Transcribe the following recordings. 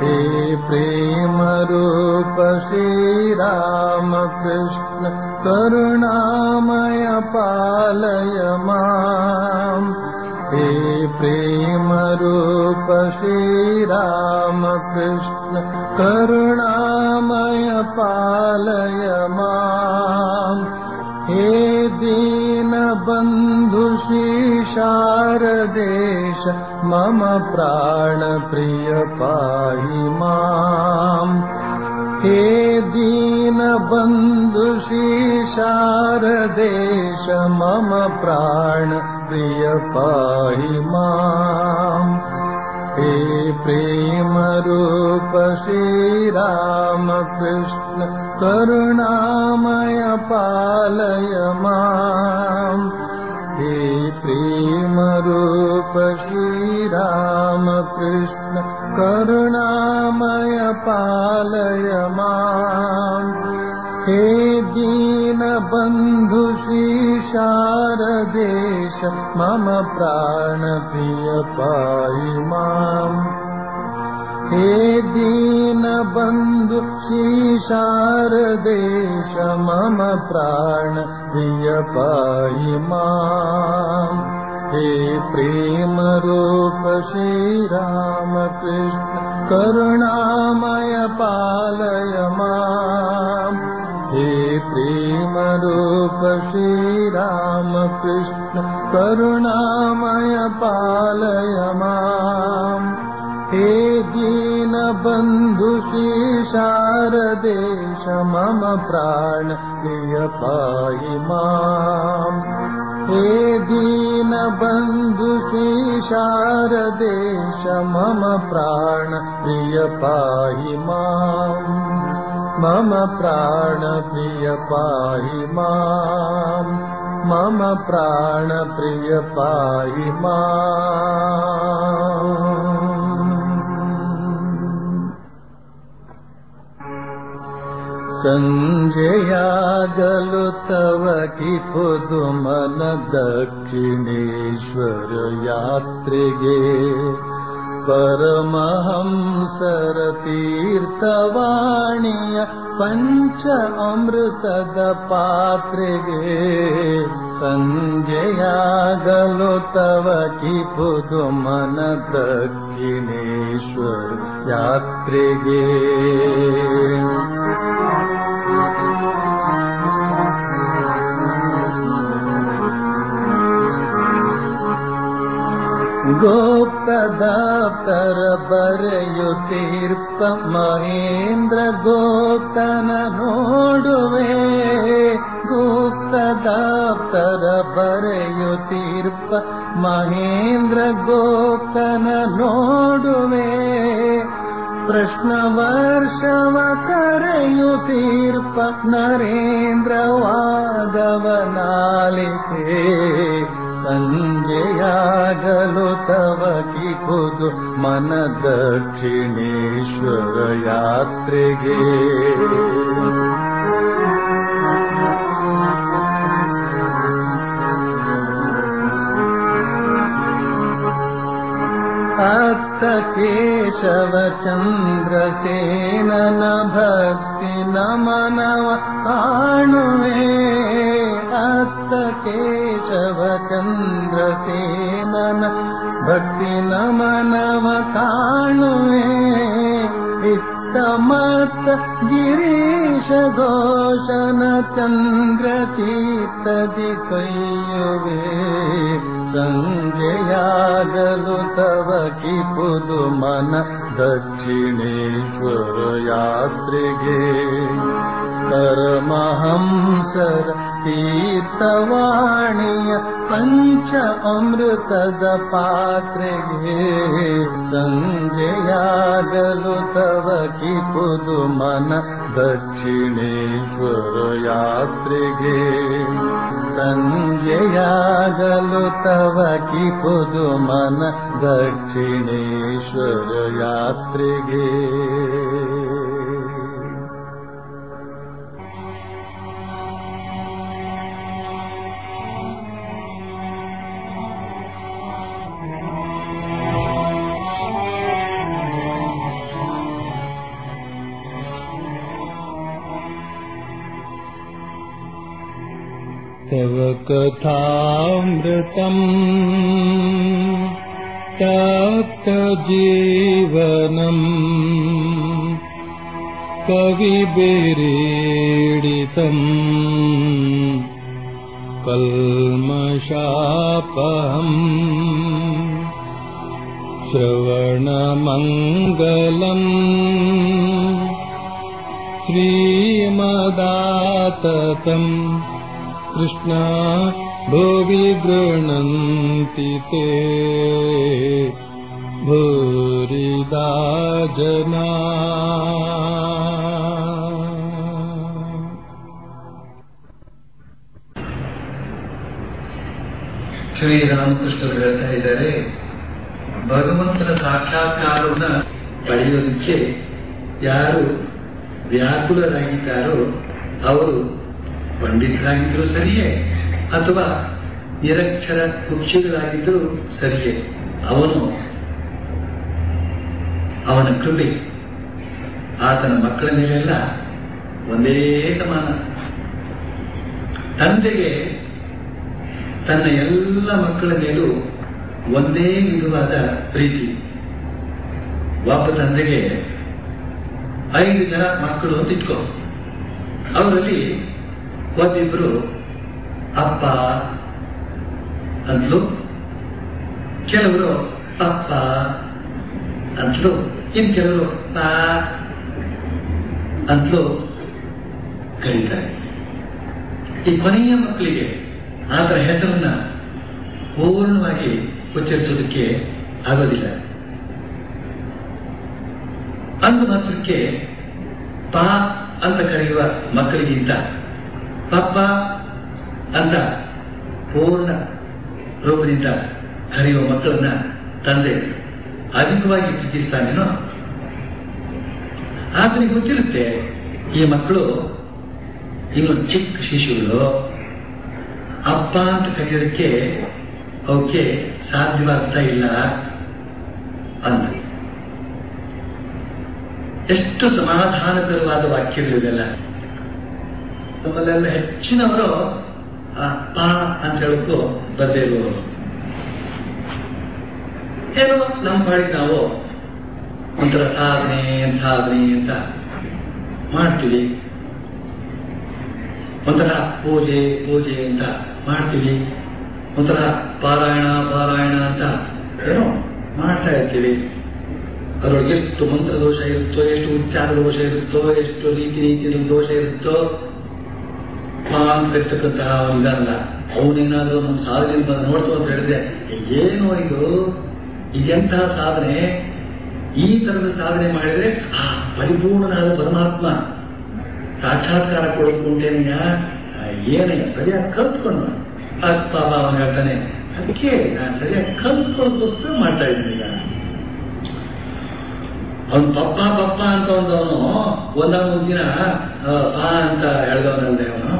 हे प्रेमरूप श्रीरामकृष्ण करुणामय पालय माम् हे प्रेमरूप श्रीरामकृष्ण करुणामय पालय माम् हे दीनबन्धु शारदेश मम प्राणप्रिय पाहि माम् हे दीनबन्धु शारदेश मम प्राणप्रिय पाहि माम् हे प्रेमरूप श्रीरामकृष्ण करुणामय पालय माम् हे प्रेमरूप श्रीरामकृष्ण करुणामय पालय माम् हे दीनबन्धु शारदेश मम प्राणप्रिय पाहि माम् हे दीनबन्धु शारदेश मम प्राणप्रिय पाहि माम् हे प्रेमरूप श्रीरामकृष्ण करुणामय पालय माम् हे प्रेमरूप श्रीरामकृष्ण करुणामय पालय माम् हे दीनबन्धु शारदेश मम प्राण प्रिय पाहि माम् हे दीनबन्धु शारदेश मम प्राण प्रिय पाहि माम् मम प्राणप्रिय पाहि माम् मम प्राणप्रिय पाहि माम् सञ्जयागलु तव कि पुदुमन दक्षिणेश्वर यात्रिगे परमहंसर तीर्थवाणीय पञ्च अमृतद पात्रिगे सञ्जयागलो तव कि पुदुमन दक्षिणेश्वर यात्रिगे गोप्तदाप्तर बರೆಯುತ್ತೀರ್ಪ ಮಹೇಂದ್ರ ಗೋಪ್ತನ ನೋಡುವೆ ಗುಪ್ತದಾಪ್ತರ ಬರೆಯುತ್ತೀರ್ಪ ಮಹೇಂದ್ರ ಗೋಪ್ತನ ನೋಡುವೆ ಪ್ರಶ್ನ ವರ್ಷವ ಕರೆಯುತ್ತೀರ್ಪ ನರೇಂದ್ರ ವಾದವನಾಲಿಕೆ ಸಂಜೆಯಾಗಲು ತವ ಕಿಪುದು ಮನ ದಕ್ಷಿಣೇಶ್ವರ ಯಾತ್ರೆಗೆ ಅತ್ತ ಕೇಶವ ಚಂದ್ರಸೇನನ ಭಕ್ತಿ ನಮನವ ಕಾಣುವೆ ಅತ್ತ ಕೇಶವ ಚಂದ್ರಸೇನನ ಭಕ್ತಿ ನಮನವ ಕಾಣುವೆ ಇತ್ತ ಮತ್ತ ಗಿರೀಶ ಘೋಷನ ಚಂದ್ರ ಚೀತದಿ ಕೈಯುವೆ ಸಂಜೆಯಾಗಲು ತವ ಕಿಪುದು ಮನ ದಕ್ಷಿಣೇಶ್ವರ ಯಾತ್ರೆಗೆ ಪರಮಹಂಸರ ತೀರ್ಥವಾಣಿಯ ಪಂಚ ಅಮೃತದ ಪಾತ್ರೆಗೆ ಸಂಜೆಯಾಗಲು ತವ ಕಿಪುದು ಮನ ದಕ್ಷಿಣೇಶ್ವರ ಯಾತ್ರೆಗೆ ಸಂಜೆಯಾಗಲು ತವ ಕಿಪುದು ಮನ ದಕ್ಷಿಣೇಶ್ವರ ಯಾತ್ರೆಗೆ तव कथामृतम् तप्तजीवनम् कविभिरीडितम् कल्मषापहम् श्रवणमङ्गलम् श्रीमदाततम् कृष्णा भुवि गृह्णन्ति ते भूरिदा जना ಶ್ರೀರಾಮಕೃಷ್ಣರು ಹೇಳ್ತಾ ಇದ್ದಾರೆ ಭಗವಂತನ ಸಾಕ್ಷಾತ್ಕಾರವನ್ನ ಪಡೆಯೋದಕ್ಕೆ ಯಾರು ವ್ಯಾಕುಲರಾಗಿದ್ದಾರೋ ಅವರು ಪಂಡಿತರಾಗಿದ್ದರೂ ಸರಿಯೇ ಅಥವಾ ನಿರಕ್ಷರ ಕುಕ್ಷಿಗಳಾಗಿದ್ದರೂ ಸರಿಯೇ ಅವನು ಅವನ ಕೃಪೆ ಆತನ ಮಕ್ಕಳ ಮೇಲೆಲ್ಲ ಒಂದೇ ಸಮಾನ ತಂದೆಗೆ ತನ್ನ ಎಲ್ಲ ಮಕ್ಕಳ ಮೇಲೂ ಒಂದೇ ವಿಧವಾದ ಪ್ರೀತಿ ಒಬ್ಬ ತಂದೆಗೆ ಐದು ಜನ ಮಕ್ಕಳು ಅಂತ ಇಟ್ಕೋ ಅವರಲ್ಲಿ ಒಬ್ಬಿಬ್ರು ಅಪ್ಪ ಅಂತಲೂ ಕೆಲವರು ಅಪ್ಪ ಅಂತಲೂ ಇನ್ ಕೆಲವರು ಪಾ ಅಂತಲೂ ಕರೀತಾರೆ ಈ ಕೊನೆಯ ಮಕ್ಕಳಿಗೆ ಆತರ ಹೆಸರನ್ನ ಪೂರ್ಣವಾಗಿ ಉಚ್ಚರಿಸೋದಕ್ಕೆ ಆಗೋದಿಲ್ಲ ಅಂದು ಮಾತ್ರಕ್ಕೆ ಪಾ ಅಂತ ಕರೆಯುವ ಮಕ್ಕಳಿಗಿಂತ ಪಪ್ಪ ಅಂತ ಪೂರ್ಣ ರೂಪದಿಂದ ಕರೆಯುವ ಮಕ್ಕಳನ್ನ ತಂದೆ ಅಧಿಕವಾಗಿ ಪ್ರೀತಿಸ್ತಾನೇನೋ ಆತನಿಗೆ ಗೊತ್ತಿರುತ್ತೆ ಈ ಮಕ್ಕಳು ಇನ್ನು ಚಿಕ್ಕ ಶಿಶುಗಳು ಅಪ್ಪ ಅಂತ ಕರೆಯೋದಕ್ಕೆ ಅವಕ್ಕೆ ಸಾಧ್ಯವಾಗ್ತಾ ಇಲ್ಲ ಅಂತ ಎಷ್ಟು ಸಮಾಧಾನಕರವಾದ ವಾಕ್ಯಗಳು ಇವೆಲ್ಲ ನಮ್ಮಲ್ಲೆಲ್ಲ ಹೆಚ್ಚಿನವರು ಅಪ್ಪ ಅಂತ ಹೇಳಕ್ಕೂ ಬರದೇ ಇರುವವರು ಏನೋ ನಮ್ಮ ಪಾಡಿಗೆ ನಾವು ಒಂಥರ ಸಾಧನೆ ಸಾಧನೆ ಅಂತ ಮಾಡ್ತೀವಿ ಒಂಥರ ಪೂಜೆ ಪೂಜೆ ಅಂತ ಮಾಡ್ತೀವಿ ಒಂಥರ ಪಾರಾಯಣ ಪಾರಾಯಣ ಅಂತ ಏನೋ ಮಾಡ್ತಾ ಇರ್ತೀವಿ ಅದರೊಳಗೆ ಎಷ್ಟು ಮಂತ್ರ ದೋಷ ಇರುತ್ತೋ ಎಷ್ಟು ಉಚ್ಚಾರ ದೋಷ ಇರುತ್ತೋ ಎಷ್ಟು ರೀತಿ ರೀತಿಯಲ್ಲಿ ದೋಷ ಇರುತ್ತೋ ಅಂತ ಇರ್ತಕ್ಕಂತಹ ಇದಲ್ಲ ಅವನೇನಾದ್ರೂ ನಮ್ಮ ಸಾಧನೆ ಬಂದು ನೋಡ್ತು ಅಂತ ಹೇಳಿದ್ರೆ ಏನು ಇದು ಇದೆಂತಹ ಸಾಧನೆ ಈ ತರದ ಸಾಧನೆ ಮಾಡಿದ್ರೆ ಆ ಪರಿಪೂರ್ಣನಾದ ಪರಮಾತ್ಮ ಸಾಕ್ಷಾತ್ಕಾರ ಕೊಡೋದು ಉಂಟೇನೆಯ ಏನಯ್ಯ ಸರಿಯಾಗಿ ಕಲ್ತ್ಕೊಂಡು ಅದ್ ಪಾಪ ಅವನು ಹೇಳ್ತಾನೆ ಅದಕ್ಕೆ ನಾನು ಸರಿಯಾಗಿ ಕಲ್ತ್ಕೊಳ್ಳೋದಕ್ಕೋಸ್ಕರ ಮಾಡ್ತಾ ಇದ್ದೀನಿ ಈಗ ಅವನು ಪಪ್ಪ ಪಪ್ಪ ಅಂತ ಒಂದವನು ಒಂದೊಂದು ದಿನ ಪಾ ಅಂತ ಹೇಳ್ದವನಲ್ಲದೆ ಅವನು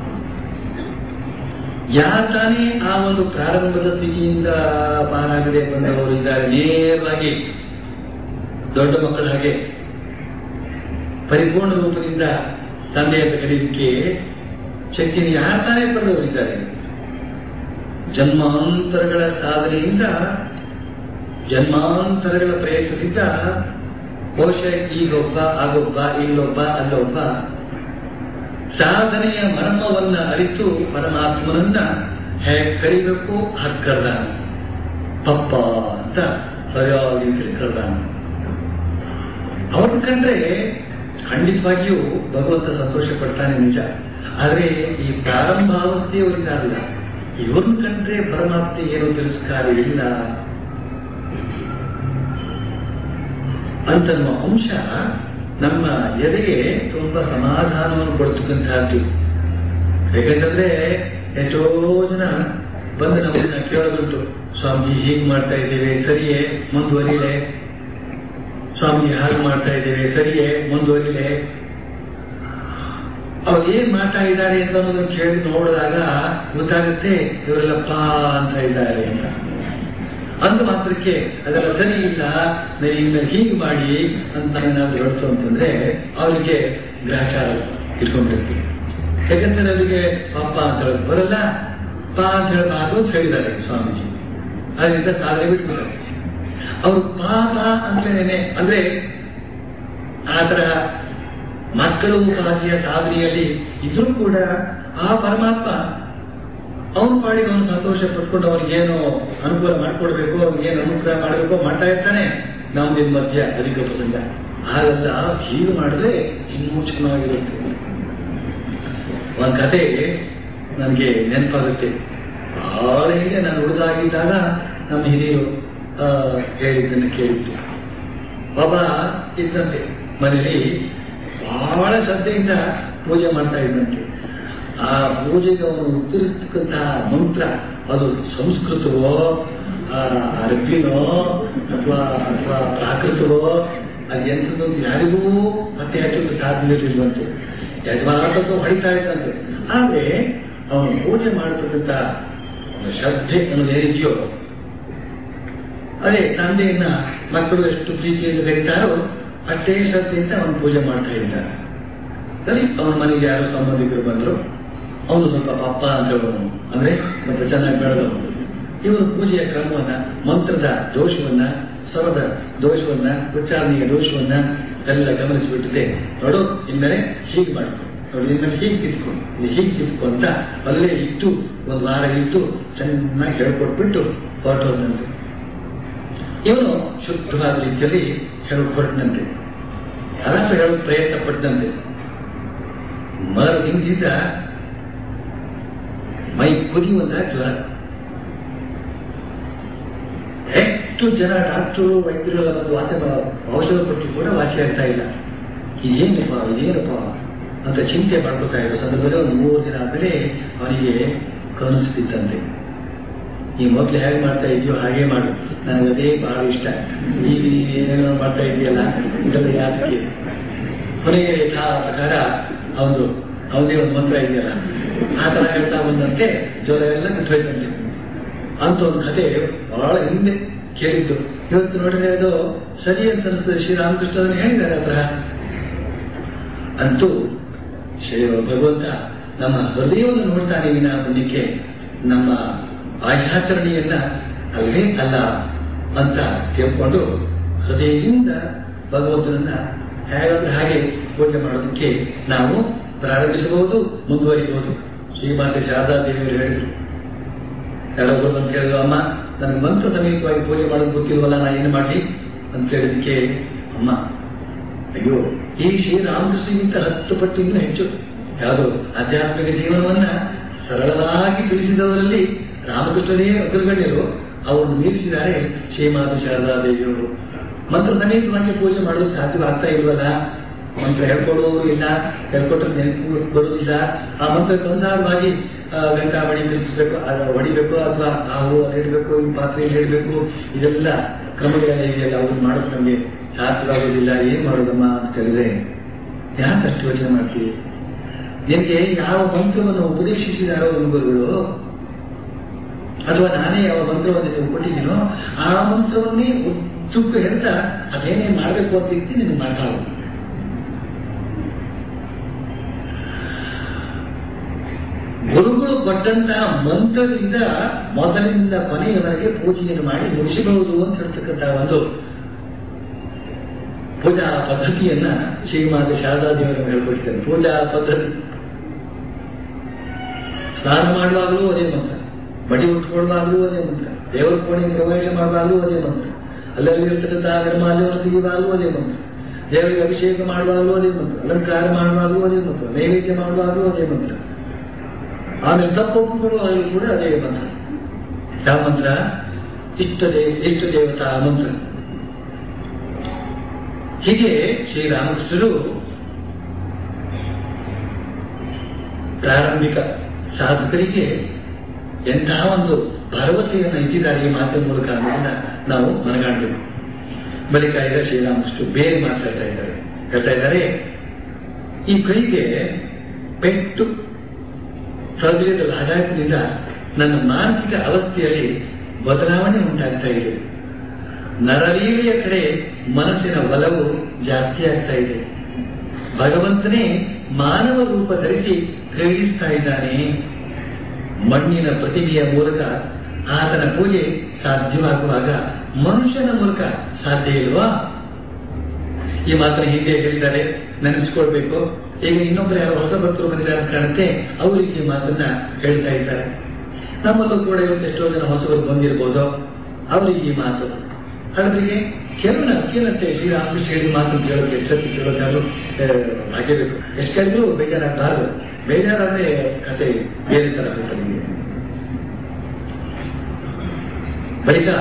ಯಾರು ತಾನೇ ಆ ಒಂದು ಪ್ರಾರಂಭದ ಸ್ಥಿತಿಯಿಂದ ಪಾರಾಗದೆ ಬಂದವರು ಇದ್ದಾರೆ ನೇರವಾಗಿ ದೊಡ್ಡ ಮಕ್ಕಳ ಹಾಗೆ ಪರಿಪೂರ್ಣ ರೂಪದಿಂದ ತಂದೆಯನ್ನು ಕರೀಲಿಕ್ಕೆ ಶಕ್ತಿನ ಯಾರು ತಾನೇ ಪಡೆದವರಿದ್ದಾರೆ ಜನ್ಮಾಂತರಗಳ ಸಾಧನೆಯಿಂದ ಜನ್ಮಾಂತರಗಳ ಪ್ರಯತ್ನದಿಂದ ಬಹುಶಃ ಈಗೊಬ್ಬ ಆಗೊಬ್ಬ ಇಲ್ಲೊಬ್ಬ ಅಲ್ಲೊಬ್ಬ ಸಾಧನೆಯ ಮರ್ಮವನ್ನ ಅರಿತು ಪರಮಾತ್ಮನನ್ನ ಹೇಗೆ ಕರಿಬೇಕು ಹಾಗೆ ಕರೆದ ಪಪ್ಪ ಅಂತ ಸರಿಯಾಗಿ ಕರೆದ ಅವರನ್ನು ಕಂಡ್ರೆ ಖಂಡಿತವಾಗಿಯೂ ಭಗವಂತ ಸಂತೋಷ ಪಡ್ತಾನೆ ನಿಜ ಆದ್ರೆ ಈ ಪ್ರಾರಂಭಾವಸ್ಥೆಯವರಿಗಾರಲ್ಲ ಇವ್ರನ್ನ ಕಂಡ್ರೆ ಪರಮಾತ್ಮ ಏನು ತಿರಸ್ಕಾರ ಇಲ್ಲ ಅಂತನ್ನುವ ಅಂಶ ನಮ್ಮ ಎದೆಗೆ ತುಂಬಾ ಸಮಾಧಾನವನ್ನು ಕೊಡ್ತಕ್ಕಂತಹದ್ದು ಯಾಕಂತಂದ್ರೆ ಎಷ್ಟೋ ಜನ ಬಂದು ನಮ್ಮನ್ನ ಕೇಳೋದುಂಟು ಸ್ವಾಮೀಜಿ ಹೀಗೆ ಮಾಡ್ತಾ ಇದ್ದೇವೆ ಸರಿಯೇ ಮುಂದುವರಿಲೆ ಸ್ವಾಮೀಜಿ ಹಾಗೆ ಮಾಡ್ತಾ ಇದ್ದೇವೆ ಸರಿಯೇ ಮುಂದುವರಿಲೆ ಅವ್ರು ಏನ್ ಮಾಡ್ತಾ ಇದ್ದಾರೆ ಅಂತ ಅನ್ನೋದನ್ನ ಕೇಳಿ ನೋಡಿದಾಗ ಗೊತ್ತಾಗುತ್ತೆ ಇವರೆಲ್ಲಪ್ಪ ಅಂತ ಇದ್ದಾರೆ ಅಂತ ಅಂದ ಮಾತ್ರಕ್ಕೆ ಅದೆಲ್ಲ ಸರಿ ಇಲ್ಲ ನೀವು ಇನ್ನು ಹೀಗೆ ಮಾಡಿ ಅಂತ ಏನಾದ್ರು ಹೇಳ್ತು ಅಂತಂದ್ರೆ ಅವರಿಗೆ ಗ್ರಹಚಾರ ಇಟ್ಕೊಂಡಿರ್ತೀವಿ ಯಾಕಂದ್ರೆ ಅಲ್ಲಿಗೆ ಪಪ್ಪ ಅಂತ ಹೇಳೋದು ಬರಲ್ಲ ಪಾ ಅಂತ ಹೇಳಬಾರ್ದು ಅಂತ ಹೇಳಿದ್ದಾರೆ ಸ್ವಾಮೀಜಿ ಅದರಿಂದ ಸಾಧನೆ ಬಿಟ್ಬಿಟ್ಟಾರೆ ಅವರು ಪಾಪ ಅಂತಲೇನೆ ಅಂದ್ರೆ ಆ ತರಹ ಮಕ್ಕಳು ಉಪಾಧಿಯ ಸಾಧನೆಯಲ್ಲಿ ಇದ್ರೂ ಕೂಡ ಆ ಪರಮಾತ್ಮ ಅವನ ಪಾಡಿಗೆ ಅವನು ಸಂತೋಷ ಪಟ್ಕೊಂಡು ಅವ್ರಿಗೆ ಏನು ಅನುಕೂಲ ಮಾಡ್ಕೊಡ್ಬೇಕು ಅವ್ರಿಗೆ ಏನು ಅನುಗ್ರಹ ಮಾಡಬೇಕು ಮಾಡ್ತಾ ಇರ್ತಾನೆ ನಾವು ನಿನ್ ಮಧ್ಯ ಅಧಿಕ ಪ್ರಸಂಗ ಹಾಗಲ್ಲ ಹೀಗೆ ಮಾಡಿದ್ರೆ ಇನ್ನೂ ಚೆನ್ನಾಗಿರುತ್ತೆ ಒಂದ್ ಕತೆ ನನಗೆ ನೆನಪಾಗುತ್ತೆ ಬಹಳ ಹಿಂದೆ ನಾನು ಹುಡುಗಾಗಿದ್ದಾಗ ನಮ್ಮ ಹಿರಿಯರು ಆ, ಹೇಳಿದ್ದನ್ನು ಕೇಳಿದ್ದು ಒಬ್ಬ ಇದ್ದಂತೆ ಮನೇಲಿ ಬಹಳ ಶ್ರದ್ಧೆಯಿಂದ ಪೂಜೆ ಮಾಡ್ತಾ ಇದ್ದಂತೆ ಆ ಪೂಜೆಗೆ ಅವನು ಉತ್ತರಿಸ್ತಕ್ಕಂತಹ ಮಂತ್ರ ಅದು ಸಂಸ್ಕೃತವೋ ಆ, ಅರಬ್ಬಿನೋ ಅಥವಾ ಅಥವಾ ಪ್ರಾಕೃತವೋ ಅದು ಎಂಥದ್ದು ಅಂತ ಯಾರಿಗೂ ಪತ್ತೆ ಹಚ್ಚೋದು ಸಾಧ್ಯ ಇರಲಿಲ್ವಂತೆ ಯಜಮಾನಕ್ಕೂ ಹೊಡಿತಾ ಇದ್ದಂತೆ ಆದ್ರೆ ಅವನು ಪೂಜೆ ಮಾಡತಕ್ಕಂಥ ಒಂದು ಶ್ರದ್ಧೆ ಅನ್ನೋದು ಏನಿದೆಯೋ ಅದೇ ತಂದೆಯನ್ನ ಮಕ್ಕಳು ಎಷ್ಟು ಪ್ರೀತಿಯಿಂದ ಕರೀತಾರೋ ಅಷ್ಟೇ ಶ್ರದ್ಧೆಯಿಂದ ಅವನು ಪೂಜೆ ಮಾಡ್ತಾ ಇದ್ದಾನೆ ಸರಿ ಅವನ ಮನೆಗೆ ಯಾರೋ ಸಂಬಂಧಿಕರು ಬಂದ್ರು ಅವನು ಸ್ವಲ್ಪ ಪಪ್ಪ ಅಂತ ಹೇಳೋನು ಅಂದ್ರೆ ಸ್ವಲ್ಪ ಚೆನ್ನಾಗಿ ಬೆಳೆದವನು ಇವನು ಪೂಜೆಯ ಕ್ರಮವನ್ನ ಮಂತ್ರದ ದೋಷವನ್ನ ಸ್ವರದ ದೋಷವನ್ನ ಉಚ್ಚಾರಣೆಯ ದೋಷವನ್ನ ಎಲ್ಲ ಗಮನಿಸಿಬಿಟ್ಟಿದೆ ನೋಡು ಇನ್ಮೇಲೆ ಹೀಗೆ ಮಾಡ್ಕೊ ನೋಡು ಇನ್ಮೇಲೆ ಹೀಗೆ ಕಿತ್ಕೊ ಇದು ಹೀಗೆ ಕಿತ್ಕೊ ಅಂತ ಅಲ್ಲೇ ಇಟ್ಟು ಒಂದು ವಾರ ಇಟ್ಟು ಚೆನ್ನಾಗಿ ಹೇಳ್ಕೊಟ್ಬಿಟ್ಟು ಹೊರಟೋದಂತೆ ಇವನು ಶುದ್ಧವಾದ ರೀತಿಯಲ್ಲಿ ಹೇಳಿಕೊಟ್ಟಂತೆ ಯಾರಾದ್ರೂ ಹೇಳೋ ಪ್ರಯತ್ನ ಪಟ್ಟಂತೆ ಮರ ಹಿಂದಿದ್ದ ಮೈ ಕುದಿಯುವಂತ ಜ್ವರ ಎಷ್ಟು ಜನ ಡಾಕ್ಟರು ವೈದ್ಯರೆಲ್ಲ ಬಂದು ವಾಸಿ ಮಾ- ಔಷಧ ಕೊಟ್ಟು ಕೂಡ ವಾಸಿ ಆಗ್ತಾ ಇಲ್ಲ ಇದೇನಪ್ಪ ಇದೇನಪ್ಪ ಅಂತ ಚಿಂತೆ ಮಾಡ್ಕೊತಾ ಇರೋ ಸಂದರ್ಭದಲ್ಲಿ ಒಂದು ಮೂರು ದಿನ ಆದ್ಮೇಲೆ ಅವನಿಗೆ ಕನಸು ಬಿತ್ತಂತೆ ಈ ಮೊದ್ಲು ಹೇಗೆ ಮಾಡ್ತಾ ಇದೆಯೋ ಹಾಗೆ ಮಾಡು ನನಗೆ ಅದೇ ಬಹಳ ಇಷ್ಟ ಈಗ ನೀನು ಏನೇನೋ ಮಾಡ್ತಾ ಇದೆಯಲ್ಲ ಇದೆಲ್ಲ ಯಾಕೆ ಕೊನೆಗೆ ಯಥಾ ಪ್ರಕಾರ ಅವನು ಅವನೇ ಒಂದು ಮಂತ್ರ ಇದೆಯಲ್ಲ ಆ ತರ ಹೇಳ್ತಾ ಬಂದಂತೆ ಜ್ವರ ಎಲ್ಲ ಬಿಟ್ಟೋಯ್ತಂತೆ ಅಂತ ಒಂದು ಕಥೆ ಬಹಳ ಹಿಂದೆ ಕೇಳಿದ್ದು ಇವತ್ತು ನೋಡಿದ್ರೆ ಅದು ಸರಿ ಅಂತ ಅನಿಸ್ತದೆ ಶ್ರೀರಾಮಕೃಷ್ಣರನ್ನು ಹೇಳಿದ್ದಾರೆ ಆ ತರಹ ಅಂತೂ ಶ್ರೀ ಭಗವಂತ ನಮ್ಮ ಹೃದಯವನ್ನು ನೋಡ್ತಾನೆ ವಿನ ಪುಣ್ಯಕ್ಕೆ ನಮ್ಮ ಆಧ್ಯಾಚರಣೆಯನ್ನ ಅಲ್ಲೇ ಅಲ್ಲ ಅಂತ ತಿಳ್ಕೊಂಡು ಹೃದಯದಿಂದ ಭಗವಂತನನ್ನ ಹೇಗಾದ್ರೆ ಹಾಗೆ ಪೂಜೆ ಮಾಡೋದಕ್ಕೆ ನಾವು ಪ್ರಾರಂಭಿಸಬಹುದು ಮುಂದುವರಿಬಹುದು ಶ್ರೀಮಾತೆ ಶಾರದಾ ದೇವಿಯವರು ಹೇಳಿದ್ರು ಯಾರೊಬ್ಬರು ಬಂದು ಕೇಳಿದ್ರು ಅಮ್ಮ ನನಗೆ ಮಂತ್ರ ಸಮೇತವಾಗಿ ಪೂಜೆ ಮಾಡೋದು ಗೊತ್ತಿಲ್ವಲ್ಲ ನಾ ಏನು ಮಾಡಲಿ ಅಂತ ಹೇಳಿದಕ್ಕೆ ಅಮ್ಮ ಅಯ್ಯೋ ಈ ಶ್ರೀರಾಮಕೃಷ್ಣಗಿಂತ ಹತ್ತು ಪಟ್ಟಿಂದ ಹೆಚ್ಚು ಯಾವುದು ಆಧ್ಯಾತ್ಮಿಕ ಜೀವನವನ್ನ ಸರಳವಾಗಿ ತಿಳಿಸಿದವರಲ್ಲಿ ರಾಮಕೃಷ್ಣನೇ ಅಗ್ರಗಣ್ಯರು ಅವರನ್ನು ಮೀರಿಸಿದ್ದಾರೆ ಶ್ರೀಮಾತ ಶಾರದಾ ದೇವಿಯವರು ಮಂತ್ರ ಸಮೇತವಾಗಿ ಪೂಜೆ ಮಾಡೋದು ಸಾಧ್ಯವಾಗ್ತಾ ಇಲ್ವಲ್ಲ ಮಂತ್ರ ಹೇಳ್ಕೊಡೋರು ಇಲ್ಲ ಹೇಳ್ಕೊಟ್ರೆ ನೆನಪು ಬರೋದಿಲ್ಲ ಆ ಮಂತ್ರಕ್ಕನುಸಾರವಾಗಿ ಆ, ಗಂಟಾ ಮಣಿ ತಿರುಗಿಸ್ಬೇಕು ಅದು ಹೊಡಿಬೇಕು ಅಥವಾ ಆ ಹೂವು ಇಡಬೇಕು ಈ ಪಾತ್ರೆಯಲ್ಲಿ ಇಡಬೇಕು ಇದೆಲ್ಲ ಕ್ರಮಗಳೆಲ್ಲ ಇದೆಯಲ್ಲ ಅವ್ರು ಮಾಡೋದು ನಮಗೆ ಸಾಧ್ಯವಾಗೋದಿಲ್ಲ ಏನ್ ಮಾಡೋದಮ್ಮ ಅಂತ ಹೇಳಿದ್ರೆ ಯಾಕೆ ಅಷ್ಟು ಯೋಚನೆ ಮಾಡ್ತೀವಿ ನಿನಗೆ ಯಾವ ಮಂತ್ರವನ್ನು ಉಪದೇಶಿಸಿದಾರೋ ಗುರುಗಳು ಅಥವಾ ನಾನೇ ಯಾವ ಮಂತ್ರವನ್ನು ನೀವು ಕೊಟ್ಟಿದ್ದೀನೋ ಆ ಮಂತ್ರವನ್ನೇ ಉದ್ದಕ್ಕೂ ಹೇಳ್ತಾ ಅದೇನೇ ಮಾಡಬೇಕು ಅಂತ ಇರ್ತೀನಿ ನೀನು ಮಾಡ್ತಾ ಹೋಗು. ಗುರುಗಳು ಕೊಟ್ಟಂತಹ ಮಂತ್ರದಿಂದ ಮೊದಲಿನಿಂದ ಕೊನೆಯವರೆಗೆ ಪೂಜೆಯನ್ನು ಮಾಡಿ ಮುಗಿಸಬಹುದು ಅಂತ ಹೇಳ್ತಕ್ಕಂಥ ಒಂದು ಪೂಜಾ ಪದ್ಧತಿಯನ್ನ ಶ್ರೀಮಾತೆ ಶಾರದಾ ದೇವರು ಹೇಳ್ಕೊಟ್ಟಿದ್ದಾರೆ ಪೂಜಾ ಪದ್ಧತಿ ಸ್ನಾನ ಮಾಡುವಾಗಲೂ ಅದೇ ಮಂತ್ರ ಮಡಿ ಉಟ್ಕೊಳ್ಳುವಾಗಲೂ ಅದೇ ಮಂತ್ರ ದೇವರ ಕೋಣೆಗೆ ಪ್ರವೇಶ ಮಾಡುವಾಗಲೂ ಅದೇ ಮಂತ್ರ ಅಲ್ಲಲ್ಲಿ ಇರ್ತಕ್ಕಂತಹ ಗರ್ಮಾಲ್ಯವನ್ನು ತೆಗೆಯುವಾಗಲೂ ಅದೇ ಮಂತ್ರ ದೇವರಿಗೆ ಅಭಿಷೇಕ ಮಾಡುವಾಗಲೂ ಅದೇ ಮಂತ್ರ ಅಲಂಕಾರ ಮಾಡುವಾಗಲೂ ಅದೇ ಮಂತ್ರ ನೈವೇದ್ಯ ಮಾಡುವಾಗಲೂ ಅದೇ ಮಂತ್ರ ಆಮೇಲೆ ತಪ್ಪೊಪ್ಪುಗಳು ಅಲ್ಲಿ ಕೂಡ ಅದೇ ಮಂತ್ರ ಯಾವ ಮಂತ್ರ ಇಷ್ಟ ದೇ ಇಷ್ಟ ದೇವತಾ ಮಂತ್ರ ಹೀಗೆ ಶ್ರೀರಾಮಕೃಷ್ಣರು ಪ್ರಾರಂಭಿಕ ಸಾಧಕರಿಗೆ ಎಂತಹ ಒಂದು ಭರವಸೆಯನ್ನು ಇಟ್ಟಿದ್ದಾರೆ ಈ ಮಾತಿನ ಮೂಲಕ ಅನ್ನೋದನ್ನ ನಾವು ಮನಗಾಣಬೇಕು ಬಳಿಕ ಈಗ ಶ್ರೀರಾಮಕೃಷ್ಣ ಬೇರೆ ಮಾತಾಡ್ತಾ ಇದ್ದಾರೆ ಹೇಳ್ತಾ ಇದ್ದಾರೆ ಈ ಕೈಗೆ ಪೆಟ್ಟು ಸೌಂದರ್ಯದ ಆಘಾತದಿಂದ ನನ್ನ ಮಾನಸಿಕ ಅವಸ್ಥೆಯಲ್ಲಿ ಬದಲಾವಣೆ ಉಂಟಾಗ್ತಾ ಇದೆ ನರಲೀಲೆಯ ಕಡೆ ಮನಸ್ಸಿನ ಒಲವು ಜಾಸ್ತಿ ಆಗ್ತಾ ಇದೆ ಭಗವಂತನೇ ಮಾನವ ರೂಪ ಧರಿಸಿ ಕ್ರೀಡಿಸ್ತಾ ಇದ್ದಾನೆ ಮಣ್ಣಿನ ಪ್ರತಿಮೆಯ ಮೂಲಕ ಆತನ ಪೂಜೆ ಸಾಧ್ಯವಾಗುವಾಗ ಮನುಷ್ಯನ ಮೂಲಕ ಸಾಧ್ಯ ಇಲ್ವಾ ಈ ಮಾತನ್ನ ಹಿಂದೆ ಹೇಳಿದ್ದಾರೆ ನೆನೆಸ್ಕೊಳ್ಬೇಕು ಈಗ ಇನ್ನೊಬ್ಬರು ಯಾರೋ ಹೊಸ ಭಕ್ತರು ಬಂದಿದ್ದಾರೆ ಅಂತ ಕಾಣುತ್ತೆ ಅವರಿಗೆ ಈ ಮಾತನ್ನ ಹೇಳ್ತಾ ಇದ್ದಾರೆ ನಮ್ಮಲ್ಲೂ ಕೂಡ ಇವತ್ತು ಎಷ್ಟೋ ಜನ ಹೊಸಬರು ಬಂದಿರ್ಬೋದು ಅವರಿಗೆ ಈ ಮಾತು ಹಾಗಾಗಿ ಕೇಳೋಣ ಕೇಳಂತೆ ಶ್ರೀರಾಮಕೃಷ್ಣ ಹೇಳಿದ ಮಾತು ಕೇಳೋದು ಎಷ್ಟೊತ್ತು ಕೇಳೋದಾದ್ರು ಹಾಕೇಬೇಕು ಎಷ್ಟು ಕೇಳಿದ್ರು ಬೇಜಾರಾಗಬಾರ್ದು ಬೇಜಾರಾದ್ರೆ ಕತೆ ಬೇರೆ ತರ ಹೋಗ್ತದೆ ಬಳಿಕ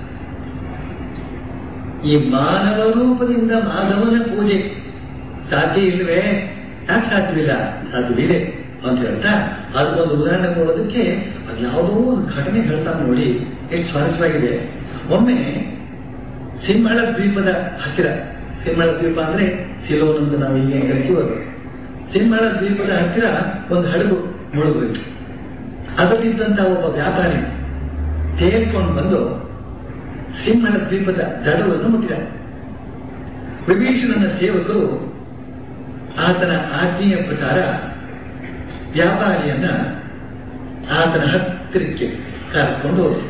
ಈ ಮಾನವ ರೂಪದಿಂದ ಮಾಧವನ ಪೂಜೆ ಸಾಧ್ಯ ಇಲ್ವೇ ಯಾಕೆ ಸಾಧ್ಯವಿಲ್ಲ ಸಾಧ್ಯವಿದೆ ಅಂತ ಹೇಳ್ತಾ ಅದಕ್ಕೊಂದು ಉದಾಹರಣೆ ಕೊಡೋದಕ್ಕೆ ಅದು ಯಾವುದೋ ಒಂದು ಘಟನೆ ಹೇಳ್ತಾ ನೋಡಿ ಎಷ್ಟು ಸ್ವಾರಸ್ಯವಾಗಿದೆ ಒಮ್ಮೆ ಸಿಂಹಳ ದ್ವೀಪದ ಹತ್ತಿರ ಸಿಂಹಳ ದ್ವೀಪ ಅಂದ್ರೆ ಸಿಲೋನ್ ಅಂತ ನಾವು ಈಗ ಕರಿತೀವಿ ಅದು ಸಿಂಹಳ ದ್ವೀಪದ ಹತ್ತಿರ ಒಂದು ಹಡಗು ಮುಳುಗೋಯ್ತು ಅದರಲ್ಲಿದ್ದಂತ ಒಬ್ಬ ವ್ಯಾಪಾರಿ ತೇಲ್ಕೊಂಡು ಬಂದು ಸಿಂಹಳ ದ್ವೀಪದ ದಡವನ್ನು ಮುಟ್ಟಿದ ವಿಭೀಷಣನ ಸೇವಕರು ಆತನ ಆಜ್ಞೆಯ ಪ್ರಕಾರ ವ್ಯಾಪಾರಿಯನ್ನ ಆತನ ಹತ್ತಿರಕ್ಕೆ ಕರೆದುಕೊಂಡು ಹೋದರು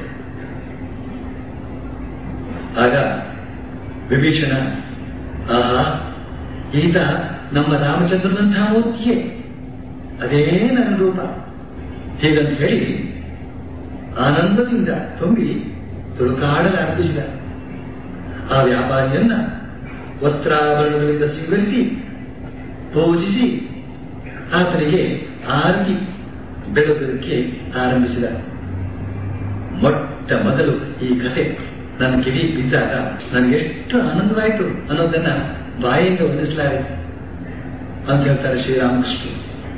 ಆಗ ವಿಭೀಷಣ ಆಹಾ ಈತ ನಮ್ಮ ರಾಮಚಂದ್ರನಂತಹ ಮೂರ್ತಿಯೇ ಅದೇ ನನ್ನ ರೂಪ ಹೀಗಂತ ಹೇಳಿ ಆನಂದದಿಂದ ತುಂಬಿ ತುಳುಕಾಡಲಾರಂಭಿಸಿದ ಆ ವ್ಯಾಪಾರಿಯನ್ನ ವಸ್ತ್ರಾಭರಣಗಳಿಂದ ಸ್ವೀಕರಿಸಿ ಪೂಜಿಸಿ ಆತನಿಗೆ ಆರತಿ ಬೆಳಗೋದಕ್ಕೆ ಆರಂಭಿಸಿದ ಮೊಟ್ಟ ಮೊದಲು ಈ ಕತೆ ನನ್ನ ಕಿವಿ ಬಿದ್ದಾಗ ನನಗೆ ಎಷ್ಟು ಆನಂದವಾಯಿತು ಅನ್ನೋದನ್ನ ಬಾಯಿಂದ ವರ್ಣಿಸಲಾರೆ ಅಂತ ಹೇಳ್ತಾರೆ ಶ್ರೀರಾಮಕೃಷ್ಣ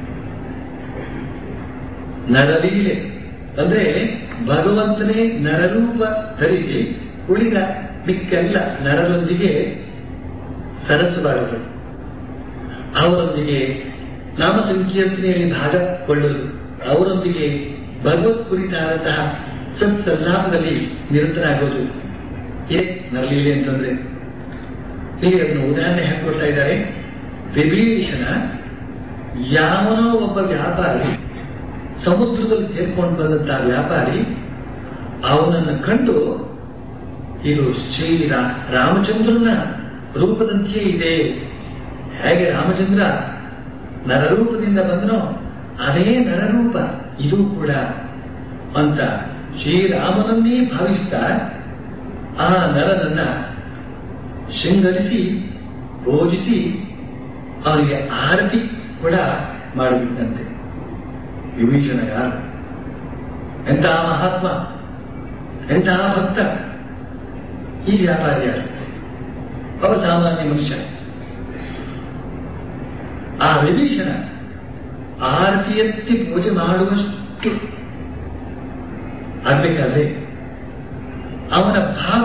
ನರಲೀಲೆ ಅಂದ್ರೆ ಭಗವಂತನೇ ನರರೂಪ ಧರಿಸಿ ಉಳಿದ ಮಿಕ್ಕೆಲ್ಲ ನರರೊಂದಿಗೆ ಸರಸಬಾರದು ಅವರೊಂದಿಗೆ ನಾಮ ಸಂಕೀರ್ತನೆಯಲ್ಲಿ ಭಾಗಗೊಳ್ಳಲು ಅವರೊಂದಿಗೆ ಭಗವತ್ ಕುರಿತಾದಂತಹ ಸತ್ಸಲ್ಲಾಪದಲ್ಲಿ ನಿರತರಾಗೋದು ಇದೇ ನರಲೀಲೆ ಅಂತಂದ್ರೆ ಇಲ್ಲಿ ಅದನ್ನು ಉದಾಹರಣೆ ಹಾಕೊಳ್ತಾ ಇದ್ದಾರೆ ವಿಭೀಷಣ ಯಾವನೋ ಒಬ್ಬ ವ್ಯಾಪಾರಿ ಸಮುದ್ರದಲ್ಲಿ ಸೇರ್ಕೊಂಡು ಬಂದಂತಹ ವ್ಯಾಪಾರಿ ಅವನನ್ನು ಕಂಡು ಇದು ಶ್ರೀರಾ ರಾಮಚಂದ್ರನ ರೂಪದಂತೆಯೇ ಇದೆ ಹೇಗೆ ರಾಮಚಂದ್ರ ನರರೂಪದಿಂದ ಬಂದನೋ ಅದೇ ನರರೂಪ ಇದು ಕೂಡ ಅಂತ ಶ್ರೀರಾಮನನ್ನೇ ಭಾವಿಸ್ತಾ ಆ ನರನನ್ನ ಶೃಂಗರಿಸಿ ಪೂಜಿಸಿ ಅವನಿಗೆ ಆರತಿ ಕೂಡ ಮಾಡಬೇಕಂತೆ ವಿಭೀಷಣ ಯಾರು ಎಂತಹ ಮಹಾತ್ಮ ಎಂತಹ ಭಕ್ತ ಈ ವ್ಯಾಪಾರಿ ಯಾರು ಅವ ಸಾಮಾನ್ಯ ಮನುಷ್ಯ ಆ ವಿಭೀಷಣ ಆರತಿ ಎತ್ತಿ ಪೂಜೆ ಮಾಡುವಷ್ಟು ಆಗ್ಬೇಕಾದ್ರೆ ಅವನ ಭಾವ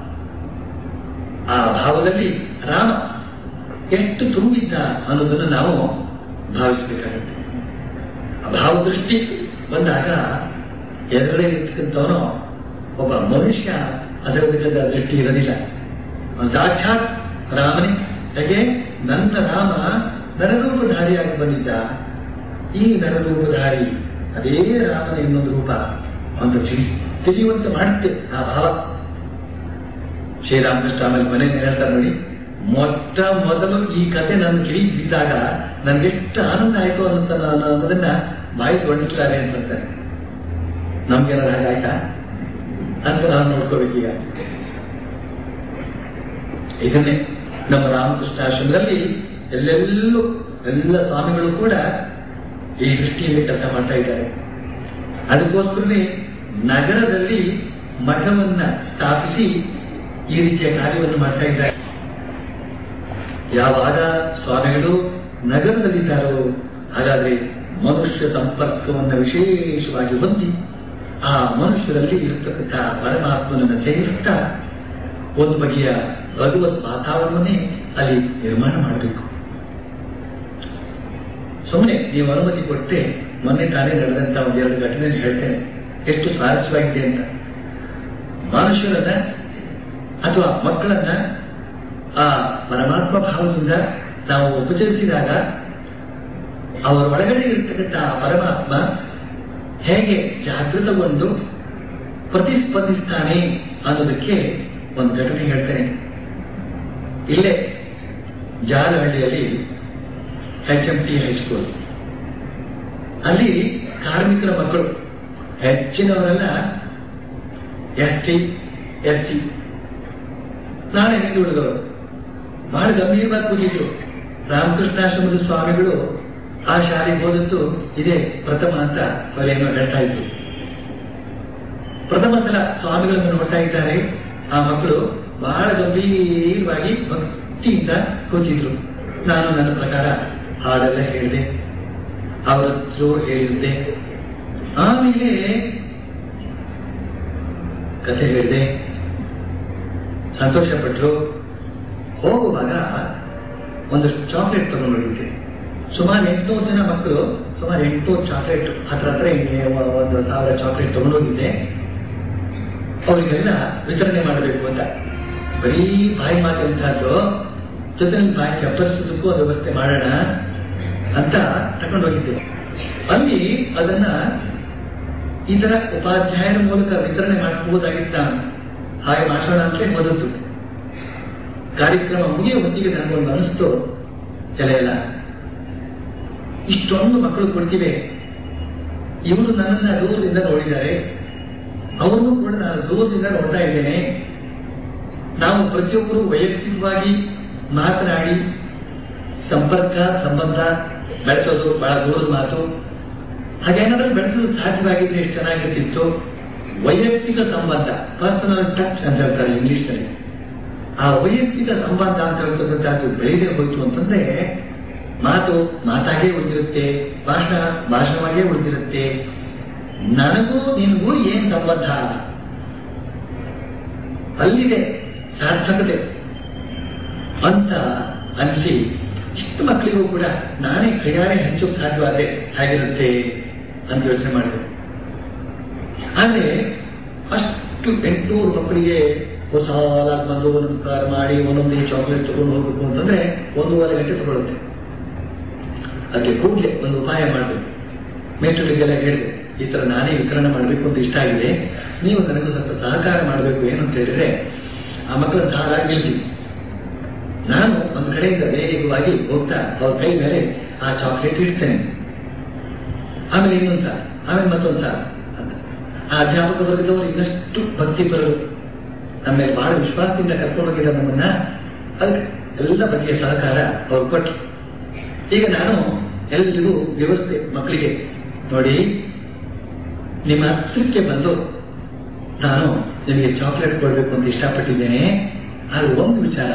ಆ ಭಾವದಲ್ಲಿ ರಾಮ ಎಷ್ಟು ತುಂಬಿದ್ದ ಅನ್ನೋದನ್ನು ನಾವು ಭಾವಿಸಬೇಕಾಗುತ್ತೆ ಆ ಭಾವದೃಷ್ಟಿ ಬಂದಾಗ ಎದುರೇ ಇರ್ತಕ್ಕಂಥವನು ಒಬ್ಬ ಮನುಷ್ಯ ಅದರ ವಿಧದ ದೃಷ್ಟಿ ಇರೋದಿಲ್ಲ ಅವನು ಸಾಕ್ಷಾತ್ ರಾಮನೇ ಹೇಗೆ ನನ್ನ ರಾಮ ನರರೂಪಧಾರಿಯಾಗಿ ಬಂದಿದ್ದ ಈ ನರರೂಪಧಾರಿ ಅದೇ ರಾಮನ ಇನ್ನೊಂದು ರೂಪ ಅಂತ ತಿಳಿಸಿ ತಿಳಿಯುವಂತೆ ಮಾಡುತ್ತೆ ಆ ಭಾವ ಶ್ರೀರಾಮಕೃಷ್ಣ ಆಮೇಲೆ ಮನೆ ಹೇಳ್ತಾರೆ ನೋಡಿ ಮೊಟ್ಟ ಮೊದಲು ಈ ಕತೆ ನನ್ನ ಕಿವಿ ಬಿದ್ದಾಗ ನನ್ಗೆಷ್ಟು ಆನಂದ ಆಯ್ತು ಅನ್ನೋ ಅನ್ನೋದನ್ನ ಬಾಯಿ ವರ್ಣಿಸ್ತಾರೆ ಅಂತಾರೆ ನಮ್ಗೇನಾದ್ರು ಹಾಗೆ ಆಯ್ತಾ ಅಂತ ನಾವು ನೋಡ್ಕೋಬೇಕೀಗ ಇದನ್ನೇ ನಮ್ಮ ರಾಮಕೃಷ್ಣಾಶ್ರಮದಲ್ಲಿ ಎಲ್ಲೆಲ್ಲೂ ಎಲ್ಲ ಸ್ವಾಮಿಗಳು ಕೂಡ ಈ ದೃಷ್ಟಿಯಲ್ಲಿ ಕೆಲಸ ಮಾಡ್ತಾ ಇದ್ದಾರೆ ಅದಕ್ಕೋಸ್ಕರನೇ ನಗರದಲ್ಲಿ ಮಠವನ್ನ ಸ್ಥಾಪಿಸಿ ಈ ರೀತಿಯ ಕಾರ್ಯವನ್ನು ಮಾಡ್ತಾ ಇದ್ದಾರೆ ಯಾವಾಗ ಸ್ವಾಮಿಗಳು ನಗರದಲ್ಲಿದ್ದಾರೋ ಹಾಗಾದ್ರೆ ಮನುಷ್ಯ ಸಂಪರ್ಕವನ್ನು ವಿಶೇಷವಾಗಿ ಹೊಂದಿ ಆ ಮನುಷ್ಯರಲ್ಲಿ ಇರತಕ್ಕಂಥ ಪರಮಾತ್ಮನನ್ನು ಸೇರಿಸ್ತಾ ಒಂದು ಬಗೆಯ ಭಗವತ್ ವಾತಾವರಣವನ್ನೇ ಅಲ್ಲಿ ನಿರ್ಮಾಣ ಮಾಡಬೇಕು ಸುಮ್ಮನೆ ನೀವು ಅನುಮತಿ ಕೊಟ್ಟೆ ಮೊನ್ನೆ ತಾನೇ ನಡೆದಂತ ಒಂದೆರಡು ಘಟನೆ ಹೇಳ್ತೇನೆ ಎಷ್ಟು ಸ್ವಾರಸ್ಯವಾಗಿದೆ ಅಂತ ಮನುಷ್ಯರನ್ನ ಅಥವಾ ಮಕ್ಕಳನ್ನ ಆ ಪರಮಾತ್ಮ ಭಾವದಿಂದ ನಾವು ಉಪಚರಿಸಿದಾಗ ಅವರ ಒಳಗಡೆ ಇರ್ತಕ್ಕಂಥ ಆ ಪರಮಾತ್ಮ ಹೇಗೆ ಜಾಗೃತಗೊಂಡು ಪ್ರತಿಸ್ಪಂದಿಸ್ತಾನೆ ಅನ್ನೋದಕ್ಕೆ ಒಂದು ಘಟನೆ ಹೇಳ್ತೇನೆ ಇಲ್ಲೇ ಜಾಲಹಳ್ಳಿಯಲ್ಲಿ ಎಚ್ ಎಂ ಟಿ ಹೈಸ್ಕೂಲ್ ಅಲ್ಲಿ ಕಾರ್ಮಿಕರ ಮಕ್ಕಳು ಹೆಚ್ಚಿನವರೆಲ್ಲ ಎಸ್ ಟಿ ಎಸ್ ಟಿ ನಾಳೆ ಹಿಂದುಳಿದವರು ಬಹಳ ಗಂಭೀರವಾಗಿ ಕೂತಿದ್ರು ರಾಮಕೃಷ್ಣಾಶ್ರಮದ ಸ್ವಾಮಿಗಳು ಆ ಶಾಲೆಗೆ ಹೋದದ್ದು ಇದೇ ಪ್ರಥಮ ಅಂತ ಅವರೇನೋ ಹೇಳ್ತಾ ಇದ್ರು ಪ್ರಥಮ ಸಲ ಸ್ವಾಮಿಗಳನ್ನು ನೋಡ್ತಾ ಇದ್ದಾರೆ ಆ ಮಕ್ಕಳು ಬಹಳ ಗಂಭೀರವಾಗಿ ಭಕ್ತಿಯಿಂದ ಕೂತಿದ್ರು ನಾನು ನನ್ನ ಪ್ರಕಾರ ಹಾಡೆಲ್ಲ ಹೇಳಿದೆ ಅವರ ಹತ್ರ ಹೇಳಿದ್ದೆ ಆಮೇಲೆ ಕಥೆ ಹೇಳಿದೆ ಸಂತೋಷಪಟ್ಟರು ಹೋಗುವಾಗ ಒಂದಷ್ಟು ಚಾಕ್ಲೇಟ್ ತಗೊಂಡು ಹೋಗಿದ್ದೆ ಸುಮಾರು ಎಂಟುನೂರು ಜನ ಮಕ್ಕಳು ಸುಮಾರು ಎಂಟುನೂರು ಚಾಕ್ಲೇಟ್ ಹತ್ರ ಹತ್ರ ಹಿಂಗೆ ಒಂದು ಸಾವಿರ ಚಾಕ್ಲೇಟ್ ತಗೊಂಡು ಹೋಗಿದ್ದೆ ಅವರಿಗೆಲ್ಲ ವಿತರಣೆ ಮಾಡಬೇಕು ಅಂತ ಬರೀ ಬಾಯಿ ಮಾತಾಡ್ತಾದ್ರು ಜೊತೆ ಬಾಯಿ ಚಪ್ಪರಿಸೋದಕ್ಕೂ ಒಂದು ವ್ಯವಸ್ಥೆ ಮಾಡೋಣ ಅಂತ ತಗೊಂಡು ಹೋಗಿದ್ದೆ ಅಲ್ಲಿ ಅದನ್ನ ಇದರ ಉಪಾಧ್ಯಾಯರ ಮೂಲಕ ವಿತರಣೆ ಮಾಡಿಸಬಹುದಾಗಿತ್ತ ಹಾಗೆ ಮಾಡೋಣ ಅಂತಲೇ ಹೋದದ್ದು ಕಾರ್ಯಕ್ರಮ ಮುಗಿಯೋ ಹೊತ್ತಿಗೆ ನನಗೊಂದು ಅನಿಸ್ತು ತಲೆ ಎಲ್ಲ ಇಷ್ಟೊಂದು ಮಕ್ಕಳು ಕೊಡ್ತಿವೆ ಇವರು ನನ್ನನ್ನ ದೂರದಿಂದ ನೋಡಿದ್ದಾರೆ ಅವರನ್ನು ಕೂಡ ನಾನು ದೂರದಿಂದ ನೋಡ್ತಾ ಇದ್ದೇನೆ ನಾವು ಪ್ರತಿಯೊಬ್ಬರು ವೈಯಕ್ತಿಕವಾಗಿ ಮಾತನಾಡಿ ಸಂಪರ್ಕ ಸಂಬಂಧ ಬೆಳೆಸೋದು ಬಹಳ ದೂರದ ಮಾತು ಹಾಗೇನಾದ್ರೂ ಬೆಳೆಸೋದು ಸಾಧ್ಯವಾಗಿದ್ರೆ ಎಷ್ಟು ಚೆನ್ನಾಗಿರ್ತಿತ್ತು ವೈಯಕ್ತಿಕ ಸಂಬಂಧ ಪರ್ಸನಲ್ ಟಚ್ ಅಂತ ಹೇಳ್ತಾರೆ ಇಂಗ್ಲಿಷ್ ನಲ್ಲಿ ಆ ವೈಯಕ್ತಿಕ ಸಂಬಂಧ ಅಂತ ಹೇಳ್ತಕ್ಕಂಥದ್ದು ಬೆಳೆದೇ ಹೋಯ್ತು ಅಂತಂದ್ರೆ ಮಾತು ಮಾತಾಗೇ ಉಳಿದಿರುತ್ತೆ ಭಾಷಣ ಭಾಷಣವಾಗೇ ಉಳಿದಿರುತ್ತೆ ನನಗೂ ನಿನಗೂ ಏನ್ ಸಂಬಂಧ ಅಲ್ಲಿದೆ ಸಾರ್ಥಕತೆ ಅಂತ ಅನಿಸಿ ಇಷ್ಟು ಮಕ್ಕಳಿಗೂ ಕೂಡ ನಾನೇ ಕೈಯಾರೆ ಹಂಚೋಕ್ ಸಾಧ್ಯವಾದ್ರೆ ಹೇಗಿರುತ್ತೆ ಅಂತ ಯೋಚನೆ ಮಾಡಿದೆ ಆದ್ರೆ ಅಷ್ಟು ಎಂಟುನೂರು ಮಕ್ಕಳಿಗೆ ಹೊಸ ಬಂದು ನಮಸ್ಕಾರ ಮಾಡಿ ಒಂದೊಂದೇ ಚಾಕ್ಲೇಟ್ ತಗೊಂಡು ಹೋಗ್ಬೇಕು ಅಂತಂದ್ರೆ ಒಂದೂವರೆ ಗಂಟೆ ತಗೊಳುತ್ತೆ ಅದಕ್ಕೆ ಕೂಡಲೇ ಒಂದು ಉಪಾಯ ಮಾಡಬೇಕು ಮೇಸ್ಟರ್ಗಳಿಗೆಲ್ಲ ಹೇಳಿದೆ ಈ ತರ ನಾನೇ ವಿತರಣೆ ಮಾಡಬೇಕು ಅಂತ ಇಷ್ಟ ಆಗಿದೆ ನೀವು ನನಗೂ ಸ್ವಲ್ಪ ಸಹಕಾರ ಮಾಡಬೇಕು ಏನು ಅಂತ ಹೇಳಿದ್ರೆ ಆ ಮಕ್ಕಳ ಸಾಲಾಗಿ ನಿಲ್ಸಿ ನಾನು ಒಂದು ಕಡೆಯಿಂದ ವೇಗವಾಗಿ ಹೋಗ್ತಾ ಅವ್ರ ಕೈ ಮೇಲೆ ಆ ಚಾಕ್ಲೇಟ್ ಇಡ್ತೇನೆ ಆಮೇಲೆ ಇನ್ನೊಂದು ಸಾಲ ಆಮೇಲೆ ಮತ್ತೊಂದು ಸಾಲ ಅಂತ ಆ ಅಧ್ಯಾಪಕ ವರ್ಗದವರು ಇನ್ನಷ್ಟು ಭಕ್ತಿ ಬರಲು ನಮ್ಮ ಮೇಲೆ ಬಹಳ ವಿಶ್ವಾಸದಿಂದ ಕರ್ಕೊಂಡು ಹೋಗಿದ್ದ ನಮ್ಮನ್ನ ಅದಕ್ಕೆ ಎಲ್ಲ ಬಗೆಯ ಸಹಕಾರ ಅವ್ರು ಕೊಟ್ಟರು ಈಗ ನಾನು ಎಲ್ರಿಗೂ ವ್ಯವಸ್ಥೆ ಮಕ್ಕಳಿಗೆ ನೋಡಿ ನಿಮ್ಮ ಹತ್ರಕ್ಕೆ ಬಂದು ನಾನು ನಿಮಗೆ ಚಾಕ್ಲೇಟ್ ಕೊಡಬೇಕು ಅಂತ ಇಷ್ಟಪಟ್ಟಿದ್ದೇನೆ ಆದ್ರೆ ಒಂದು ವಿಚಾರ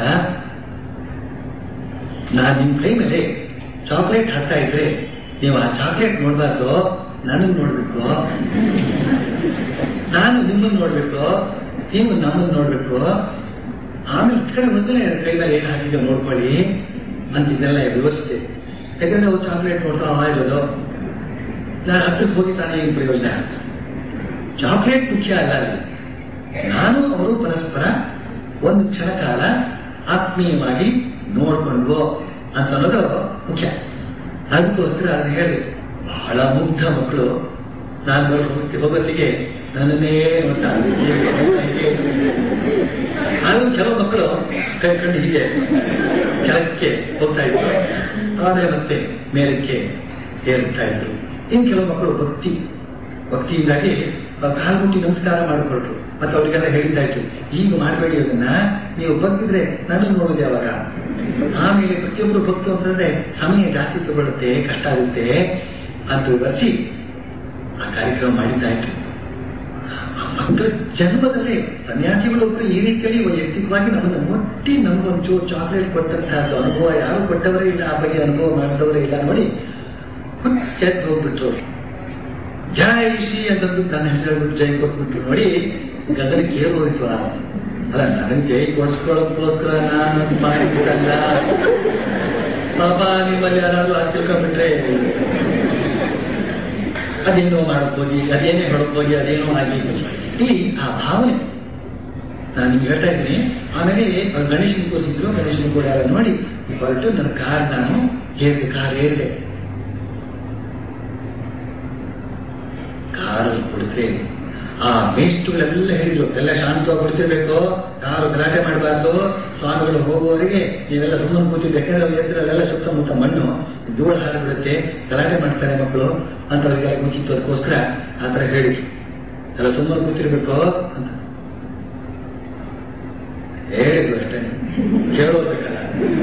ನಾನು ನಿಮ್ಮ ಕೈ ಮೇಲೆ ಚಾಕ್ಲೇಟ್ ಹಾಕ್ತಾ ಇದ್ರೆ ನೀವು ಆ ಚಾಕ್ಲೇಟ್ ನೋಡ್ಬಾರ್ದು ನನಗ್ ನೋಡ್ಬೇಕು ನಾನು ನಿಮ್ಮನ್ನು ನೋಡ್ಬೇಕು ನೀವು ನಮ್ಮನ್ನು ನೋಡ್ಬೇಕು ಆಮೇಲೆ ಈ ಕಡೆ ಬಂದ್ರೆ ಕೈ ಮೇಲೆ ಏನು ಹಾಕಿದೆ ನೋಡ್ಕೊಳ್ಳಿ ಅಂತ ಇದೆಲ್ಲ ವ್ಯವಸ್ಥೆ ಯಾಕಂದ್ರೆ ಅವ್ರು ಚಾಕ್ಲೇಟ್ ನೋಡ್ತಾ ಇರೋದು ನಾನು ಹತ್ತಕ್ಕೆ ಹೋಗಿ ತಾನೇ ಏನು ಪ್ರಯೋಜನ ಚಾಕ್ಲೇಟ್ ಮುಖ್ಯ ಅಲ್ಲ ಅಲ್ಲಿ ನಾನು ಅವರು ಪರಸ್ಪರ ಒಂದು ಕ್ಷಣ ಕಾಲ ಆತ್ಮೀಯವಾಗಿ ನೋಡ್ಕೊಂಡ್ವು ಅಂತ ಅನ್ನೋದು ಮುಖ್ಯ ಅದಕ್ಕೋಸ್ಕರ ಅದನ್ನ ಹೇಳಿ ಬಹಳ ಮುಗ್ಧ ಮಕ್ಕಳು ನಾನು ಬರೋ ಹೋಗೋತ್ತಿಗೆ ನನ್ನನ್ನೇ ನೋಡ್ತಾ ಅದು ಕೆಲವು ಮಕ್ಕಳು ಕೈ ಕಣ್ಣು ಹೀಗೆ ಕೆಳಕ್ಕೆ ಹೋಗ್ತಾ ಇದ್ರು ಆಮೇಲೆ ಮತ್ತೆ ಮೇಲಕ್ಕೆ ಏರುತ್ತಾ ಇದ್ರು ಇನ್ನು ಕೆಲವು ಮಕ್ಕಳು ಭಕ್ತಿ ಭಕ್ತಿಯಿಂದಾಗಿ ಕಾಲು ಮುಟ್ಟಿ ನಮಸ್ಕಾರ ಮಾಡಿಕೊಟ್ರು ಮತ್ತೆ ಅವ್ರಿಗೆಲ್ಲ ಹೇಳಿದ್ದಾಯ್ತು ಈಗ ಮಾಡಬೇಡಿ ಅದನ್ನ ನೀವು ಭಕ್ತಿದ್ರೆ ನನ್ನನ್ನು ನೋಡುದು ಯಾವಾಗ ಆಮೇಲೆ ಪ್ರತಿಯೊಬ್ಬರು ಭಕ್ತು ಅಂತಂದ್ರೆ ಸಮಯ ಜಾಸ್ತಿ ತಗೊಳುತ್ತೆ ಕಷ್ಟ ಆಗುತ್ತೆ ಅಂತ ವಿವರಿಸಿ ಆ ಕಾರ್ಯಕ್ರಮ ಮಾಡಿದ್ದಾಯ್ತು ಮಕ್ಕಳ ಜನ್ಮದಲ್ಲೇ ಸನ್ಯಾಸಿಗಳೊಬ್ಬರು ಈ ರೀತಿಯಲ್ಲಿ ವೈಯಕ್ತಿಕವಾಗಿ ನಮ್ಮನ್ನು ಮುಟ್ಟಿ ನಮಗೊಂಚೂರು ಚಾಕ್ಲೇಟ್ ಕೊಟ್ಟಂತಹದ್ದು ಅನುಭವ ಯಾರು ಕೊಟ್ಟವರೇ ಇಲ್ಲ ಆ ಬಗ್ಗೆ ಅನುಭವ ಮಾಡಿದವರೇ ಇಲ್ಲ ನೋಡಿ ಹುಚ್ಚೆದ್ದು ಹೋಗ್ಬಿಟ್ರು ಜೈ ಶ್ರೀ ಅಂತಂದು ನನ್ನ ಹೆಸರು ಜೈ ಕೊಟ್ಬಿಟ್ರು ನೋಡಿ ಗದರಿಗೆ ಕೇಳಿ ಹೋಯ್ತು ಅಲ್ಲ ನನಗೆ ಜೈ ಕೊಡ್ಸ್ಕೊಳ್ಳೋದಕ್ಕೋಸ್ಕರ ನಾನು ಮಾಡಿಬಿಟ್ಟಲ್ಲ ಪಾಪ ನಿಮ್ಮಲ್ಲಿ ಯಾರಾದ್ರೂ ಅದು ತಿಳ್ಕೊಂಡ್ಬಿಟ್ರೆ ಅದೇನೋ ಮಾಡಕ್ ಹೋಗಿ ಅದೇನೇ ಹೊಡಕ್ ಹೋಗಿ ಅದೇನೋ ಆಗಿ ಇಲ್ಲಿ ಆ ಭಾವನೆ ನಾನು ನಿಮ್ಗೆ ಹೇಳ್ತಾ ಇದ್ದೀನಿ ಆಮೇಲೆ ಅವ್ರು ಗಣೇಶನ ಕೂರಿಸಿದ್ರು ಗಣೇಶನ ಕೂಡ ನೋಡಿ ಹೊರಟು ನನ್ನ ಕಾರ್ ನಾನು ಏರಿದೆ ಕಾರ್ ಏರಿದೆ ಕಾರಲ್ಲಿ ಕುಡಿದ್ರೆ ಆ ಮೇಷ್ಟ್ರುಗಳೆಲ್ಲ ಹೇಳಿದ್ರು ಎಲ್ಲ ಶಾಂತವಾಗಿ ಕುಡಿತಿರ್ಬೇಕು ಯಾರು ಗಲಾಟೆ ಮಾಡಬಾರ್ದು ಸ್ವಾಮಿಗಳು ಹೋಗುವವರೆಗೆ ನೀವೆಲ್ಲ ಸುಮ್ಮನೆ ಕೂತಿದ್ದು ಯಾಕಂದ್ರೆ ಅವ್ರ ಎದುರಲ್ಲೆಲ್ಲ ಸುತ್ತಮುತ್ತ ಮಣ್ಣು ಧೂಳು ಹಾರಿಬಿಡುತ್ತೆ ಗಲಾಟೆ ಮಾಡ್ತಾರೆ ಮಕ್ಕಳು ಅಂತ ಅವರಿಗೆ ಮುಚ್ಚಿತ್ತು ಅದಕ್ಕೋಸ್ಕರ ಆ ಥರ ಹೇಳಿದ್ರು ಎಲ್ಲ ಸುಮ್ಮನೆ ಕೂತಿರ್ಬೇಕು ಅಂತ ಹೇಳಿದ್ರು ಅಷ್ಟೇ ಕೇಳೋಬೇಕಲ್ಲ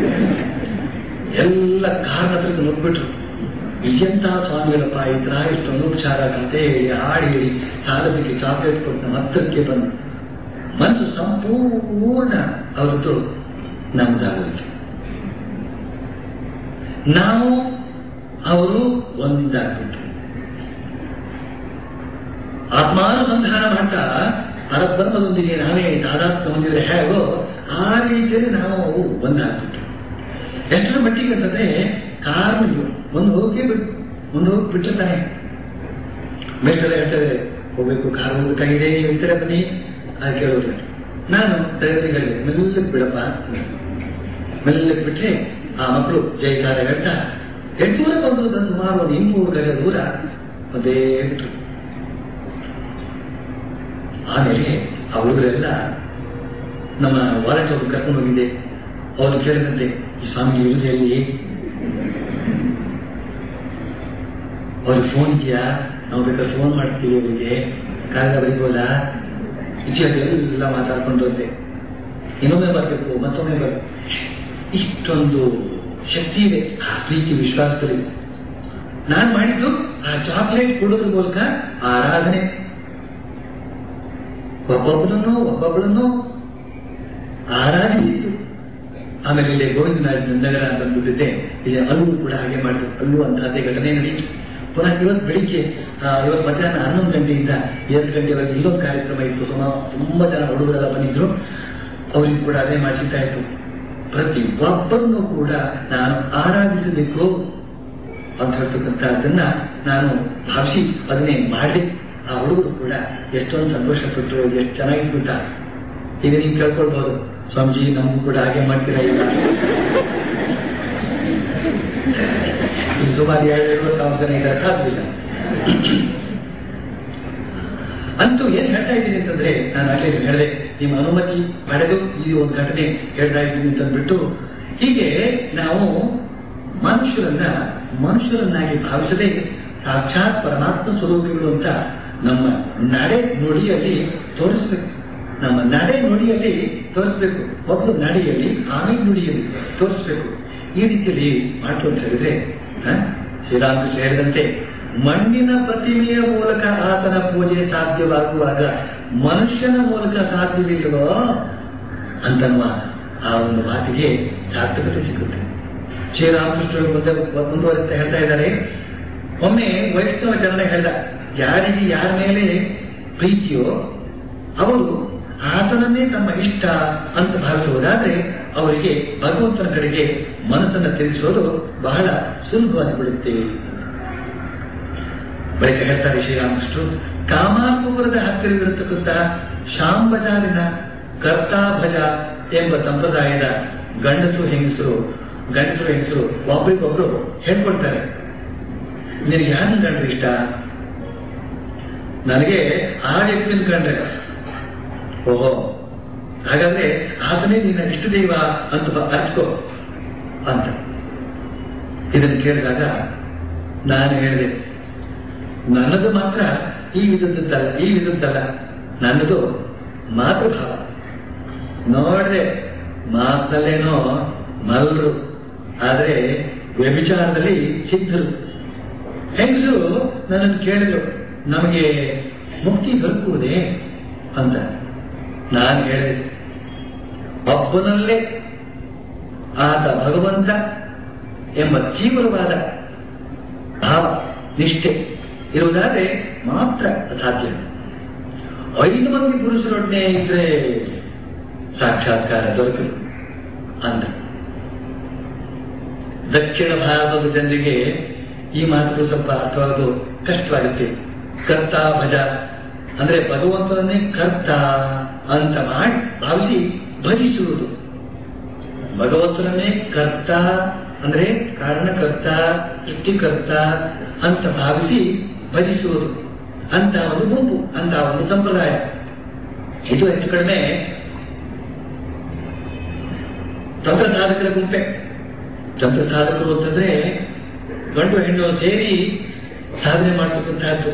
ಎಲ್ಲ ಕಾರಣ ಹತ್ರ ನುಗ್ಬಿಟ್ರು ಎಂತ ಸ್ವಾಮಿಗಳಪ್ಪ ಈ ತರ ಇಷ್ಟು ಅನುಪಚಾರ ಕತೆ ಹೇಳಿ ಹಾಡಿ ಹೇಳಿ ಸಾಲದಕ್ಕೆ ಚಾಕ್ಲೇಟ್ ಕೊಟ್ಟು ನಮ್ಮ ಹತ್ರಕ್ಕೆ ಬಂದು ಮನಸ್ಸು ಸಂಪೂರ್ಣ ಅವರದ್ದು ನಮ್ದಾಗುತ್ತೆ ನಾವು ಅವರು ಒಂದಾಗ್ಬಿಟ್ರು ಆತ್ಮಾನುಸಂಧಾನ ಮಾಡ್ತಾ ಪರಬ್ರಹ್ಮದೊಂದಿಗೆ ನಾವೇ ತಾದಾತ್ಮ ಹೊಂದಿದ್ರೆ ಹೇಗೋ ಆ ರೀತಿಯಲ್ಲಿ ನಾವು ಒಂದಾಗ್ಬಿಟ್ರು ಎಷ್ಟರ ಮಟ್ಟಿಗೆ ಅಂತಂದ್ರೆ ಕಾರಣಗಳು ಒಂದು ಹೋಗಿ ಬಿಟ್ಟು ಒಂದು ಹೋಗಿ ಬಿಟ್ಟಿರ್ತಾನೆ ಮೇಷ್ಟೆಲ್ಲ ಹೇಳ್ತಾರೆ ಹೋಗ್ಬೇಕು ಕಾರ್ ಹೋಗ್ಬೇಕಾಗಿದೆ ನೀವು ಈ ತರ ಬನ್ನಿ ಅದು ಕೇಳೋರು ನಾನು ತರಗತಿಗಳಿಗೆ ಮೆಲ್ಲಕ್ಕೆ ಬಿಡಪ್ಪ ಮೆಲ್ಲಕ್ಕೆ ಬಿಟ್ರೆ ಆ ಮಕ್ಕಳು ಜಯಕಾರ ಹೇಳ್ತಾ ಎಷ್ಟು ದೂರ ಬಂದ್ರು ಸುಮಾರು ಒಂದು ಇನ್ನೂರು ಗಜ ದೂರ ಒಂದೇ ಬಿಟ್ರು ಆಮೇಲೆ ಆ ಹುಡುಗರೆಲ್ಲ ನಮ್ಮ ವಾಲೆಟ್ ಅವ್ರು ಕರ್ಕೊಂಡು ಹೋಗಿದ್ದೆ ಅವನು ಕೇಳಿದಂತೆ ಈ ಸ್ವಾಮಿ ಇರುದೆಯಲ್ಲಿ ಅವ್ರಿಗೆ ಫೋನ್ ಇದೆಯಾ ನಾವು ಬೇಕಾದ್ರೆ ಫೋನ್ ಮಾಡ್ತೀವಿ ಅವರಿಗೆ ಕಾಗದ ಬರೀಬೋದ ಇತ್ಯಾದಿ ಎಲ್ಲ ಮಾತಾಡ್ಕೊಂಡ್ರಂತೆ ಇನ್ನೊಮ್ಮೆ ಬರಬೇಕು ಮತ್ತೊಮ್ಮೆ ಬರಬೇಕು ಇಷ್ಟೊಂದು ಶಕ್ತಿ ಇದೆ ಆ ಪ್ರೀತಿ ವಿಶ್ವಾಸದಲ್ಲಿ ನಾನು ಮಾಡಿದ್ದು ಆ ಚಾಕ್ಲೇಟ್ ಕೊಡೋದ್ರ ಮೂಲಕ ಆರಾಧನೆ ಒಬ್ಬೊಬ್ಬರನ್ನು ಒಬ್ಬೊಬ್ಬರನ್ನು ಆರಾಧಿಸಿದ್ದು ಆಮೇಲೆ ಇಲ್ಲಿ ಗೋವಿಂದ ನಗರ ಅಂತ ಅಂದ್ಬಿಟ್ಟಿದ್ದೆ ಇಲ್ಲಿ ಅಲ್ಲೂ ಕೂಡ ಹಾಗೆ ಮಾಡಿದ್ರು ಅಲ್ಲೂ ಅಂತ ಅದೇ ಘಟನೆ ನಡೀತು ಪುನಃ ಇವತ್ತು ಬೆಳಿಗ್ಗೆ ಆ, ಇವತ್ತು ಮಧ್ಯಾಹ್ನ ಹನ್ನೊಂದು ಗಂಟೆಯಿಂದ ಎರಡು ಗಂಟೆವರೆಗೆ ಇಲ್ಲೊಂದು ಕಾರ್ಯಕ್ರಮ ಇತ್ತು ಸುಮಾರು ತುಂಬಾ ಜನ ಹುಡುಗರೆಲ್ಲ ಬಂದಿದ್ರು ಅವರಿಗೂ ಕೂಡ ಅದೇ ಮಾಡಿಸ್ತಾ ಇತ್ತು ಪ್ರತಿ ಒಬ್ಬರನ್ನು ಕೂಡ ನಾನು ಆರಾಧಿಸಬೇಕು ಅಂತ ಹೇಳ್ತಕ್ಕಂಥದ್ದನ್ನ ನಾನು ಭಾವಿಸಿ ಅದನ್ನೇ ಮಾಡಿ ಆ ಹುಡುಗರು ಕೂಡ ಎಷ್ಟೊಂದು ಸಂತೋಷ ಪಟ್ಟರು ಎಷ್ಟು ಚೆನ್ನಾಗಿತ್ತು ಅಂತ ಈಗ ನೀವು ಕೇಳ್ಕೊಳ್ಬಹುದು ಸ್ವಾಮೀಜಿ ನಮಗೂ ಕೂಡ ಹಾಗೆ ಮಾಡ್ತೀರಾ ಈಗ ಇದು ಸುಮಾರು ಎರಡು ಎರಡು ಸಾವಿರ ಜನ ಇದರ ಸಾಧ್ಯವಿಲ್ಲ ಅಂತೂ ಏನ್ ಹೇಳ್ತಾ ಇದ್ದೀನಿ ಅಂತಂದ್ರೆ ನಾನು ಆಗಲೇ ಹೇಳಿದೆ ನಿಮ್ಮ ಅನುಮತಿ ಪಡೆದು ಈ ಒಂದು ಘಟನೆ ಹೇಳ್ತಾ ಇದ್ದೀನಿ ಅಂತಂದ್ಬಿಟ್ಟು ಹೀಗೆ ನಾವು ಮನುಷ್ಯರನ್ನ ಮನುಷ್ಯರನ್ನಾಗಿ ಭಾವಿಸದೆ ಸಾಕ್ಷಾತ್ ಪರಮಾತ್ಮ ಸ್ವರೂಪಿಗಳು ಅಂತ ನಮ್ಮ ನಡೆ ನುಡಿಯಲ್ಲಿ ತೋರಿಸ್ಬೇಕು ನಮ್ಮ ನಡೆ ನುಡಿಯಲ್ಲಿ ತೋರಿಸ್ಬೇಕು ಮೊದಲು ನಡೆಯಲ್ಲಿ ಆಮೇಲೆ ನುಡಿಯಲ್ಲಿ ತೋರಿಸ್ಬೇಕು ಈ ರೀತಿಯಲ್ಲಿ ಮಾಡ್ತು ಅಂತ ಹೇಳಿದ್ರೆ ಹ? ಶ್ರೀರಾಮಕೃಷ್ಣ ಹೇಳಿದಂತೆ ಮಣ್ಣಿನ ಪ್ರತಿಮೆಯ ಮೂಲಕ ಆತನ ಪೂಜೆ ಸಾಧ್ಯವಾಗುವಾಗ ಮನುಷ್ಯನ ಮೂಲಕ ಸಾಧ್ಯವಿಲ್ಲವೋ ಅಂತನ್ನುವ ಆ ಒಂದು ಮಾತಿಗೆ ಸಾರ್ಥಕತೆ ಸಿಗುತ್ತೆ ಶ್ರೀರಾಮಕೃಷ್ಣ ಮುಂದೆ ಮುಂದುವರಿಸ್ತಾ ಹೇಳ್ತಾ ಇದ್ದಾರೆ ಒಮ್ಮೆ ವೈಷ್ಣವ ಚರಣ ಹೇಳ್ದ ಯಾರಿಗೆ ಯಾರ ಮೇಲೆ ಪ್ರೀತಿಯೋ ಅವರು ಆತನನ್ನೇ ತಮ್ಮ ಇಷ್ಟ ಅಂತ ಭಾವಿಸುವುದಾದ್ರೆ ಅವರಿಗೆ ಭಗವಂತನ ಕಡೆಗೆ ಮನಸ್ಸನ್ನು ತಿಳಿಸೋದು ಬಹಳ ಸುಲಭವಾಗಿ ಬಿಡುತ್ತೆ ಬಳಿಕ ಹೇಳ್ತಾರೆ ಶ್ರೀರಾಮಕೃಷ್ಣರು ಕಾಮಾಪುರದ ಹತ್ತಿರವಿರತಕ್ಕಂಥ ಶಾಂಬಜಾರಿನ ಕರ್ತಾಭಜ ಎಂಬ ಸಂಪ್ರದಾಯದ ಗಂಡಸು ಹೆಂಗಸರು ಗಂಡಸರು ಹೆಂಗಸರು ಒಬ್ರಿಗೊಬ್ರು ಹೇಳ್ಕೊಳ್ತಾರೆ ನಿನಗೆ ಯಾರನ್ನ ಕಂಡ್ರೆ ಇಷ್ಟ ನನಗೆ ಆ ವ್ಯಕ್ತಿನ ಕಂಡ್ರೆ ಓಹೋ ಹಾಗಾದ್ರೆ ಆತನೇ ನಿನ್ನ ಇಷ್ಟ ದೈವ ಅಂತ ಬ- ಅರ್ತ್ಕೋ ಅಂತ ಇದನ್ನು ಕೇಳಿದಾಗ ನಾನು ಹೇಳಿದೆ ನನ್ನದು ಮಾತ್ರ ಈ ವಿಧದ್ದಲ್ಲ ಈ ವಿಧದ್ದಲ್ಲ ನನ್ನದು ಮಾತೃಭಾವ ನೋಡ್ರೆ ಮಾತಲ್ಲೇನೋ ಮಲ್ರು ಆದ್ರೆ ವ್ಯಭಿಚಾರದಲ್ಲಿ ಸಿದ್ಧರು ಹೆಂಗಸರು ನನ್ನನ್ನು ಕೇಳಿದ್ರು ನಮಗೆ ಮುಕ್ತಿ ದೊರಕುವುದೇ ಅಂತ ನಾನು ಹೇಳಿದೆ ಒಬ್ಬನಲ್ಲೇ ಆತ ಭಗವಂತ ಎಂಬ ತೀವ್ರವಾದ ಭಾವ ನಿಷ್ಠೆ ಇರುವುದಾದ್ರೆ ಮಾತ್ರ ಸಾಧ್ಯ ಐದು ಮಂದಿ ಪುರುಷರೊಡನೆ ಇದ್ರೆ ಸಾಕ್ಷಾತ್ಕಾರ ದೊರಕದು ಅಂದ ದಕ್ಷಿಣ ಭಾರತದ ಜನರಿಗೆ ಈ ಮಾತುಗಳು ಸ್ವಲ್ಪ ಅರ್ಥವಾಗೋದು ಕಷ್ಟವಾಗುತ್ತೆ ಕರ್ತ ಭಜ ಅಂದ್ರೆ ಭಗವಂತನನ್ನೇ ಕರ್ತ ಅಂತ ಮಾಡಿ ಭಾವಿಸಿ ಭಜಿಸುವುದು ಭಗವಂತನನ್ನೇ ಕರ್ತ ಅಂದ್ರೆ ಕಾರಣಕರ್ತ ಸೃಷ್ಟಿಕರ್ತ ಅಂತ ಭಾವಿಸಿ ಭಜಿಸುವುದು ಅಂತ ಒಂದು ಗುಂಪು ಅಂತ ಒಂದು ಸಂಪ್ರದಾಯ ಇದು ಹೆಚ್ಚು ಕಡಿಮೆ ತಂತ್ರ ಸಾಧಕರ ಗುಂಪೆ ತಂತ್ರ ಸಾಧಕರು ಅಂತಂದ್ರೆ ಗಂಡು ಹೆಣ್ಣು ಸೇರಿ ಸಾಧನೆ ಮಾಡತಕ್ಕಂತಹದ್ದು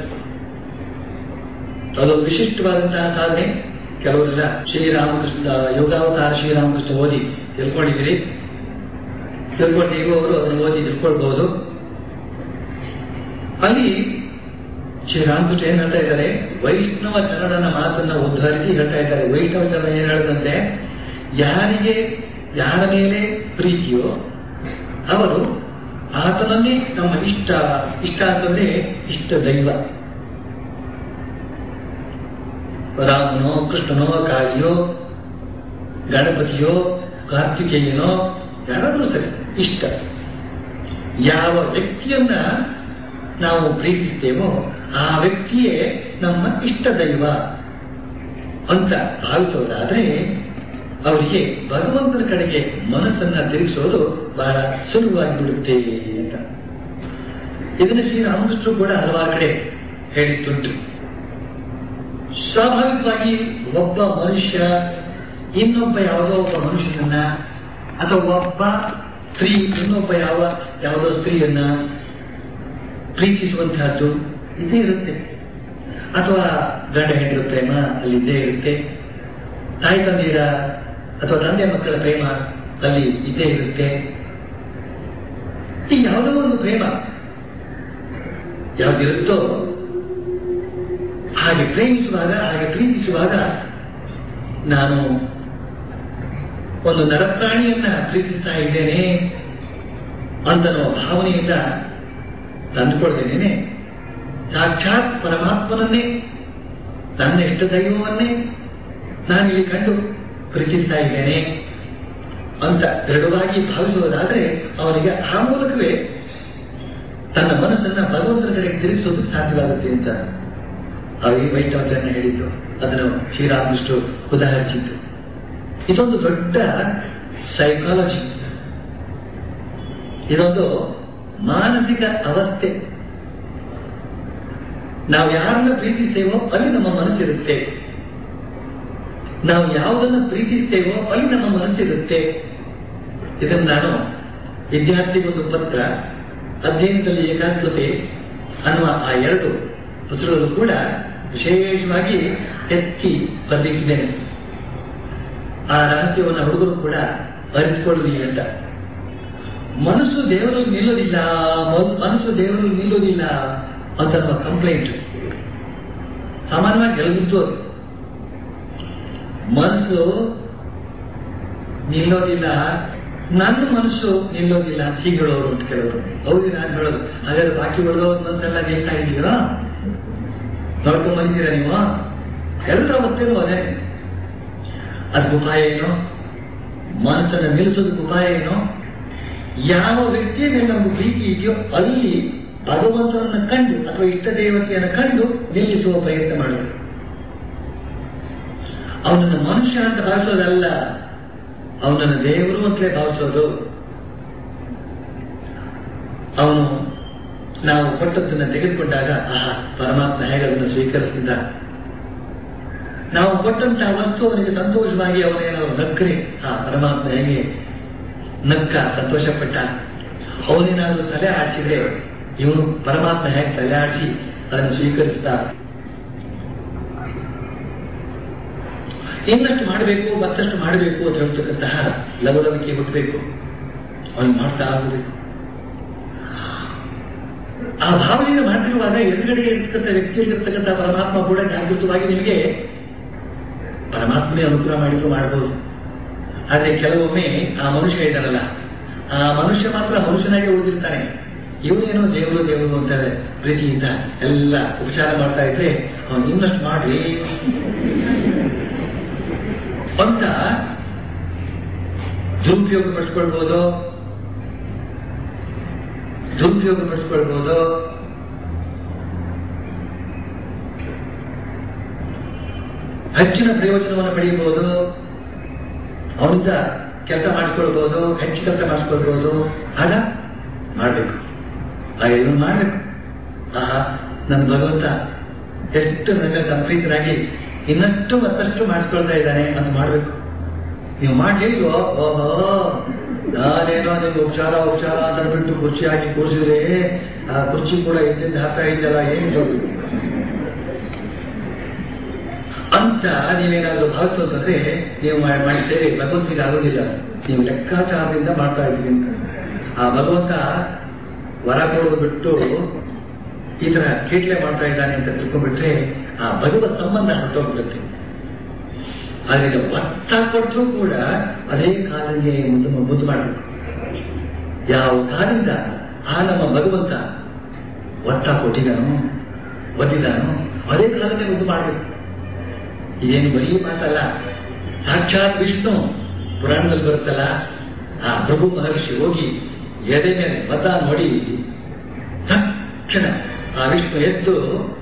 ಅದೊಂದು ವಿಶಿಷ್ಟವಾದಂತಹ ಸಾಧನೆ ಕೆಲವರೆಲ್ಲ ಶ್ರೀರಾಮಕೃಷ್ಣ ಯೋಗಾವತಾರ ಶ್ರೀರಾಮಕೃಷ್ಣ ಓದಿ ತಿಳ್ಕೊಂಡಿದ್ದೀರಿ ತಿಳ್ಕೊಂಡು ಇರುವವರು ಅದನ್ನು ಓದಿ ತಿಳ್ಕೊಳ್ಬಹುದು ಅಲ್ಲಿ ಶ್ರೀರಾಮಕೃಷ್ಣ ಏನ್ ಹೇಳ್ತಾ ಇದ್ದಾರೆ ವೈಷ್ಣವ ಚರಣನ ಮಾತನ್ನ ಉದ್ಧರಿಸಿ ಹೇಳ್ತಾ ಇದ್ದಾರೆ ವೈಷ್ಣವ ಚರಣ ಏನ್ ಹೇಳದಂತೆ ಯಾರಿಗೆ ಯಾರ ಮೇಲೆ ಪ್ರೀತಿಯೋ ಅವರು ಆತನನ್ನೇ ನಮ್ಮ ಇಷ್ಟ ಇಷ್ಟ ಅಂತಂದ್ರೆ ಇಷ್ಟ ದೈವ ರಾಮನೋ ಕೃಷ್ಣನೋ ಕಾಳಿಯೋ ಗಣಪತಿಯೋ ಕಾರ್ತಿಕೇಯನೋ ಯಾರಾದ್ರೂ ಸರಿ ಇಷ್ಟ ಯಾವ ವ್ಯಕ್ತಿಯನ್ನ ನಾವು ಪ್ರೀತಿಸ್ತೇವೋ ಆ ವ್ಯಕ್ತಿಯೇ ನಮ್ಮ ಇಷ್ಟ ದೈವ ಅಂತ ಭಾವಿಸೋದಾದ್ರೆ ಅವರಿಗೆ ಭಗವಂತನ ಕಡೆಗೆ ಮನಸ್ಸನ್ನ ತಿರುಗಿಸೋದು ಬಹಳ ಸುಲಭವಾಗಿ ಬಿಡುತ್ತೆ ಅಂತ ಇದನ್ನು ಶ್ರೀರಾಮಕೃಷ್ಣರು ಕೂಡ ಹಲವಾರು ಕಡೆ ಹೇಳಿದ್ದುಂಟು ಸ್ವಾಭಾವಿಕವಾಗಿ ಒಬ್ಬ ಮನುಷ್ಯ ಇನ್ನೊಬ್ಬ ಯಾವುದೋ ಒಬ್ಬ ಮನುಷ್ಯನನ್ನ ಅಥವಾ ಒಬ್ಬ ಸ್ತ್ರೀ ಇನ್ನೊಬ್ಬ ಯಾವ ಯಾವುದೋ ಸ್ತ್ರೀಯನ್ನ ಪ್ರೀತಿಸುವಂತಹದ್ದು ಇದ್ದೇ ಇರುತ್ತೆ ಅಥವಾ ಗಂಡ ಹೆಂಡರ ಪ್ರೇಮ ಅಲ್ಲಿ ಇದ್ದೇ ಇರುತ್ತೆ ತಾಯಿ ತಂದೆಯರ ಅಥವಾ ತಂದೆ ಮಕ್ಕಳ ಪ್ರೇಮ ಅಲ್ಲಿ ಇದ್ದೇ ಇರುತ್ತೆ ಈ ಯಾವುದೋ ಒಂದು ಪ್ರೇಮ ಯಾವ್ದಿರುತ್ತೋ ಹಾಗೆ ಪ್ರೇಮಿಸುವಾಗ ಹಾಗೆ ಪ್ರೀತಿಸುವಾಗ ನಾನು ಒಂದು ನರಪ್ರಾಣಿಯನ್ನ ಪ್ರೀತಿಸ್ತಾ ಇದ್ದೇನೆ ಅಂತನ್ನುವ ಭಾವನೆಯಿಂದ ತಂದುಕೊಳ್ತೇನೆ ಸಾಕ್ಷಾತ್ ಪರಮಾತ್ಮನನ್ನೇ ನನ್ನ ಇಷ್ಟ ದೈವವನ್ನೇ ನಾನಿಲ್ಲಿ ಕಂಡು ಪ್ರೀತಿಸ್ತಾ ಇದ್ದೇನೆ ಅಂತ ದೃಢವಾಗಿ ಭಾವಿಸುವುದಾದ್ರೆ ಅವನಿಗೆ ಆ ಮೂಲಕವೇ ತನ್ನ ಮನಸ್ಸನ್ನ ಭಗವಂತನ ಕಡೆಗೆ ತಿರುಗಿಸೋದು ಸಾಧ್ಯವಾಗುತ್ತೆ ಅಂತ ಅವರಿಗೆ ವೈಷ್ಣವರನ್ನ ಹೇಳಿದ್ದು ಅದನ್ನು ಶ್ರೀರಾಮಕೃಷ್ಣ ಉದಾಹರಿಸಿದ್ದು ಇದೊಂದು ದೊಡ್ಡ ಸೈಕಾಲಜಿ ಇದೊಂದು ಮಾನಸಿಕ ಅವಸ್ಥೆ ನಾವು ಯಾರನ್ನ ಪ್ರೀತಿಸ್ತೇವೋ ಅಲ್ಲಿ ನಮ್ಮ ಮನಸ್ಸಿರುತ್ತೆ ನಾವು ಯಾವುದನ್ನ ಪ್ರೀತಿಸ್ತೇವೋ ಅಲ್ಲಿ ನಮ್ಮ ಮನಸ್ಸಿರುತ್ತೆ ಇದನ್ನು ನಾನು ವಿದ್ಯಾರ್ಥಿಗೊಂದು ಪತ್ರ ಅಧ್ಯಯನದಲ್ಲಿ ಏಕಾಗ್ರತೆ ಅನ್ನುವ ಆ ಎರಡು ಪುಸ್ತಕಗಳು ಕೂಡ ವಿಶೇಷವಾಗಿ ಎತ್ತಿ ಬರೆದಿದ್ದೇನೆ ಆ ರಹಸ್ಯವನ್ನು ಹುಡುಗರು ಕೂಡ ಅರಿತುಕೊಳ್ಳಲಿ ಅಂತ ಮನಸ್ಸು ದೇವರಲ್ಲಿ ನಿಲ್ಲೋದಿಲ್ಲ ಮ- ಮನಸ್ಸು ದೇವರಲ್ಲಿ ನಿಲ್ಲೋದಿಲ್ಲ ಅಂತ ನಮ್ಮ ಕಂಪ್ಲೇಂಟ್ ಸಾಮಾನ್ಯವಾಗಿ ಗೆಲ್ಲದಿದ್ದು ಅದು. ಮನಸ್ಸು ನಿಲ್ಲೋದಿಲ್ಲ ನನ್ನ ಮನಸ್ಸು ನಿಲ್ಲೋದಿಲ್ಲ ಅಂತ ಹೀಗೆ ಹೇಳೋರು ಉಂಟು ಕೆಲವರು ಹೌದು ನಾನು ಹೇಳೋದು ಹಾಗಾದ್ರೆ ಬಾಕಿ ಉಳಿದವ್ರ ಮನಸ್ಸೆಲ್ಲ ನಿಲ್ತಾ ಇದ್ದೀರಾ ನೋಡ್ಕೊಂಡ್ ಬಂದಿದ್ದೀರಾ ನೀವು ಎಲ್ಲರ ಅವಸ್ಥೆನೂ ಅದೇ ಅದಕ್ಕೆ ಉಪಾಯ ಏನು ಮನಸ್ಸನ್ನು ನಿಲ್ಲಿಸೋದಕ್ಕೆ ಉಪಾಯ ಏನು ಯಾವ ವ್ಯಕ್ತಿಯ ಮೇಲೆ ನಮಗೆ ಪ್ರೀತಿ ಇದೆಯೋ ಅಲ್ಲಿ ಭಗವಂತನನ್ನ ಕಂಡು ಅಥವಾ ಇಷ್ಟ ದೇವತೆಯನ್ನು ಕಂಡು ನಿಲ್ಲಿಸುವ ಪ್ರಯತ್ನ ಮಾಡಬೇಕು ಅವನನ್ನು ಮನುಷ್ಯ ಅಂತ ಭಾವಿಸೋದಲ್ಲ ಅವನನ್ನು ದೇವರು ಅಂತಲೇ ಭಾವಿಸೋದು ಅವನು ನಾವು ಕೊಟ್ಟದ್ದನ್ನು ತೆಗೆದುಕೊಂಡಾಗ ಆಹಾ ಪರಮಾತ್ಮ ಹೇಗೆ ಅದನ್ನು ಸ್ವೀಕರಿಸಿದ ನಾವು ಕೊಟ್ಟಂತಹ ವಸ್ತು ಅವನಿಗೆ ಸಂತೋಷವಾಗಿ ಅವನೇನಾದ್ರು ನಕ್ಕರೆ ಆ ಪರಮಾತ್ಮ ಹೇಗೆ ನಕ್ಕ ಸಂತೋಷಪಟ್ಟ ಅವನೇನಾದ್ರೂ ತಲೆ ಆಡಿಸಿದ್ರೆ ಇವನು ಪರಮಾತ್ಮ ಹೇಗೆ ತಲೆ ಆಡಿಸಿ ಅದನ್ನು ಸ್ವೀಕರಿಸ್ತಾ ಇನ್ನಷ್ಟು ಮಾಡಬೇಕು ಮತ್ತಷ್ಟು ಮಾಡಬೇಕು ಅಂತ ಹೇಳ್ತಕ್ಕಂತಹ ಲವಲವಿಕೆ ಹುಟ್ಟಬೇಕು ಅವನು ಮಾಡ್ತಾ ಆಗಬೇಕು ಆ ಭಾವನೆಯನ್ನು ಮಾಡ್ತಿರುವಾಗ ಎದುರುಗಡೆ ಇರ್ತಕ್ಕಂಥ ವ್ಯಕ್ತಿಯಲ್ಲಿರ್ತಕ್ಕಂಥ ಪರಮಾತ್ಮ ಕೂಡ ಜಾಗೃತವಾಗಿ ನಿಮಗೆ ಪರಮಾತ್ಮನೇ ಅನುಗ್ರಹ ಮಾಡಿದ್ರು ಮಾಡಬಹುದು ಆದ್ರೆ ಕೆಲವೊಮ್ಮೆ ಆ ಮನುಷ್ಯ ಇದ್ದಾನಲ್ಲ ಆ ಮನುಷ್ಯ ಮಾತ್ರ ಮನುಷ್ಯನಾಗಿ ಉಳಿದಿರ್ತಾನೆ ಇವನೇನೋ ದೇವರು ದೇವರು ಅಂತ ಪ್ರೀತಿಯಿಂದ ಎಲ್ಲ ಉಪಚಾರ ಮಾಡ್ತಾ ಇದ್ರೆ ಅವನು ಇನ್ನಷ್ಟು ಮಾಡಿ ಅಂತ ದುರುಪಯೋಗ ಪಡಿಸ್ಕೊಳ್ಬೋದು ದುರುಪಯೋಗ ಪಡಿಸ್ಕೊಳ್ಬೋದು ಹೆಚ್ಚಿನ ಪ್ರಯೋಜನವನ್ನು ಪಡೆಯಬಹುದು ಅವನಿಂದ ಕೆಲಸ ಮಾಡಿಸ್ಕೊಳ್ಬಹುದು ಹೆಚ್ಚು ಕೆಲಸ ಮಾಡಿಸ್ಕೊಳ್ಬಹುದು ಆಗ ಮಾಡಬೇಕು ಆಗ ಇವನು ಮಾಡಬೇಕು ಆಹಾ ನನ್ನ ಭಗವಂತ ಎಷ್ಟು ನನ್ನ ಸಂಪ್ರೀತನಾಗಿ ಇನ್ನಷ್ಟು ಮತ್ತಷ್ಟು ಮಾಡಿಸ್ಕೊಳ್ತಾ ಇದ್ದಾನೆ ಅಂತ ಮಾಡ್ಬೇಕು ನೀವು ಮಾಡ್ಲಿಲ್ವೋ ಓಹೋ ನಾನೇನೋ ನಿಮ್ಗೆ ಉಪಚಾರ ಉಪಚಾರ ಅಂತ ಬಿಟ್ಟು ಕುರ್ಚಿ ಹಾಕಿ ಕೂರಿಸಿದ್ರೆ ಆ ಕುರ್ಚಿ ಕೂಡ ಎದ್ದಿಂದ ಹಾಕ್ತಾ ಇದ್ದಲ್ಲ ಏನು ಜೋಡಿ ಅಂತ ನೀವೇನಾದ್ರೂ ಭಾವಿಸೋದಂದ್ರೆ ನೀವು ಮಾಡಿ ಮಾಡಿ ಸೇವೆ ಭಗವಂತನಿಗೆ ಆಗೋದಿಲ್ಲ ನೀವು ಲೆಕ್ಕಾಚಾರದಿಂದ ಮಾಡ್ತಾ ಇದ್ದೀರಿ ಅಂತ ಆ ಭಗವಂತ ವರ ಕೊಡೋದು ಬಿಟ್ಟು ಈ ತರ ಕೀಟ್ಲೆ ಮಾಡ್ತಾ ಇದ್ದಾನೆ ಅಂತ ತಿಳ್ಕೊಂಡ್ಬಿಟ್ರೆ ಆ ಭಗವತ್ ಸಂಬಂಧ ಹೊರಟೋಗ್ಬಿಡುತ್ತೆ ಆದ್ರಿಂದ ಒತ್ತ ಕೊಟ್ಟರು ಕೂಡ ಅದೇ ಕಾಲಿಗೆ ಮುದ್ದು ಮುದ್ದು ಮಾಡಬೇಕು ಯಾವ ಕಾಲಿಂದ ಆ ನಮ್ಮ ಭಗವಂತ ಒತ್ತ ಕೊಟ್ಟಿದ್ದಾನೋ ಒದ್ದಿದ್ದಾನೋ ಅದೇ ಕಾಲಕ್ಕೆ ಮುದ್ದು ಮಾಡಬೇಕು ಇದೇನು ಬರೀ ಮಾತಲ್ಲ ಸಾಕ್ಷಾತ್ ವಿಷ್ಣು ಪುರಾಣದಲ್ಲಿ ಬರುತ್ತಲ್ಲ ಆ ಪ್ರಭು ಮಹರ್ಷಿ ಹೋಗಿ ಎದೆ ಮೇಲೆ ಮತ ನೋಡಿ ತಕ್ಷಣ ಆ ವಿಷ್ಣು ಎದ್ದು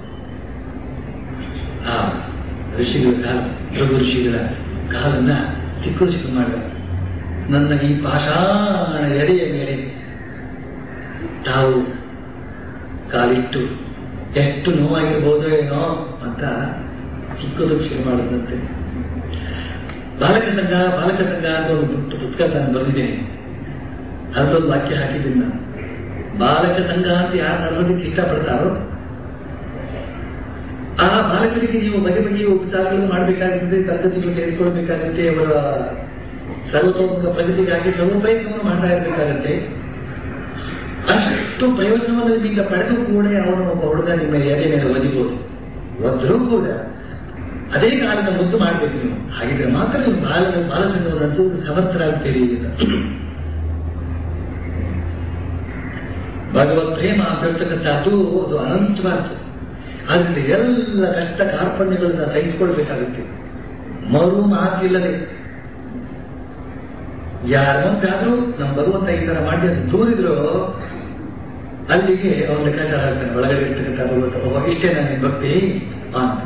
ಆ ಋಷಿಗಳ ಕಾಲ ಪ್ರಭು ಋಷಿಗಳ ಕಾಲನ್ನ ಚಿಕ್ಕ ಚಿಕ್ಕ ಮಾಡ ನನ್ನ ಈ ಪಾಷಾಣ ಎದೆಯ ಮೇಲೆ ತಾವು ಕಾಲಿಟ್ಟು ಎಷ್ಟು ನೋವಾಗಿರ್ಬೋದು ಏನೋ ಅಂತ ಚಿಕ್ಕದು ಶುರು ಮಾಡಿದಂತೆ ಬಾಲಕ ಸಂಘ ಬಾಲಕ ಸಂಘ ಅಂತ ಒಂದು ಪುಟ್ಟ ಪುಸ್ತಕ ನಾನು ಬರೆದಿದ್ದೇನೆ ಅದರೊಂದು ವಾಕ್ಯ ಹಾಕಿದ್ದೀನಿ ನಾನು ಬಾಲಕ ಸಂಘ ಅಂತ ಯಾರು ನಡೆಸೋದಕ್ಕೆ ಇಷ್ಟಪಡ್ತಾರೋ ಆ ಬಾಲಕರಿಗೆ ನೀವು ಬಗೆ ಬಗೆಯ ಉಪಚಾರಗಳನ್ನು ಮಾಡಬೇಕಾಗುತ್ತದೆ ತರಗತಿಗಳು ತೆಗೆದುಕೊಳ್ಬೇಕಾಗುತ್ತೆ ಅವರ ಸರ್ವತೋಮುಖ ಪ್ರಗತಿಗಾಗಿ ಸರ್ವ ಪ್ರಯತ್ನವನ್ನು ಮಾಡ್ತಾ ಇರಬೇಕಾಗತ್ತೆ ಅಷ್ಟು ಪ್ರಯೋಜನವನ್ನು ನಿಮ್ಮಿಂದ ಪಡೆದು ಕೂಡ ಅವನು ಒಬ್ಬ ಹುಡುಗ ನಿಮ್ಮ ಎದೆ ಮೇಲೆ ಒದಿಬೋದು ಒದ್ರೂ ಕೂಡ ಅದೇ ಕಾಲದ ಮುದ್ದು ಮಾಡಬೇಕು ನೀವು ಹಾಗಿದ್ರೆ ಮಾತ್ರ ನೀವು ಬಾಲ ಬಾಲಸಂಘವನ್ನು ನಡೆಸುವುದು ಸಮರ್ಥರಾಗ್ತೀರಿ ಅಂತ ಭಗವತ್ ಪ್ರೇಮ ಅಂತ ಹೇಳ್ತಕ್ಕಂಥದ್ದು ಅದು ಅನಂತವಾದ್ದು ಆದ್ರಿಂದ ಎಲ್ಲ ಕಷ್ಟ ಕಾರ್ಪಣ್ಯಗಳನ್ನ ಸಹಿಸಿಕೊಳ್ಬೇಕಾಗುತ್ತೆ ಮರು ಮಾತಿಲ್ಲದೆ ಯಾರ ಮುಂದಾದ್ರೂ ನಮ್ಮ ಭಗವಂತ ಈ ತರ ಮಾಡಿ ಅಂತ ದೂರಿದ್ರು ಅಲ್ಲಿಗೆ ಅವನ ಲೆಕ್ಕಾಚಾರ ಆಗ್ತಾನೆ ಒಳಗಡೆ ಇರ್ತಕ್ಕಂಥ ಭಗವಂತ ಒಬ್ಬ ಇಷ್ಟೇ ನನ್ನ ಭಕ್ತಿ ಅಂತ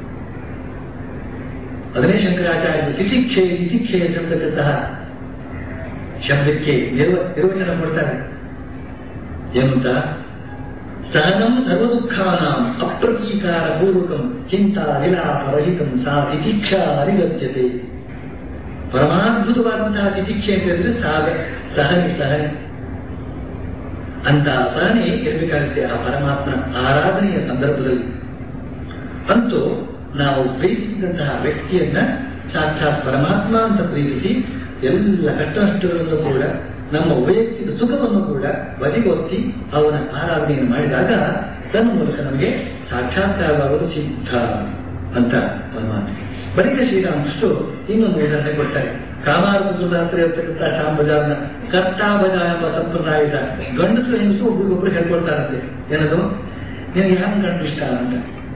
ಅದನ್ನೇ ಶಂಕರಾಚಾರ್ಯರು ತಿತಿಕ್ಷೆ ತಿತಿಕ್ಷೆ ಅಂತಕ್ಕಂತಹ ಶಬ್ದಕ್ಕೆ ನಿರ್ವ ನಿರ್ವಚನ ಕೊಡ್ತಾರೆ ಏನಂತ ಸಹನಂ ಸರ್ವದುಃಖಾನಾಂ ಅಪ್ರತೀಕಾರ ಪೂರ್ವಕಂ ಚಿಂತಾ ವಿಲಾಪರಹಿತಂ ಸಾ ತಿತಿಕ್ಷಾ ಅನಿಗತ್ಯತೆ ಪರಮಾದ್ಭುತವಾದಂತಹ ತಿತಿಕ್ಷೆ ಅಂತ ಹೇಳಿದ್ರೆ ಸಾಗ ಸಹನೆ ಸಹನೆ ಅಂತ ಸಹನೆ ಇರಬೇಕಾಗುತ್ತೆ ಆ ಪರಮಾತ್ಮ ಆರಾಧನೆಯ ಸಂದರ್ಭದಲ್ಲಿ ಅಂತೂ ನಾವು ಪ್ರೀತಿಸಿದಂತಹ ವ್ಯಕ್ತಿಯನ್ನ ಸಾಕ್ಷಾತ್ ಪರಮಾತ್ಮ ಅಂತ ಪ್ರೀತಿಸಿ ಎಲ್ಲ ಕಷ್ಟ ನಷ್ಟಗಳನ್ನು ಕೂಡ ನಮ್ಮ ವೈಯಕ್ತಿಕ ಸುಖವನ್ನು ಕೂಡ ಬದಿಗೊತ್ತಿ ಅವನ ಆರಾಧನೆಯನ್ನು ಮಾಡಿದಾಗ ತನ್ನ ಮೂಲಕ ನಮಗೆ ಸಾಕ್ಷಾತ್ಕಾರವಾಗುವುದು ಸಿದ್ಧ ಅಂತ ಒಂದು ಮಾತು ಬಳಿಕ ಶ್ರೀರಾಮಕೃಷ್ಣರು ಇನ್ನೊಂದು ಉದಾಹರಣೆ ಕೊಡ್ತಾರೆ ಕಾಮಾರ್ಥ ಸುಧಾತ್ರ ಇರ್ತಕ್ಕಂಥ ಶಾಂಬಜಾರ್ನ ಕರ್ತಾಭಜ ಎಂಬ ಸಂಪ್ರದಾಯದ ಗಂಡಸು ಹೆಂಗಸು ಒಬ್ರಿಗೊಬ್ರು ಹೇಳ್ಕೊಳ್ತಾರಂತೆ ಏನದು ನಿನಗೆ ಯಾರು ಕಂಡು ಇಷ್ಟ ಅಂತ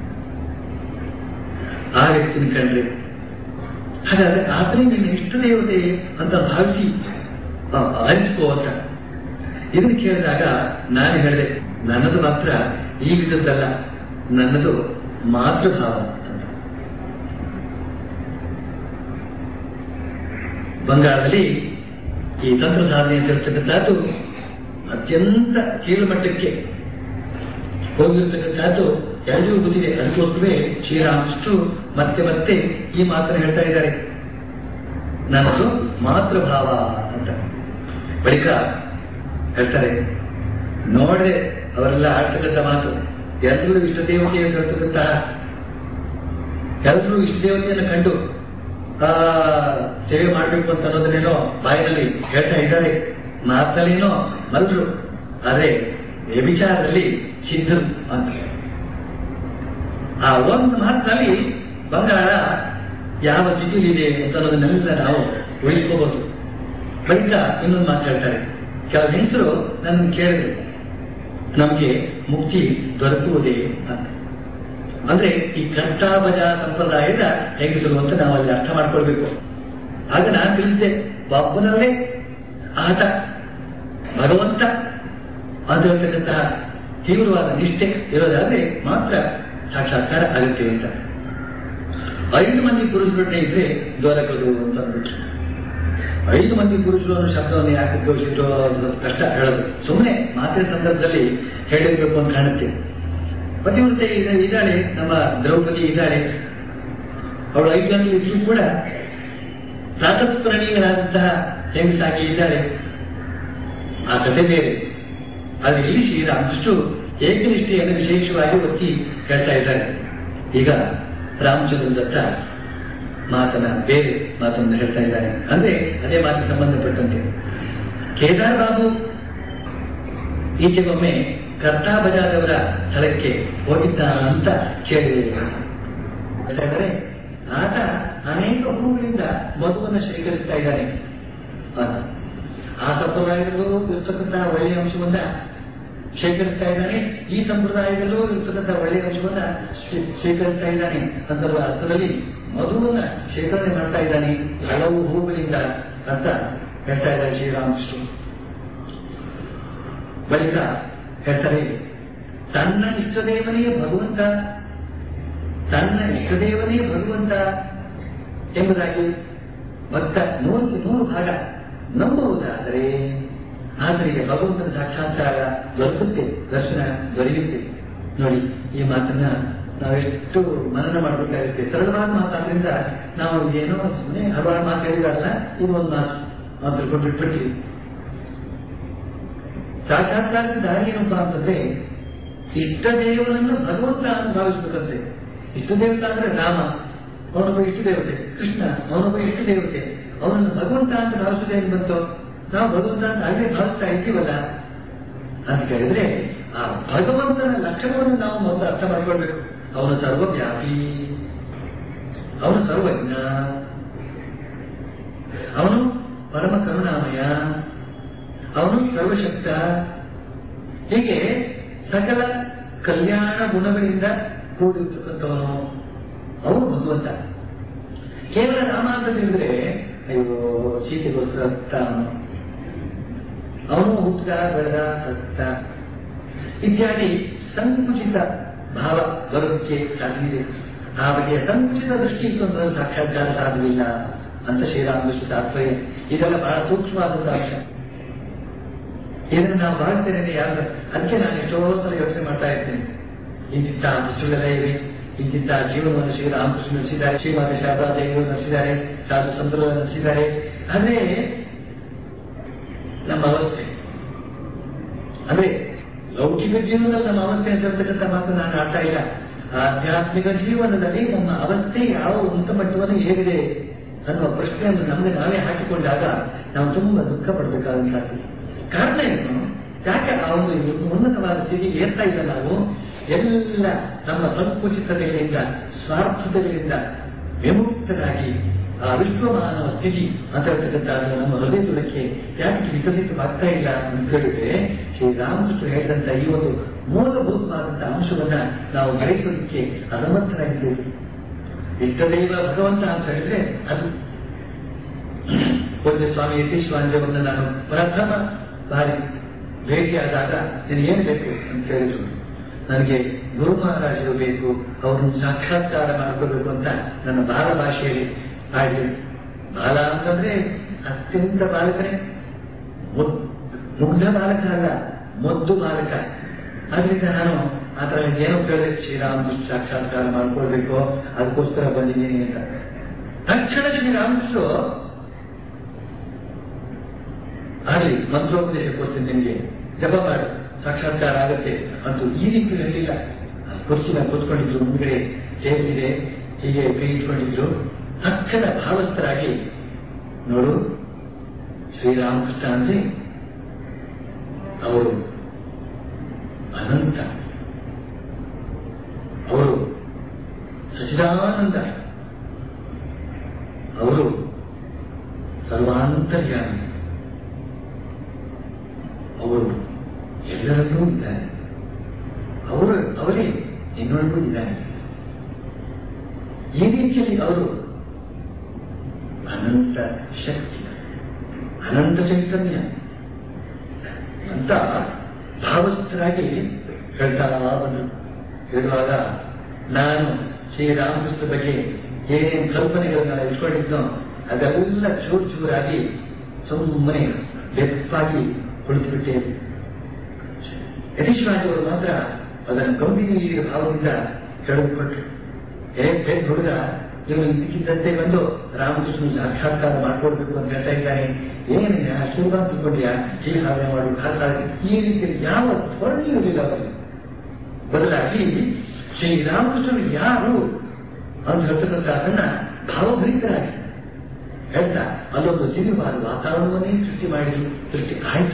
ಆ ವ್ಯಕ್ತಿನ ಕಂಡ್ರೆ ಹಾಗಾದ್ರೆ ಆತನೇ ನಿನ್ನ ಇಷ್ಟ ದೇವತೆ ಅಂತ ಭಾವಿಸಿ ಅರಿತುಕೋ ಅಂತ ಇದನ್ನು ಕೇಳಿದಾಗ ನಾನು ಹೇಳಿದೆ ನನ್ನದು ಮಾತ್ರ ಈ ವಿಧದ್ದಲ್ಲ ನನ್ನದು ಮಾತೃಭಾವ ಅಂತ ಬಂಗಾಳದಲ್ಲಿ ಈ ತಂತ್ರ ಸಾಧನೆ ಅಂತ ಹೇಳ್ತಕ್ಕಂಥದ್ದು ಅತ್ಯಂತ ಕೀಳುಮಟ್ಟಕ್ಕೆ ಹೋಗಿರ್ತಕ್ಕಂಥದ್ದು ಎಲ್ಲರಿಗೂ ಗೊತ್ತಿದೆ ಅದಕ್ಕೋಸ್ಕರವೇ ಶ್ರೀರಾಮಕೃಷ್ಣರು ಮತ್ತೆ ಮತ್ತೆ ಈ ಮಾತನ್ನು ಹೇಳ್ತಾ ಇದ್ದಾರೆ ನನ್ನದು ಮಾತೃಭಾವ ಅಂತ ಬಳಿಕ ಹೇಳ್ತಾರೆ ನೋಡದೆ ಅವರೆಲ್ಲ ಆಡ್ತಕ್ಕಂಥ ಮಾತು ಎಲ್ಲರೂ ಇಷ್ಟ ದೇವತೆ ಅಂತ ಹೇಳ್ತಕ್ಕಂತಹ ಎಲ್ಲರೂ ಇಷ್ಟ ದೇವತೆಯನ್ನು ಕಂಡು ಆ ಸೇವೆ ಮಾಡಬೇಕು ಅಂತ ಅನ್ನೋದನ್ನೇನೋ ಬಾಯಿನಲ್ಲಿ ಹೇಳ್ತಾ ಇದ್ದಾರೆ ಮಾತಲ್ಲೇನೋ ಮಲ್ರು ಆದ್ರೆ ವ್ಯಭಿಚಾರದಲ್ಲಿ ಸಿದ್ಧರು ಅಂತ ಆ ಒಂದು ಮಾತಿನಲ್ಲಿ ಬಂಗಾಳ ಯಾವ ಸ್ಥಿತಿಯಲ್ಲಿದೆ ಅಂತ ಅನ್ನೋದನ್ನೆಲ್ಲ ನಾವು ಉಳಿಸ್ಕೋಬಹುದು ಬಳಿಕ ಇನ್ನೊಂದು ಮಾತು ಹೇಳ್ತಾರೆ ಕೆಲವು ಹೆಂಗಸರು ನನ್ನ ಕೇಳಿದ್ರು ನಮಗೆ ಮುಕ್ತಿ ದೊರಕುವುದೇ ಅಂತ ಅಂದ್ರೆ ಈ ಕರ್ತಾಭಜ ಸಂಪ್ರದಾಯದ ಹೆಂಗಸರು ಅಂತ ನಾವು ಅಲ್ಲಿ ಅರ್ಥ ಮಾಡ್ಕೊಳ್ಬೇಕು ಆಗ ನಾನು ತಿಳಿಸಿದೆ ಒಬ್ಬನಲ್ಲೇ ಆತ ಭಗವಂತ ಅಂತ ಹೇಳ್ತಕ್ಕಂತಹ ತೀವ್ರವಾದ ನಿಷ್ಠೆ ಇರೋದಾದ್ರೆ ಮಾತ್ರ ಸಾಕ್ಷಾತ್ಕಾರ ಆಗುತ್ತೆ ಅಂತ ಐದು ಮಂದಿ ಪುರುಷರನ್ನೇ ಇದ್ರೆ ದೊರಕದು ಅಂತ ಅಂದ್ಬಿಟ್ರು ಐದು ಮಂದಿ ಪುರುಷರು ಅನ್ನೋ ಶಬ್ದವನ್ನು ಯಾಕೆ ಉಪಯೋಗಿಸಿದ್ರು ಅದು ಕಷ್ಟ ಹೇಳೋದು ಸುಮ್ಮನೆ ಮಾತಿನ ಸಂದರ್ಭದಲ್ಲಿ ಹೇಳಿರ್ಬೇಕು ಅಂತ ಕಾಣುತ್ತೆ ಪತಿವ್ರತೆ ಇದೆ- ಇದ್ದಾಳೆ ನಮ್ಮ ದ್ರೌಪದಿ ಇದ್ದಾಳೆ ಅವಳು ಐದು ಗಂಟೆ ಇದ್ರೂ ಕೂಡ ಪ್ರಾತಸ್ಮರಣೀಯರಾದಂತಹ ಹೆಂಗಸಾಗಿ ಇದ್ದಾಳೆ ಆ ಕಥೆ ಬೇರೆ ಆದರೆ ಇಲ್ಲಿ ಶ್ರೀರಾಮಕೃಷ್ಣರು ಏಕನಿಷ್ಠೆಯನ್ನು ವಿಶೇಷವಾಗಿ ಒತ್ತಿ ಹೇಳ್ತಾ ಇದ್ದಾರೆ ಈಗ ರಾಮಚಂದ್ರ ದತ್ತ ಮಾತನ್ನ ಬೇರೆ ಮಾತನ್ನು ಹೇಳ್ತಾ ಇದ್ದಾರೆ ಅಂದ್ರೆ ಅದೇ ಮಾತಿಗೆ ಸಂಬಂಧಪಟ್ಟಂತೆ ಕೇದಾರ್ ಬಾಬು ಈಚೆಗೊಮ್ಮೆ ಕರ್ತಾ ಬಜಾರವರ ಸ್ಥಳಕ್ಕೆ ಹೋಗಿದ್ದ ಅಂತ ಕೇಳಿದೆ ಯಾಕಂದ್ರೆ ಆತ ಅನೇಕ ಹೂಗಳಿಂದ ಮಧುವನ್ನು ಶೇಖರಿಸ್ತಾ ಇದ್ದಾನೆ ಆತ. ಆ ಸಂಪ್ರದಾಯದಲ್ಲೂ ಇರ್ತಕ್ಕಂತಹ ಒಳ್ಳೆಯ ಅಂಶವನ್ನ ಶೇಖರಿಸ್ತಾ ಇದ್ದಾನೆ ಈ ಸಂಪ್ರದಾಯದಲ್ಲೂ ಇರ್ತಕ್ಕಂತಹ ಒಳ್ಳೆಯ ಅಂಶವನ್ನ ಶೇ- ಶೇಖರಿಸ್ತಾ ಇದ್ದಾನೆ ಅದರ ಅರ್ಥದಲ್ಲಿ ಮಧುವನ್ನ ಶೇಖರಣೆ ಮಾಡ್ತಾ ಇದ್ದಾನೆ ಹಲವು ಹೂಗಳಿಂದ ಅಂತ ಹೇಳ್ತಾ ಇದ್ದಾರೆ ಶ್ರೀರಾಮಕೃಷ್ಣ ಬಳಿಕ ಹೇಳ್ತಾರೆ ತನ್ನ ಇಷ್ಟದೇವನೇ ಭಗವಂತ ತನ್ನ ಇಷ್ಟದೇವನೇ ಭಗವಂತ ಎಂಬುದಾಗಿ ಭಕ್ತ ನೂರಕ್ಕೆ ನೂರು ಭಾಗ ನಂಬುವುದಾದರೆ ಆತನಿಗೆ ಭಗವಂತನ ಸಾಕ್ಷಾತ್ಕಾರ ದೊರಕುತ್ತೆ ದರ್ಶನ ದೊರೆಯುತ್ತೆ ನೋಡಿ ಈ ಮಾತನ್ನ ನಾವೆಷ್ಟು ಮನನ ಮಾಡಬೇಕಾಗುತ್ತೆ ಸರಳವಾದ ಮಾತಾದ್ರಿಂದ ನಾವು ಏನೋ ಸುಮ್ಮನೆ ಹಲವಾರು ಮಾತು ಹೇಳಿದಾರಲ್ಲ ಇದು ಒಂದು ಮಾತು ಮಾತು ತಿಳ್ಕೊಂಡು ಬಿಟ್ಬಿಟ್ಟಿವಿ ಸಾಕ್ಷಾತ್ಕಾರದ ದಾರಿ ಏನಪ್ಪಾ ಅಂತಂದ್ರೆ ಇಷ್ಟ ದೇವರನ್ನು ಭಗವಂತ ಅಂತ ಭಾವಿಸ್ಬೇಕಂತೆ ಇಷ್ಟ ದೇವತ ಅಂದ್ರೆ ರಾಮ ಅವನೊಬ್ಬ ಇಷ್ಟ ದೇವತೆ ಕೃಷ್ಣ ಅವನೊಬ್ಬ ಇಷ್ಟ ದೇವತೆ ಅವನನ್ನು ಭಗವಂತ ಅಂತ ಭಾವಿಸೋದೇ ಏನು ಬಂತು ನಾವು ಭಗವಂತ ಅಂತ ಹಾಗೆ ಭಾವಿಸ್ತಾ ಇರ್ತೀವಲ್ಲ ಅಂತ ಕೇಳಿದ್ರೆ ಆ ಭಗವಂತನ ಲಕ್ಷಣವನ್ನು ನಾವು ಮೊದಲು ಅರ್ಥ ಮಾಡ್ಕೊಳ್ಬೇಕು ಅವನು ಸರ್ವವ್ಯಾಪಿ ಅವನು ಸರ್ವಜ್ಞ ಅವನು ಪರಮ ಕರುಣಾಮಯ ಅವನು ಸರ್ವಶಕ್ತ ಹೀಗೆ ಸಕಲ ಕಲ್ಯಾಣ ಗುಣಗಳಿಂದ ಕೂಡಿರ್ತಕ್ಕಂಥವನು ಅವನು ಭಗವಂತ ಕೇವಲ ರಾಮ ಅಂತ ತಿಳಿದ್ರೆ ಅಯ್ಯೋ ಸೀತೆಗೋಸ್ಕರ ಸತ್ತ ಅವನು ಅವನು ಹುಟ್ಟಿದ ಬೆಳೆದ ಸತ್ತ ಇತ್ಯಾದಿ ಸಂಕುಚಿತ ಭಾವ ಬರೋದಕ್ಕೆ ಸಾಧ್ಯ ಇದೆ ಆ ಬಗೆಯ ಸಂಕುಚಿತ ದೃಷ್ಟಿ ಇಟ್ಟೊಂದು ಸಾಕ್ಷಾತ್ಕಾರ ಸಾಧ್ಯವಿಲ್ಲ ಅಂತ ಶ್ರೀರಾಮಕೃಷ್ಣ ತಾತ್ಪರ್ಯ ಇದೆಲ್ಲ ಬಹಳ ಸೂಕ್ಷ್ಮವಾದಂತಹ ಅಂಶ ಇದನ್ನು ನಾವು ಭಾವಿಸ್ತೇನೆ ಯಾರು ಅದಕ್ಕೆ ನಾನು ಎಷ್ಟೋ ಸಲ ಯೋಚನೆ ಮಾಡ್ತಾ ಇರ್ತೇನೆ ಇಂತಿಂತ ಶಿಶುಗಳೆಲ್ಲ ಇವೆ ಇಂತಿಂತ ಜೀವನವನ್ನು ಶ್ರೀರಾಮಕೃಷ್ಣ ನಡೆಸಿದ್ದಾರೆ ಶ್ರೀಮಾತೆ ಶಾರದಾ ದೇವಿಯವರು ನಡೆಸಿದ್ದಾರೆ ಸಾಧು ಸಂತರು ನಡೆಸಿದ್ದಾರೆ ಆದ್ರೆ ನಮ್ಮ ಅವಸ್ಥೆ ಅಂದ್ರೆ ಲೌಕಿಕ ಜೀವನದಲ್ಲಿ ನಮ್ಮ ಅವಸ್ಥೆ ಅಂತ ಹೇಳ್ತಕ್ಕಂಥ ಮಾತು ನಾನು ಆಡ್ತಾ ಇಲ್ಲ ಆಧ್ಯಾತ್ಮಿಕ ಜೀವನದಲ್ಲಿ ನಮ್ಮ ಅವಸ್ಥೆ ಯಾವ ಉನ್ನತ ಮಟ್ಟವನ್ನು ಹೇಗಿದೆ ಅನ್ನುವ ಪ್ರಶ್ನೆಯನ್ನು ನಮಗೆ ನಾವೇ ಹಾಕಿಕೊಂಡಾಗ ನಾವು ತುಂಬಾ ದುಃಖ ಪಡಬೇಕಾದಂತಾಗ್ತದೆ ಕಾರಣ ಏನು ಯಾಕೆ ಆ ಒಂದು ಉನ್ನತವಾದ ಸ್ಥಿತಿಗೆ ಏರ್ತಾ ಇಲ್ಲ ನಾವು ಎಲ್ಲ ನಮ್ಮ ಸಂಕುಚಿತತೆಗಳಿಂದ ಸ್ವಾರ್ಥತೆಗಳಿಂದ ವಿಮುಕ್ತರಾಗಿ ಆ ವಿಶ್ವಮಾನವ ಸ್ಥಿತಿ ಅಂತ ಹೇಳ್ತಕ್ಕಂಥ ನಮ್ಮ ಹೃದಯದೊಳಕ್ಕೆ ಯಾಕೆ ವಿಕಸಿತವಾಗ್ತಾ ಇಲ್ಲ ಅಂತ ಹೇಳಿದ್ರೆ ಶ್ರೀರಾಮಕೃಷ್ಣ ಹೇಳಿದಂತ ಈ ಒಂದು ಮೂಲಭೂತವಾದಂತಹ ಅಂಶವನ್ನ ನಾವು ಗ್ರಹಿಸೋದಕ್ಕೆ ಅಸಮರ್ಥರಾಗಿದ್ದೇವೆ ಇಷ್ಟದೈವ ಭಗವಂತ ಅಂತ ಹೇಳಿದ್ರೆ ಅದು ಪೂಜ್ಯ ಸ್ವಾಮಿ ಯತೀಶ್ವಾಂಜವನ್ನು ನಾನು ಪ್ರಥಮ ಬಾರಿ ಭೇಟಿಯಾದಾಗ ನಿನಗೇನು ಬೇಕು ಅಂತ ಹೇಳಿದ್ರು ನನಗೆ ಗುರು ಮಹಾರಾಜರು ಬೇಕು ಅವರನ್ನು ಸಾಕ್ಷಾತ್ಕಾರ ಮಾಡ್ಕೋಬೇಕು ಅಂತ ನನ್ನ ಬಾಲ ಭಾಷೆಯಲ್ಲಿ ಹಾಗೆ ಬಾಲ ಅಂತಂದ್ರೆ ಅತ್ಯಂತ ಬಾಲಕನೇ ಮುದ್- ಮುಗ್ಧ ಬಾಲಕ ಅಲ್ಲ ಮುದ್ದು ಬಾಲಕ ಆದ್ರಿಂದ ನಾನು ಆ ಥರ ಏನೋ ಕೇಳಿದೆ ಶ್ರೀರಾಮಕೃಷ್ಣ ಸಾಕ್ಷಾತ್ಕಾರ ಮಾಡ್ಕೊಳ್ಬೇಕು ಅದಕ್ಕೋಸ್ಕರ ಬಂದಿದ್ದೀನಿ ಅಂತ ತಕ್ಷಣ ಶ್ರೀರಾಮಕೃಷ್ಣ ಆಗಲಿ ಮಂತ್ರೋಪದೇಶ ಕೊಡ್ತೀನಿ ನಿಮಗೆ ಜಪ ಮಾಡು ಸಾಕ್ಷಾತ್ಕಾರ ಆಗುತ್ತೆ ಅಂತೂ ಈ ರೀತಿ ಹೇಳಿಲ್ಲ ಕುರ್ಚಿ ಮೇಲೆ ಕೂತ್ಕೊಂಡಿದ್ರು ಮುಂದ್ಗಡೆ ಟೇಬಲ್ ಇದೆ ಹೀಗೆ ಕೈ ಇಟ್ಕೊಂಡಿದ್ರು ತಕ್ಷಣ ಭಾವಸ್ಥರಾಗಿ ನೋಡು ಶ್ರೀರಾಮಕೃಷ್ಣ ಅಂದ್ರೆ ಅವರು ಅನಂತ ಅವರು ಸಚಿದಾನಂದ ಅವರು ಸರ್ವಾಂತರ್ಯಾಮಿ ಅವರು ಎಲ್ಲರಲ್ಲೂ ಇದ್ದಾರೆ ಅವರು ಅವರೇ ನಿನ್ನೊಳಗೂ ಇದ್ದಾರೆ ಈ ರೀತಿಯಲ್ಲಿ ಅವರು ಅನಂತ ಶಕ್ತಿ ಅನಂತ ಚೈತನ್ಯ ಅಂತ ಭಾವಸ್ಥರಾಗಿ ಹೇಳ್ತಾ ಬಂದರು ಹೇಳುವಾಗ ನಾನು ಶ್ರೀರಾಮಕೃಷ್ಣ ಬಗ್ಗೆ ಏನೇನು ಕಲ್ಪನೆಗಳನ್ನ ಇಟ್ಕೊಂಡಿದ್ನೋ ಅದೆಲ್ಲ ಚೂರು ಚೂರಾಗಿ ಸುಮ್ಮನೆ ಬೆಪ್ಪಾಗಿ ಕುಳಿತುಬಿಟ್ಟೆ ಯತೀಶ್ವರಾಜ್ ಅವರು ಮಾತ್ರ ಅದನ್ನು ಗಂಭೀರ ಭಾವದಿಂದ ಹೇಳಿಕೊಟ್ರು ಹೇ ಬೇಗ ಹುಡುಗ ಇವನು ಇದ್ದಕ್ಕಿದ್ದಂತೆ ಬಂದು ರಾಮಕೃಷ್ಣ ಸಾಕ್ಷಾತ್ಕಾರ ಮಾಡ್ಕೊಡ್ಬೇಕು ಅಂತ ಹೇಳ್ತಾ ಇದ್ದಾನೆ ಏನಿಲ್ಲ ಶುಭ ತಿಳ್ಕೊಂಡ್ಯಾ ಹೀಗೆ ಸಾಧನೆ ಮಾಡು ಹಾಗೆ ಈ ರೀತಿ ಯಾವ ಧೋರಣೆ ಇರಲಿಲ್ಲ ಅವರಿಗೆ ಬದಲಾಗಿ ಶ್ರೀರಾಮಕೃಷ್ಣರು ಯಾರು ಅಂತ ಹೇಳ್ತಕ್ಕಂಥ ಅದನ್ನ ಭಾವಭರಿತರಾಗಿ ಹೇಳ್ತಾ ಅಲ್ಲೊಂದು ಸಿನಿಮಾದ ವಾತಾವರಣವನ್ನೇ ಸೃಷ್ಟಿ ಮಾಡಿ ಸೃಷ್ಟಿ ಆಯಿತು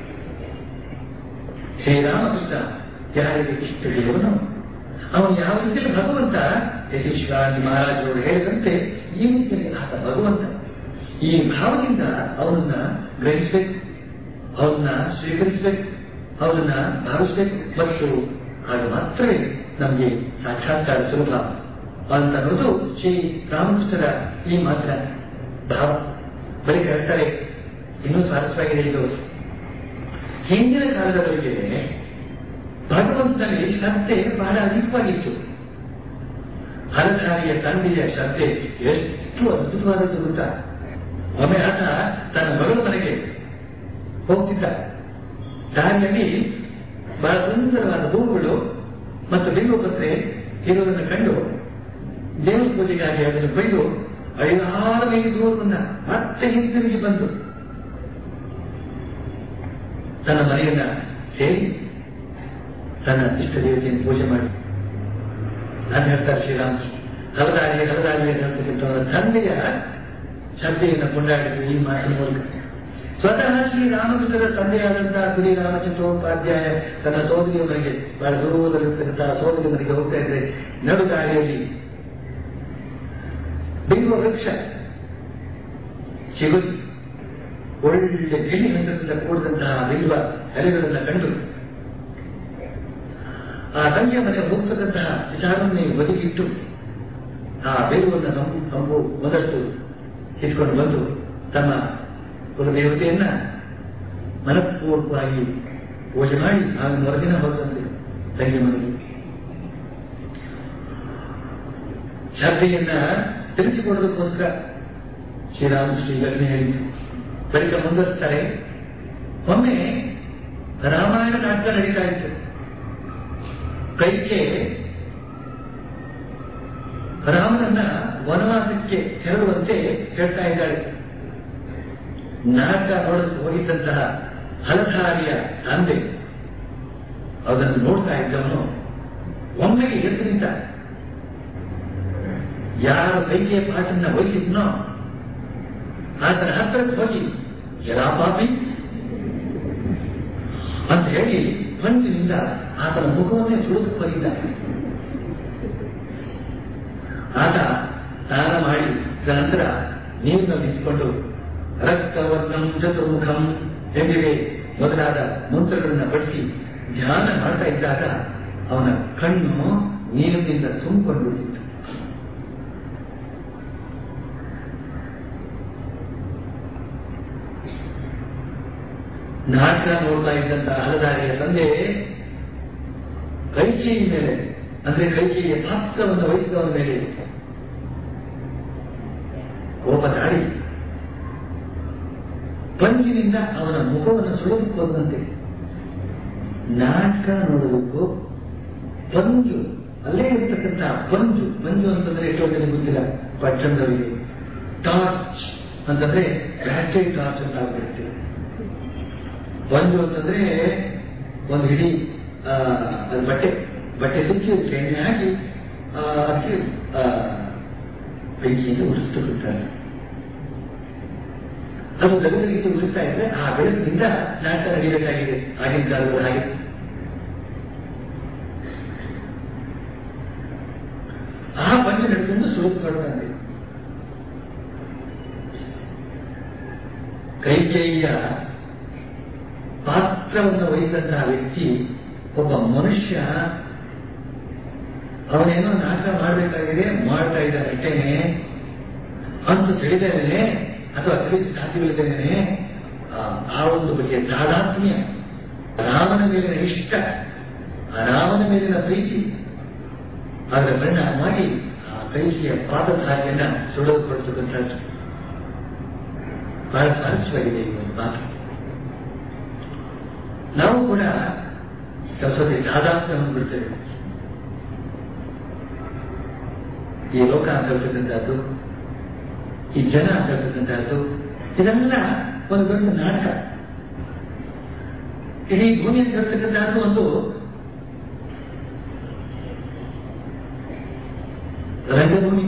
ಶ್ರೀರಾಮಕೃಷ್ಣ ಯಾರಿಗೆ ಇಷ್ಟವಿರುವನು ಅವನು ಯಾವ ರೀತಿಯಲ್ಲಿ ಭಗವಂತ ಯತೀಶ್ವರಾಜಿ ಮಹಾರಾಜರು ಹೇಳಿದಂತೆ ಈ ರೀತಿಯಲ್ಲಿ ಆತ ಭಗವಂತ ಈ ಭಾವದಿಂದ ಅವನನ್ನ ಗ್ರಹಿಸಬೇಕು ಅವನ್ನ ಸ್ವೀಕರಿಸಬೇಕು ಅವನನ್ನ ಭಾವಿಸಬೇಕು ಮತ್ತು ಆಗ ಮಾತ್ರವೇ ನಮಗೆ ಸಾಕ್ಷಾತ್ಕಾರ ಸುಲಭ ಅಂತ ಅನ್ನೋದು ಶ್ರೀ ರಾಮಕೃಷ್ಣರ ಈ ಮಾತ್ರ ಭಾವ ಬರೀ ಹೇಳ್ತಾರೆ ಇನ್ನೂ ಸ್ವಾರಸ್ಯವಾಗಿದೆ ಇದು ಹಿಂದಿನ ಕಾಲದವರಿಗೆ ಭಗವಂತನಲ್ಲಿ ಶ್ರದ್ಧೆ ಬಹಳ ಅಧಿಕವಾಗಿತ್ತು ಹರಧಾರಿಯ ತಂದೆಯ ಶ್ರದ್ಧೆ ಎಷ್ಟು ಅದ್ಭುತವಾದದ್ದು ಗೊತ್ತಾ ಒಮ್ಮೆ ಆತ ತನ್ನ ಮಗಳ ಮನೆಗೆ ಹೋಗ್ತಿದ್ದ ದಾರಿಯಲ್ಲಿ ಬಹಳ ಸುಂದರವಾದ ಹೂವುಗಳು ಮತ್ತು ಬಿಲ್ವಪತ್ರೆ ಇರುವುದನ್ನು ಕಂಡು ದೇವರ ಪೂಜೆಗಾಗಿ ಅದನ್ನು ಕೊಯ್ದು ಐದಾರು ಮೈಲಿ ದೂರವನ್ನ ಮತ್ತೆ ಹಿಂತಿರುಗಿ ಬಂದು ತನ್ನ ಮನೆಯನ್ನ ಸೇರಿ ತನ್ನ ಇಷ್ಟ ದೇವತೆಯನ್ನು ಪೂಜೆ ಮಾಡಿ ನಾನು ಹೇಳ್ತಾರೆ ಶ್ರೀರಾಮಕೃಷ್ಣ ಹಲದಾರಿಯ ಹಲದಾರಿಯ ಹೇಳ್ತಕ್ಕಂಥ ತಂದೆಯ ಶ್ರದ್ಧೆಯನ್ನು ಕೊಂಡಾಡಿದ್ರು ಈ ಮಾತಿನ ಮೂಲಕ ಸ್ವತಃ ಶ್ರೀರಾಮಕೃಷ್ಣರ ತಂದೆಯಾದಂತಹ ಕುರಿ ರಾಮಚಂದ್ರೋಪಾಧ್ಯಾಯ ತನ್ನ ಸೋದರಿಯ ಮನೆಗೆ ಬಹಳ ದೂರದಲ್ಲಿರ್ತಕ್ಕಂತಹ ಸೋದರಿಯ ಮನೆಗೆ ಹೋಗ್ತಾ ಇದ್ರೆ ನಡು ದಾರಿಯಲ್ಲಿ ಬಿಂಬ ವೃಕ್ಷ ಸಿಗುದು ಒಳ್ಳೆ ಗಿಳಿ ಹಂತದಿಂದ ಕೂಡಿದಂತಹ ಬಿಂಬ ಎಲೆಗಳನ್ನ ಕಂಡು ಆ ತಂಗಿಯ ಮನೆ ಹೋಗ್ತಕ್ಕಂತಹ ವಿಚಾರವನ್ನೇ ಬದಿಗಿಟ್ಟು ಆ ಬೇರುವನ್ನು ತಂಬು ತಂಬು ಒಂದಷ್ಟು ಇಟ್ಕೊಂಡು ಬಂದು ತಮ್ಮ ಕುಲದೇವತೆಯನ್ನ ಮನಪೂರ್ವಕವಾಗಿ ಪೂಜೆ ಮಾಡಿ ಆಗ ಮರುದಿನ ಹೋದಂತೆ ತಂಗಿ ಮನೆಗೆ ಶ್ರದ್ಧೆಯನ್ನ ತಿಳಿಸಿಕೊಡೋದಕ್ಕೋಸ್ಕರ ಶ್ರೀರಾಮಕೃಷ್ಣ ಈಗಲೇ ಹೇಳಿದ್ರು ಬಳಿಕ ಮುಂದುವರಿಸ್ತಾರೆ ಒಮ್ಮೆ ರಾಮಾಯಣ ನಾಟಕ ನಡೀತಾ ಇತ್ತು ಕೈಕೆ ರಾಮನನ್ನ ವನವಾಸಕ್ಕೆ ತೆರಳುವಂತೆ ಹೇಳ್ತಾ ಇದ್ದಾಳೆ ನಾಟಕ ನೋಡಲು ಹೋಗಿದ್ದಂತಹ ಹಲಧಾರಿಯ ತಂದೆ ಅದನ್ನು ನೋಡ್ತಾ ಇದ್ದವನು ಒಮ್ಮೆಗೆ ಎದ್ದು ನಿಂತ ಯಾರು ಕೈಕೆಯ ಪಾಠನ್ನ ವಹಿಸಿದ್ನೋ ಆತನ ಹತ್ತಿರಕ್ಕೆ ಹೋಗಿ ಎಲ್ಲಾ ಪಾಪಿ ಅಂತ ಹೇಳಿ ಪಂಚಿನಿಂದ ಆತನ ಮುಖವನ್ನೇ ಸುಳಿದು ಹೋಗಿದ್ದಾನೆ ಆತ ಸ್ನಾನ ಮಾಡಿ ನಂತರ ನೀರಿನಲ್ಲಿ ನಿಂತುಕೊಂಡು ರಕ್ತವರ್ಣಂ ಚತುರ್ಮುಖಂ ಎಂದಿವೆ ಮೊದಲಾದ ಮಂತ್ರಗಳನ್ನ ಬಳಸಿ ಧ್ಯಾನ ಮಾಡ್ತಾ ಇದ್ದಾಗ ಅವನ ಕಣ್ಣು ನೀರಿನಿಂದ ತುಂಬಿಕೊಂಡು ಬಿಟ್ಟಿತ್ತು ನಾಟಕ ನೋಡ್ತಾ ಇದ್ದಂತಹ ಹಲದಾರಿಯ ತಂದೆ ಕೈಕೇಯಿ ಮೇಲೆ ಅಂದ್ರೆ ಕೈಕೇಯಿಯ ಪಾತ್ರವನ್ನು ವಹಿಸಿದವನ ಮೇಲೆ ಕೋಪ ತಾಡಿ ಪಂಜಿನಿಂದ ಅವನ ಮುಖವನ್ನು ಸುಳಿದುಕೊಂಡಂತೆ ನಾಟಕ ನೋಡೋದಕ್ಕೂ ಪಂಜು ಅಲ್ಲೇ ಇರ್ತಕ್ಕಂಥ ಪಂಜು ಪಂಜು ಅಂತಂದ್ರೆ ಎಷ್ಟೋ ಜನ ಗೊತ್ತಿಲ್ಲ ಪಟ್ಟಣದವರಿಗೆ ಟಾರ್ಚ್ ಅಂತಂದ್ರೆ ಬ್ಯಾಟ್ರಿ ಟಾರ್ಚ್ ಅಂತ ಆಗ್ಬಿಡುತ್ತೆ ಪಂಜು ಅಂತಂದ್ರೆ ಒಂದು ಇಡೀ ಆ, ಅದು ಬಟ್ಟೆ ಬಟ್ಟೆ ಸುತ್ತಿ ಎಣ್ಣೆ ಹಾಕಿ ಆ, ಅದಕ್ಕೆ ಆ, ಬೆಂಕಿಯಿಂದ ಉರಿಸ್ತುತ್ತಾರೆ ಅದು ಗಗನಕ್ಕೆ ಉರಿಸ್ತಾ ಇದ್ರೆ ಆ ಬೆಳಕಿನಿಂದ ನಾಟಕ ನಡೀಬೇಕಾಗಿದೆ ಆಗಿನ ಕಾಲದ ಹಾಗೆ ಆ ಪಂಚ ನಡ್ಕೊಂಡು ಸುಳಿದುಕೊಳ್ತಾನೆ ಕೈಕೇಯಿಯ ಪಾತ್ರವನ್ನು ವಹಿಸಿದಂತಹ ವ್ಯಕ್ತಿ ಒಬ್ಬ ಮನುಷ್ಯ ಅವನೇನೋ ನಾಟಕ ಮಾಡಬೇಕಾಗಿದೆ ಮಾಡ್ತಾ ಇದ್ದಾನೆ ಅಷ್ಟೇನೆ ಅಂತ ತಿಳಿದೇನೆ ಅಥವಾ ತಿಳಿದು ಸಾಧ್ಯವಿಲ್ಲದೇನೆ ಆ ಒಂದು ಬಗೆಯ ತಾದಾತ್ಮ್ಯ ರಾಮನ ಮೇಲಿನ ಇಷ್ಟ ಆ ರಾಮನ ಮೇಲಿನ ಪ್ರೀತಿ ಅದರ ಪರಿಣಾಮವಾಗಿ ಆ ಕೈಸಿಯ ಪಾದಧಾರಿಯನ್ನ ಸುಳಿದುಕೊಳ್ತಕ್ಕಂಥದ್ದು ಬಹಳ ಸ್ವಾರಸ್ಯವಾಗಿದೆ ಈ ಒಂದು ಮಾತು ನಾವು ಕೂಡ ಕೆಲಸದಲ್ಲಿ ತಾದಾತ್ಮ್ಯ ಹೊಂದ್ಬಿಡ್ತೇವೆ ಈ ಲೋಕ ಅಂತ ಹೇಳ್ತಕ್ಕಂಥದ್ದು ಈ ಜನ ಅಂತ ಹೇಳ್ತಕ್ಕಂಥದ್ದು ಇದೆಲ್ಲ ಒಂದು ದೊಡ್ಡ ನಾಟಕ ಇಡೀ ಭೂಮಿ ಅಂತ ಹೇಳ್ತಕ್ಕಂಥದ್ದು ಒಂದು ರಂಗಭೂಮಿ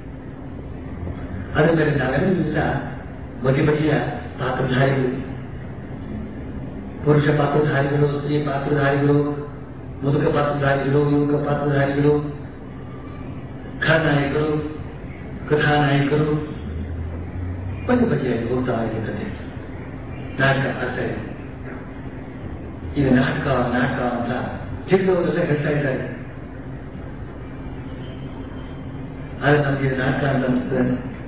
ಅದರ ಮೇಲೆ ನಾವೆಲ್ಲ ಬಗೆ ಬಗೆಯ ಪಾತ್ರಧಾರಿಗಳು ಪುರುಷ ಪಾತ್ರಧಾರಿಗಳು ಸ್ತ್ರೀ ಪಾತ್ರಧಾರಿಗಳು ಮುದುಕ ಪಾತ್ರಧಾರಿಗಳು ಯುವಕ ಪಾತ್ರಧಾರಿಗಳು ಖಾನಾಯಕರು ಕಥಾನಾಯಕರು ಬಗೆ ಬಗೆಯಾಗಿ ಹೋಗ್ತಾ ಇದೆ ಕತೆ ನಾಟಕ ಆಗ್ತಾ ಇದೆ ಈಗ ನಾಟಕ ನಾಟಕ ಅಂತ ಚಿಕ್ಕವರೆಲ್ಲ ಹೇಳ್ತಾ ಇದ್ದಾರೆ ಆದ್ರೆ ನಮಗೆ ನಾಟಕ ಅಂತ ಅನಿಸ್ತದೆ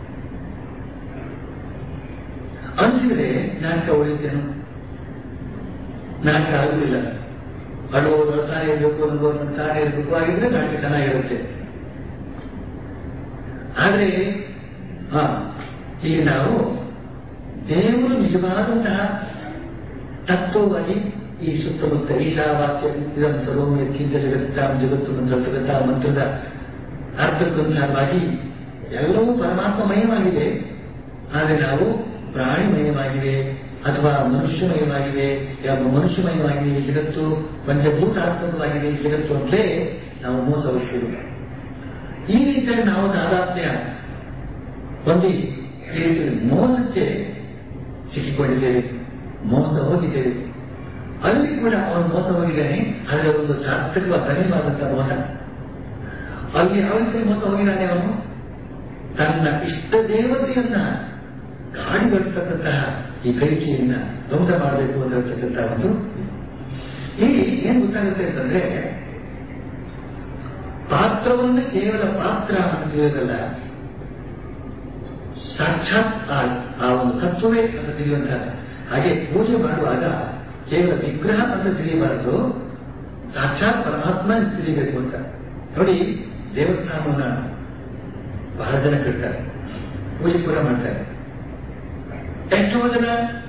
ಅನಿಸಿದ್ರೆ ನಾಟಕ ಉಳಿತೇನು ನಾಟಕ ಆಗುದಿಲ್ಲ ಅಳುವುದು ಅಳ್ತಾನೆ ಇರಬೇಕು ಅನ್ನೋದು ತಾನೇ ಇರಬೇಕು ಆಗಿದ್ರೆ ನಾಟಕ ಚೆನ್ನಾಗಿರುತ್ತೆ ಆದ್ರೆ ಹಾ ಈಗ ನಾವು ದೇವರು ನಿಜವಾದಂತಹ ತತ್ವವಾಗಿ ಈ ಸುತ್ತಮುತ್ತ ಈಶಾವಾಕ್ಯ ಇದನ್ನು ಸರ್ವಂ ಯತ್ಕಿಂಚ ಜಗತ್ತಾಂ ಜಗತ್ತು ಅಂತ ಹೇಳ್ತಕ್ಕಂತಹ ಮಂತ್ರದ ಅರ್ಥಕ್ಕನುಸಾರವಾಗಿ ಎಲ್ಲವೂ ಪರಮಾತ್ಮಮಯವಾಗಿದೆ ಆದರೆ ನಾವು ಪ್ರಾಣಿಮಯವಾಗಿದೆ ಅಥವಾ ಮನುಷ್ಯಮಯವಾಗಿದೆ ಯಾವ ಮನುಷ್ಯಮಯವಾಗಿದೆ ಈ ಜಗತ್ತು ಪಂಚಭೂತಾತ್ಮಕವಾಗಿದೆ ಈ ಜಗತ್ತು ಅಂತಲೇ ನಾವು ಮೋಸ ಹೋಗ್ತೀವಿ ಈ ರೀತಿಯಲ್ಲಿ ನಾವು ತಾದಾತ್ಮ್ಯ ಹೊಂದಿ ಈ ರೀತಿ ಮೋಸಕ್ಕೆ ಸಿಕ್ಕಿಕೊಂಡಿದ್ದೇವೆ ಮೋಸ ಹೋಗಿದ್ದೇವೆ ಅಲ್ಲಿ ಕೂಡ ಅವನು ಮೋಸ ಹೋಗಿದ್ದಾನೆ ಅದರ ಒಂದು ಸಾರ್ಥಕವಾದ ಧನ್ಯವಾದಂತಹ ಮೋಸ ಅಲ್ಲಿ ಯಾವ ರೀತಿ ಮೋಸ ಹೋಗಿದ್ದಾನೆ ಅವನು ತನ್ನ ಇಷ್ಟ ದೇವತೆಯನ್ನ ಗಾಡಿಗೊಳ್ತಕ್ಕಂತಹ ಈ ಕಲಿಕೆಯನ್ನ ಧ್ವಂಸ ಮಾಡಬೇಕು ಅಂತ ಹೇಳ್ತಕ್ಕಂತಹ ಒಂದು ಇಲ್ಲಿ ಏನ್ ಗೊತ್ತಾಗುತ್ತೆ ಅಂತಂದ್ರೆ ಪಾತ್ರವನ್ನು ಕೇವಲ ಪಾತ್ರ ಅಂತ ತಿಳಿಯೋದಲ್ಲ ಸಾಕ್ಷಾತ್ ಆ ಒಂದು ತತ್ವವೇ ಅಂತ ತಿಳಿಯುವಂತಹ ಹಾಗೆ ಪೂಜೆ ಮಾಡುವಾಗ ಕೇವಲ ವಿಗ್ರಹ ಅಂತ ತಿಳಿಯಬಾರದು ಸಾಕ್ಷಾತ್ ಪರಮಾತ್ಮ ತಿಳಿಬೇಕು ಅಂತ ನೋಡಿ ದೇವಸ್ಥಾನವನ್ನ ಬಹಳ ಜನ ಕಟ್ತಾರೆ ಪೂಜೆ ಕೂಡ ಮಾಡ್ತಾರೆ ಎಷ್ಟೋ ಜನ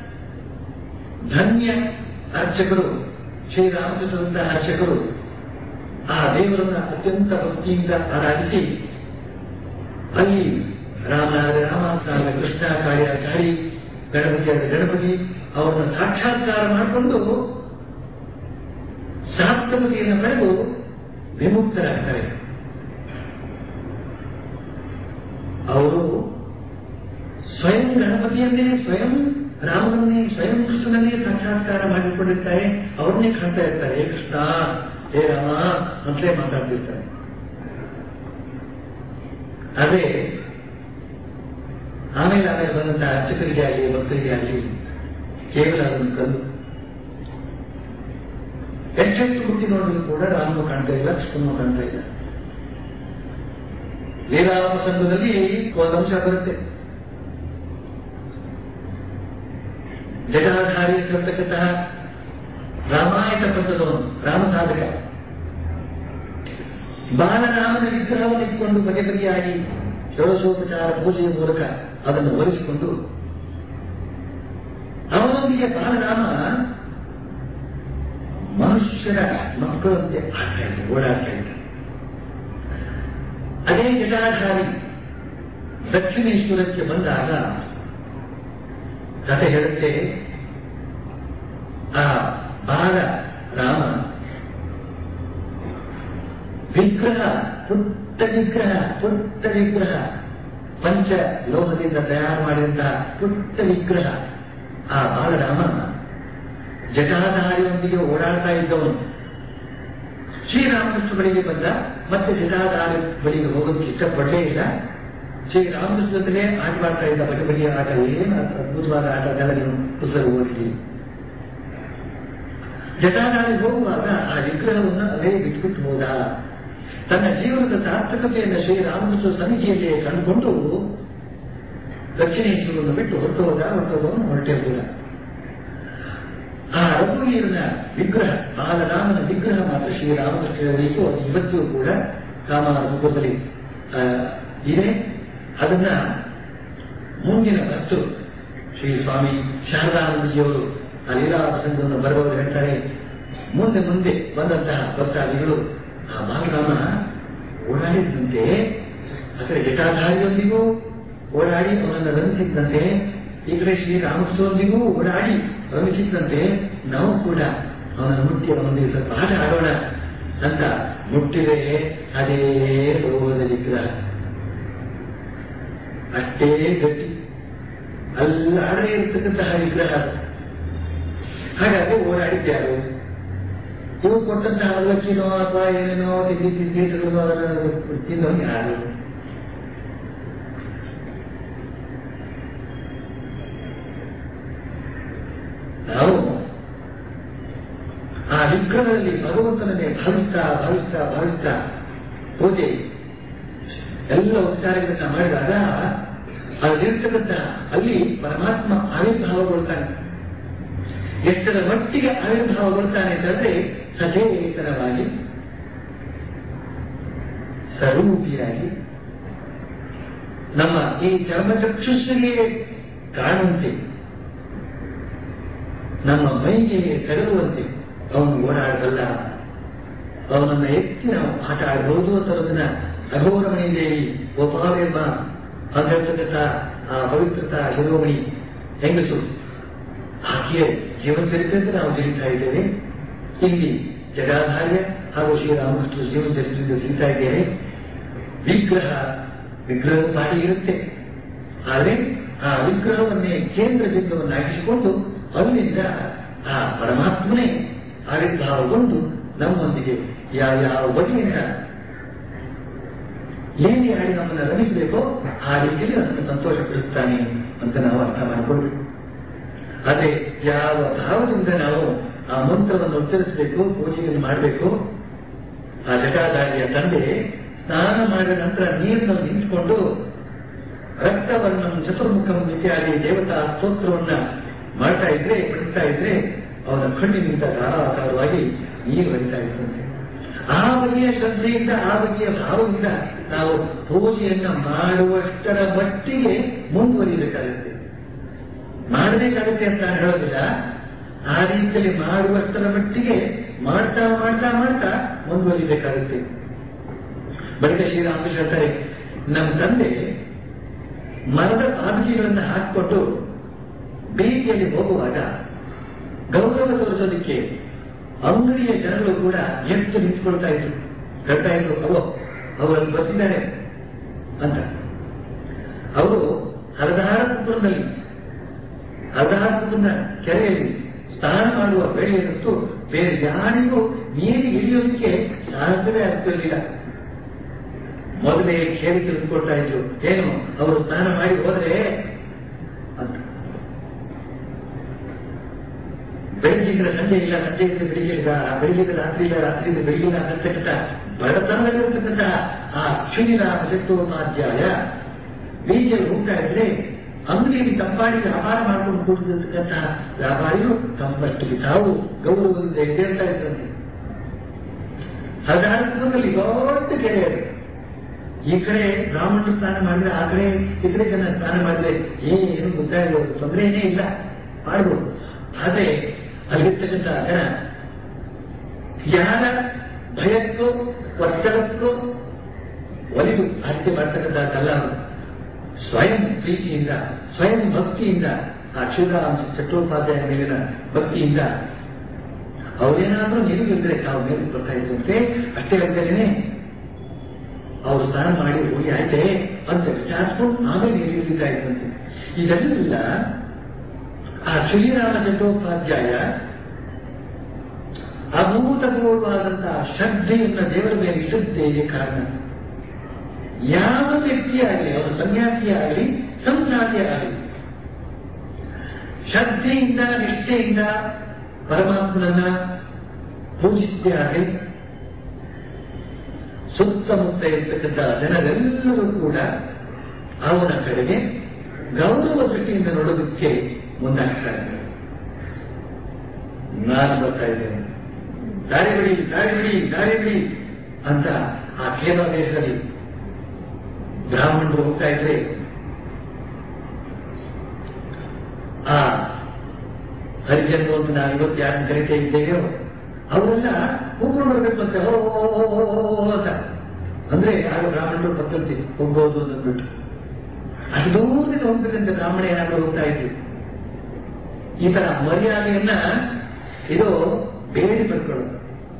ಧನ್ಯ ಅರ್ಚಕರು ಶ್ರೀರಾಮಕೃಷ್ಣರಂತಹ ಅರ್ಚಕರು ಆ ದೇವರನ್ನ ಅತ್ಯಂತ ಭಕ್ತಿಯಿಂದ ಆರಾಧಿಸಿ ಅಲ್ಲಿ ರಾಮ ರಾಮ ಕಾಲ ಕೃಷ್ಣ ಕಾರ್ಯ ಕಾಳಿ ಗಣಪತಿಯಾದ ಗಣಪತಿ ಅವರನ್ನ ಸಾಕ್ಷಾತ್ಕಾರ ಮಾಡಿಕೊಂಡು ಸಾರ್ಥಕತೆಯನ್ನು ಪಡೆದು ವಿಮುಕ್ತರಾಗ್ತಾರೆ ಅವರು ಸ್ವಯಂ ಗಣಪತಿಯನ್ನೇ ಸ್ವಯಂ ರಾಮನನ್ನೇ ಸ್ವಯಂ ಕೃಷ್ಣನನ್ನೇ ಸಾಕ್ಷಾತ್ಕಾರ ಮಾಡಿಕೊಂಡಿರ್ತಾರೆ ಅವ್ರನ್ನೇ ಕಾಣ್ತಾ ಇರ್ತಾರೆ ಹೇ ಕೃಷ್ಣ ಹೇ ರಾಮ ಅಂತಲೇ ಮಾತಾಡ್ತಿರ್ತಾರೆ ಅದೇ ಆಮೇಲೆ ಆಮೇಲೆ ಬಂದಂತಹ ಅರ್ಚಕರಿಗೆ ಆಗಲಿ ಭಕ್ತರಿಗೆ ಆಗಲಿ ಕೇವಲ ಅದನ್ನು ಕಲ್ಲು ಎಷ್ಟೆಷ್ಟು ಹುಟ್ಟಿ ನೋಡಿದ್ರು ಕೂಡ ರಾಮನು ಕಾಣ್ತಾ ಇಲ್ಲ ಕೃಷ್ಣನು ಕಾಣ್ತಾ ಇಲ್ಲ ವೇದಾಂತ ಸಂಘದಲ್ಲಿ ಒಂದು ಅಂಶ ಬರುತ್ತೆ ಜಟಾಧಾರಿ ಅಂತಕ್ಕಂತಹ ರಾಮಾಯಣ ಪಂಥದವನು ರಾಮ ಸಾಧಕ ಬಾಲರಾಮನ ವಿಗ್ರಹವನ್ನು ಇಟ್ಕೊಂಡು ಬಗೆ ಬಗೆಯಾಗಿ ಷೋಡಶೋಪಚಾರ ಪೂಜೆಯ ಮೂಲಕ ಅದನ್ನು ಒಲಿಸಿಕೊಂಡು ಅವನೊಂದಿಗೆ ಬಾಲರಾಮ ಮನುಷ್ಯರ ಮಕ್ಕಳಂತೆ ಆಡ್ತಾ ಇದ್ದ ಓಡಾಡ್ತಾ ಇದ್ದ ಅದೇ ಜಟಾಧಾರಿ ದಕ್ಷಿಣೇಶ್ವರಕ್ಕೆ ಬಂದಾಗ ಕಥೆ ಹೇಳುತ್ತೆ ಆ ಬಾಲ ರಾಮ ವಿಗ್ರಹ ಪುಟ್ಟ ವಿಗ್ರಹ ಪುಟ್ಟ ವಿಗ್ರಹ ಪಂಚ ಲೋಹದಿಂದ ತಯಾರು ಮಾಡಿದಂತಹ ಪುಟ್ಟ ವಿಗ್ರಹ ಆ ಬಾಲರಾಮ ಜಟಾಧಾರಿಯೊಂದಿಗೆ ಓಡಾಡ್ತಾ ಇದ್ದವನು ಶ್ರೀರಾಮಕೃಷ್ಣ ಬಳಿಗೆ ಬಂದ ಮತ್ತೆ ಜಟಾಧಾರಿ ಬಳಿಗೆ ಹೋಗೋದಕ್ಕೆ ಇಷ್ಟಪಡಲೇ ಇಲ್ಲ ಶ್ರೀರಾಮಕೃಷ್ಣ ಜೊತೆಲೇ ಆಟ ಮಾಡ್ತಾ ಇದ್ದ ಬಗೆ ಬಗೆಯ ಆಟ ಏನು ಅದ್ಭುತವಾದ ಆಟ ಅದೆಲ್ಲ ನೀವು ಪುಸ್ತಕ ಓದಿರಿ ಜಟಾಧಾರಿ ಹೋಗುವಾಗ ಆ ವಿಗ್ರಹವನ್ನು ಅದೇ ಬಿಟ್ಬಿಟ್ಟು ಹೋದ ತನ್ನ ಜೀವನದ ಸಾರ್ಥಕತೆಯನ್ನು ಶ್ರೀರಾಮಕೃಷ್ಣ ಸಮಿತಿಯಲ್ಲಿ ಕಂಡುಕೊಂಡು ದಕ್ಷಿಣೇಶ್ವರವನ್ನು ಬಿಟ್ಟು ಹೊರಟು ಹೋದ ಹೊರಟೋದವನು ಹೊರಟೆ ಹೋದ ಆ ರಘುವೀರನ ವಿಗ್ರಹ ಬಾಲರಾಮನ ವಿಗ್ರಹ ಮಾತ್ರ ಶ್ರೀರಾಮಕೃಷ್ಣರಿಗೂ ಅದು ಇವತ್ತಿಗೂ ಕೂಡ ಕಾಮರೂಪದಲ್ಲಿ ಇದೆ ಅದನ್ನ ಮುಂದಿನ ಭಕ್ತರು ಶ್ರೀ ಸ್ವಾಮಿ ಶಾರದಾನಂದಜಿಯವರು ಆ ಲೀಲಾ ಪ್ರಸಂಗವನ್ನು ಬರುವವರು ಹೇಳ್ತಾರೆ ಮುಂದೆ ಮುಂದೆ ಬಂದಂತಹ ಭಕ್ತಾದಿಗಳು ಆ ಬಾಲರಾಮ ಓಡಾಡಿದಂತೆ ಆ ಕಡೆ ಜಟಾಧಾರಿಯೊಂದಿಗೂ ಓಡಾಡಿ ಅವನನ್ನು ರಮಿಸಿದ್ದಂತೆ ಈ ಕಡೆ ಶ್ರೀರಾಮಕೃಷ್ಣರೊಂದಿಗೂ ಓಡಾಡಿ ರಮಿಸಿದ್ದಂತೆ ನಾವು ಕೂಡ ಅವನನ್ನು ಮುಟ್ಟಿ ಅವನೊಂದಿಗೆ ಸ್ವಲ್ಪ ಆಟ ಆಡೋಣ ಅಂತ ಮುಟ್ಟಿದರೆ ಅದೇ ಲೋಹದ ವಿಗ್ರಹ ಅಷ್ಟೇ ಗಟ್ಟಿ ಅಲ್ಲಾಡದೇ ಇರತಕ್ಕಂತಹ ವಿಗ್ರಹ ಹಾಗಾಗಿ ಓಡಾಡಿದ್ಯಾರು ಇವು ಕೊಟ್ಟಂತಹ ಅವಲಕ್ಕಿನೋ ಅಥವಾ ಏನೇನೋ ತಿಂಡಿ ತಿಂಡಿಗಳು ಅದನ್ನು ತಿನ್ನೋ ಯಾರು ನಾವು ಆ ವಿಗ್ರಹದಲ್ಲಿ ಭಗವಂತನನ್ನೇ ಭಾವಿಸ್ತಾ ಭಾವಿಸ್ತಾ ಭಾವಿಸ್ತಾ ಪೂಜೆ ಎಲ್ಲ ಉಪಚಾರಗಳನ್ನ ಮಾಡಿದಾಗ ಅಲ್ಲಿರ್ತಕ್ಕಂಥ ಅಲ್ಲಿ ಪರಮಾತ್ಮ ಆವಿರ್ಭಾವಗೊಳ್ತಾನೆ ಎಷ್ಟರ ಮಟ್ಟಿಗೆ ಆವಿರ್ಭಾವಗೊಳ್ತಾನೆ ಅಂತಂದ್ರೆ ಸಚೇತನವಾಗಿ ಸ್ವರೂಪಿಯಾಗಿ ನಮ್ಮ ಈ ಚರ್ಮಚಕ್ಷುಷಿಗೆ ಕಾಣುವಂತೆ ನಮ್ಮ ಮೈಗೆ ತೆರೆದುವಂತೆ ಅವನು ಓಡಾಡಬಲ್ಲ ಅವನನ್ನ ಎತ್ತಿ ನಾವು ಆಟ ಆಡಬಹುದು ಅಂತರೋದನ್ನ ಅಘೋರಮಣಿ ದೇವಿ ಗೋಪಾಲೆಂಬ ಅಂತ ಹೇಳ್ತಕ್ಕಂಥ ಆ ಪವಿತ್ರತಾ ಶಿರೋಮಣಿ ಹೆಂಗಸು ಆಕೆಯ ಜೀವನ ಚರಿತ್ರೆ ಅಂತ ನಾವು ತಿಳಿತಾ ಇದ್ದೇವೆ ಇಲ್ಲಿ ಜಗಾಧಾರ್ಯ ಹಾಗೂ ಶ್ರೀರಾಮಕೃಷ್ಣ ಜೀವನ ಚರಿತ್ರೆ ತಿಳಿತಾ ಇದ್ದೇವೆ ವಿಗ್ರಹ ವಿಗ್ರಹ ಮಾಡಿ ಇರುತ್ತೆ ಆದರೆ ಆ ವಿಗ್ರಹವನ್ನೇ ಕೇಂದ್ರ ಬಿಂದುವನ್ನಾಗಿಸಿಕೊಂಡು ಅಲ್ಲಿಂದ ಆ ಪರಮಾತ್ಮನೇ ಆವಿರ್ಭಾವಗೊಂಡು ನಮ್ಮೊಂದಿಗೆ ಯಾವ ಯಾವ ಬಗೆಯಿಂದ ಏನೇ ಹಾಡಿ ನಮ್ಮನ್ನು ರಮಿಸಬೇಕೋ ಆ ರೀತಿಯಲ್ಲಿ ನಮ್ಮನ್ನು ಸಂತೋಷಪಡಿಸುತ್ತಾನೆ ಅಂತ ನಾವು ಅರ್ಥ ಮಾಡಿಕೊಳ್ಬೇಕು ಅದೇ ಯಾವ ಭಾವದಿಂದ ನಾವು ಆ ಮಂತ್ರವನ್ನು ಉಚ್ಚರಿಸಬೇಕು ಪೂಜೆಯನ್ನು ಮಾಡಬೇಕು ಆ ಜಟಾಧಾರಿಯ ತಂದೆ ಸ್ನಾನ ಮಾಡಿದ ನಂತರ ನೀರಿನಲ್ಲಿ ನಿಂತುಕೊಂಡು ರಕ್ತವರ್ಣಂ ಚತುರ್ಮುಖಂ ಇತ್ಯಾದಿ ದೇವತಾ ಸ್ತೋತ್ರವನ್ನ ಮಾಡ್ತಾ ಇದ್ರೆ ಪಡಿಸ್ತಾ ಇದ್ರೆ ಅವನ ಕಣ್ಣಿನಿಂದ ಧಾರಾಕಾರವಾಗಿ ನೀರು ಹರಿತಾ ಇರ್ತಂತೆ ಆ ಬಗೆಯ ಶ್ರದ್ಧೆಯಿಂದ ಆ ಬಗೆಯ ಭಾವದಿಂದ ನಾವು ಪೂಜೆಯನ್ನ ಮಾಡುವಷ್ಟರ ಮಟ್ಟಿಗೆ ಮುಂದುವರಿಬೇಕಾಗುತ್ತೆ ಮಾಡಬೇಕಾಗುತ್ತೆ ಅಂತ ನಾನು ಹೇಳೋದಿಲ್ಲ ಆ ರೀತಿಯಲ್ಲಿ ಮಾಡುವಷ್ಟರ ಮಟ್ಟಿಗೆ ಮಾಡ್ತಾ ಮಾಡ್ತಾ ಮಾಡ್ತಾ ಮುಂದುವರಿಬೇಕಾಗುತ್ತೆ ಬಳಿಕ ಶ್ರೀರಾಮಕೃಷ್ಣ ಹೇಳ್ತಾರೆ ನಮ್ಮ ತಂದೆ ಮರದ ಪಾದಕಿಗಳನ್ನು ಹಾಕಿಕೊಂಡು ಬೀದಿಯಲ್ಲಿ ಹೋಗುವಾಗ ಗೌರವ ತೋರಿಸೋದಕ್ಕೆ ಅಂಗಡಿಯ ಜನರು ಕೂಡ ಎದ್ದು ನಿಂತ್ಕೊಳ್ತಾ ಇದ್ರು ಹೇಳ್ತಾ ಇದ್ರು ಅವೋ ಅವರಲ್ಲಿ ಬರ್ತಿದ್ದಾರೆ ಅಂತ ಅವರು ಹರದಾರಪುರದಲ್ಲಿ ಹರದಾರಪುರದ ಕೆರೆಯಲ್ಲಿ ಸ್ನಾನ ಮಾಡುವ ವೇಳೆಯಂತೂ ಬೇರೆ ಯಾರಿಗೂ ನೀರು ಇಳಿಯೋದಕ್ಕೆ ಸಾಧ್ಯವೇ ಆಗ್ತಿರಲಿಲ್ಲ ಮೊದಲೇ ಕೇಳಿ ತಿಳಿದುಕೊಳ್ತಾ ಇದ್ರು ಏನು ಅವರು ಸ್ನಾನ ಮಾಡಿ ಹೋದ್ರೆ ಅಂತ ಬೆಳಗ್ಗಿಂದ ಸಂಜೆ ಇಲ್ಲ ಸಂಜೆಯಿಂದ ಬೆಳಿಗ್ಗೆ ಇಲ್ಲ ಬೆಳಿಗ್ಗೆ ರಾತ್ರಿ ಇಲ್ಲ ರಾತ್ರಿಯಿಂದ ಬೆಳಗಿನ ಅಂತಕ್ಕಂಥ ಬಡತನದಲ್ಲಿರ್ತಕ್ಕಂಥ ಆ ಶ್ರೀರಾಮ ಚತುರ್ಮಾಧ್ಯಾಯ ಬೀದಿಯಲ್ಲಿ ಹೋಗ್ತಾ ಇದ್ರೆ ಅಂಗಡಿಯಲ್ಲಿ ತಂಪಾಡಿ ವ್ಯಾಪಾರ ಮಾಡ್ಕೊಂಡು ಕೂಡಿರ್ತಕ್ಕಂತಹ ವ್ಯಾಪಾರಿಗಳು ತಮ್ಮಷ್ಟಿಗೆ ತಾವು ಗೌರವದಿಂದ ಎದ್ದೇಳ್ತಾ ಇದ್ದಂತೆ ಸಾಧಾರಣದಲ್ಲಿ ದೊಡ್ಡ ಕೆರೆ ಅದು ಈ ಕಡೆ ಬ್ರಾಹ್ಮಣರು ಸ್ನಾನ ಮಾಡಿದ್ರೆ ಆ ಕಡೆ ಇತರೆ ಜನ ಸ್ನಾನ ಮಾಡಿದ್ರೆ ಏನು ಗೊತ್ತಾಗಬಹುದು ತೊಂದರೆ ಏನೇ ಇಲ್ಲ ಮಾಡ್ಬೋದು ಆದ್ರೆ ಅಲ್ಲಿರ್ತಕ್ಕಂಥ ಜನ ಯಾರ ಭಯಕ್ಕೂ ಒತ್ತಡಕ್ಕೂ ಒಲಿದು ಹತ್ಯೆ ಮಾಡ್ತಕ್ಕಂಥದ್ದಲ್ಲ ಸ್ವಯಂ ಪ್ರೀತಿಯಿಂದ ಸ್ವಯಂ ಭಕ್ತಿಯಿಂದ ಆ ಶಿವರಾಮ ಚಟ್ಟೋಪಾಧ್ಯಾಯ ಮೇಲಿನ ಭಕ್ತಿಯಿಂದ ಅವರೇನಾದ್ರೂ ನಿಲುಗಿದ್ರೆ ತಾವು ಮೇಲೆ ಬರ್ತಾ ಇದ್ದಂತೆ ಅಷ್ಟೇ ಅಲ್ಲದೇನೆ ಅವರು ಸ್ನಾನ ಮಾಡಿ ಹೋಗಿ ಆಯ್ತೆ ಅಂತ ವಿಚಾರಿಸ್ಕೊಂಡು ಆಮೇಲೆ ನೀರಿಗಿದ್ದ ಇದ್ದಂತೆ ಇದೆಲ್ಲ ಆ ಶ್ರೀರಾಮ ಚಟ್ಟೋಪಾಧ್ಯಾಯ ಅಭೂತಪೂರ್ವವಾದಂತಹ ಶ್ರದ್ಧೆಯನ್ನ ದೇವರ ಮೇಲೆ ಇಟ್ಟದ್ದೇನೆ ಕಾರಣ ಯಾವ ವ್ಯಕ್ತಿಯಾಗಲಿ ಅವನು ಸನ್ಯಾಸಿಯಾಗಲಿ ಸಂಸಾರಿಯಾಗಲಿ ಶ್ರದ್ಧೆಯಿಂದ ನಿಷ್ಠೆಯಿಂದ ಪರಮಾತ್ಮನನ್ನ ಪೂಜಿಸಿದ್ದೇ ಆಗಲಿ ಸುತ್ತಮುತ್ತ ಇರ್ತಕ್ಕಂಥ ಜನರೆಲ್ಲರೂ ಕೂಡ ಅವನ ಕಡೆಗೆ ಗೌರವ ದೃಷ್ಟಿಯಿಂದ ನೋಡೋದಕ್ಕೆ ಮುಂದಾಗ್ತಾರೆ ನಾನು ಬರ್ತಾ ಇದ್ದೇನೆ ದಾರಿ ಬಿಡಿ ದಾರಿ ಬಿಡಿ ದಾರಿ ಬಿಡಿ ಅಂತ ಆ ಕೇರಳ ದೇಶದಲ್ಲಿ ಬ್ರಾಹ್ಮಣರು ಹೋಗ್ತಾ ಇದ್ರೆ ಆ ಹರಿಜನರು ಅಂತ ನಾವು ಇವತ್ತು ಯಾರನ್ನು ಕರಿತಾ ಇದ್ದೇವೆಯೋ ಅವರೆಲ್ಲ ಕೂತ್ಕೊಂಡು ಬರ್ಬೇಕು ಅಂತ ಓ ಓ, ಓ, ಓ, ಓ, ಓ ಅಂತ ಅಂದ್ರೆ ಆಗ ಬ್ರಾಹ್ಮಣರು ಪಕ್ಕಂತೆ ಹೋಗ್ಬೋದು ಅಂತ ಅಂದ್ಬಿಟ್ಟು ಅಷ್ಟು ದೂರದಿಂದ ಹೋಗ್ಬೇಕಂತೆ ಬ್ರಾಹ್ಮಣ ಏನಾದ್ರು ಹೋಗ್ತಾ ಇದ್ವಿ ಈ ತರ ಮರ್ಯಾದೆಯನ್ನ ಇದು ಬೇಡಿ ಪಡ್ಕೊಳ್ಳೋದು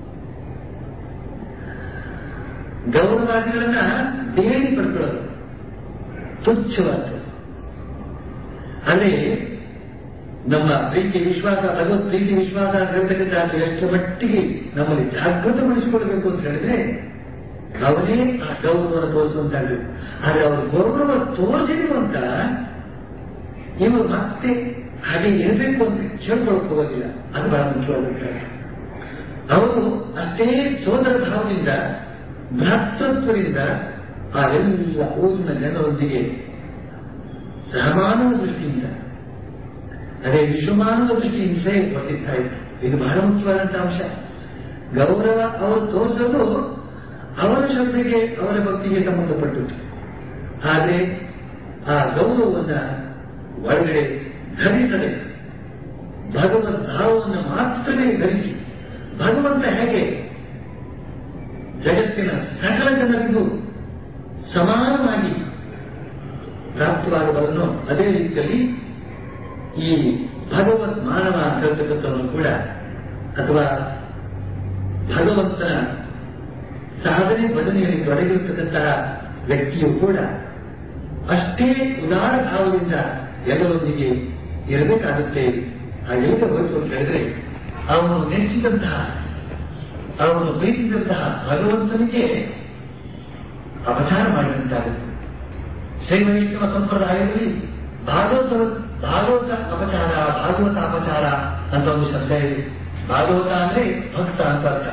ಗೌರವಾದಿಗಳನ್ನ ಬೇಡಿ ಪಡ್ಕೊಳ್ಳೋದು ತುಚ್ಛವಾದ ಅಲ್ಲಿ ನಮ್ಮ ಪ್ರೀತಿ ವಿಶ್ವಾಸ ಭಗವತ್ ಪ್ರೀತಿ ವಿಶ್ವಾಸ ಅಂತ ಹೇಳ್ತಕ್ಕಂಥ ಎಷ್ಟು ಮಟ್ಟಿಗೆ ನಮ್ಮಲ್ಲಿ ಜಾಗೃತಗೊಳಿಸಿಕೊಳ್ಬೇಕು ಅಂತ ಹೇಳಿದ್ರೆ ಅವನೇ ಆ ಗೌರವವನ್ನು ತೋರಿಸುವಂತಾಗಬೇಕು ಆದ್ರೆ ಅವರು ಗೌರವ ತೋರಿಸಿದ್ರು ಅಂತ ಇವರು ಮತ್ತೆ ಹಾಗೆ ಇರಬೇಕು ಅಂತ ಹೇಳ್ಕೊಳಕ್ ಹೋಗೋದಿಲ್ಲ ಅದು ಬಹಳ ಮುಖ್ಯವಾದ ವಿಚಾರ ಅವರು ಅಷ್ಟೇ ಸೋದರ ಭಾವದಿಂದ ಭ್ರಾತೃತ್ವದಿಂದ ಆ ಎಲ್ಲ ಊರಿನ ಜನರೊಂದಿಗೆ ಸಹಮಾನವ ದೃಷ್ಟಿಯಿಂದ ಅದೇ ವಿಶ್ವಮಾನವ ದೃಷ್ಟಿಯಿಂದ ವರ್ತಿಸ್ತಾ ಇತ್ತು ಇದು ಬಹಳ ಮುಖ್ಯವಾದಂತಹ ಅಂಶ ಗೌರವ ಅವರು ತೋರಿಸಲು ಅವರ ಶ್ರದ್ಧೆಗೆ ಅವರ ಭಕ್ತಿಗೆ ಸಂಬಂಧಪಟ್ಟದ್ದು ಆದರೆ ಆ ಗೌರವವನ್ನ ಒಳಗಡೆ ಧರಿಸದೆ ಭಗವದ್ ಭಾವವನ್ನು ಮಾತ್ರವೇ ಧರಿಸಿ ಭಗವಂತ ಹೇಗೆ ಜಗತ್ತಿನ ಸಕಲ ಜನರಿಗೂ ಸಮಾನವಾಗಿ ಪ್ರಾಪ್ತವಾಗಬಲ್ಲನೋ ಅದೇ ರೀತಿಯಲ್ಲಿ ಈ ಭಗವತ್ ಮಾನವ ಅಂತ ಹೇಳ್ತಕ್ಕಂಥವನು ಕೂಡ ಅಥವಾ ಭಗವಂತನ ಸಾಧನೆ ಭಜನೆಯಲ್ಲಿ ತೊಡಗಿರತಕ್ಕಂತಹ ವ್ಯಕ್ತಿಯು ಕೂಡ ಅಷ್ಟೇ ಉದಾರ ಭಾವದಿಂದ ಎಲ್ಲರೊಂದಿಗೆ ಇರಬೇಕಾಗುತ್ತೆ ಹಾಗೆಲ್ಲ ಹೋಯ್ತು ಅಂತ ಹೇಳಿದ್ರೆ ಅವನು ನೆಚ್ಚಿದಂತಹ ಅವನು ಪ್ರೀತಿಸಿದಂತಹ ಭಗವಂತನಿಗೆ ಅಪಚಾರ ಮಾಡಿದಂತಾಗುತ್ತೆ ಶ್ರೀ ವೈಷ್ಣವ ಸಂಪ್ರದಾಯದಲ್ಲಿ ಭಾಗವತ ಭಾಗವತ ಅಪಚಾರ ಭಾಗವತ ಅಪಚಾರ ಅಂತ ಒಂದು ಶಬ್ದ ಇದೆ ಭಾಗವತ ಅಂದ್ರೆ ಭಕ್ತ ಅಂತ ಅರ್ಥ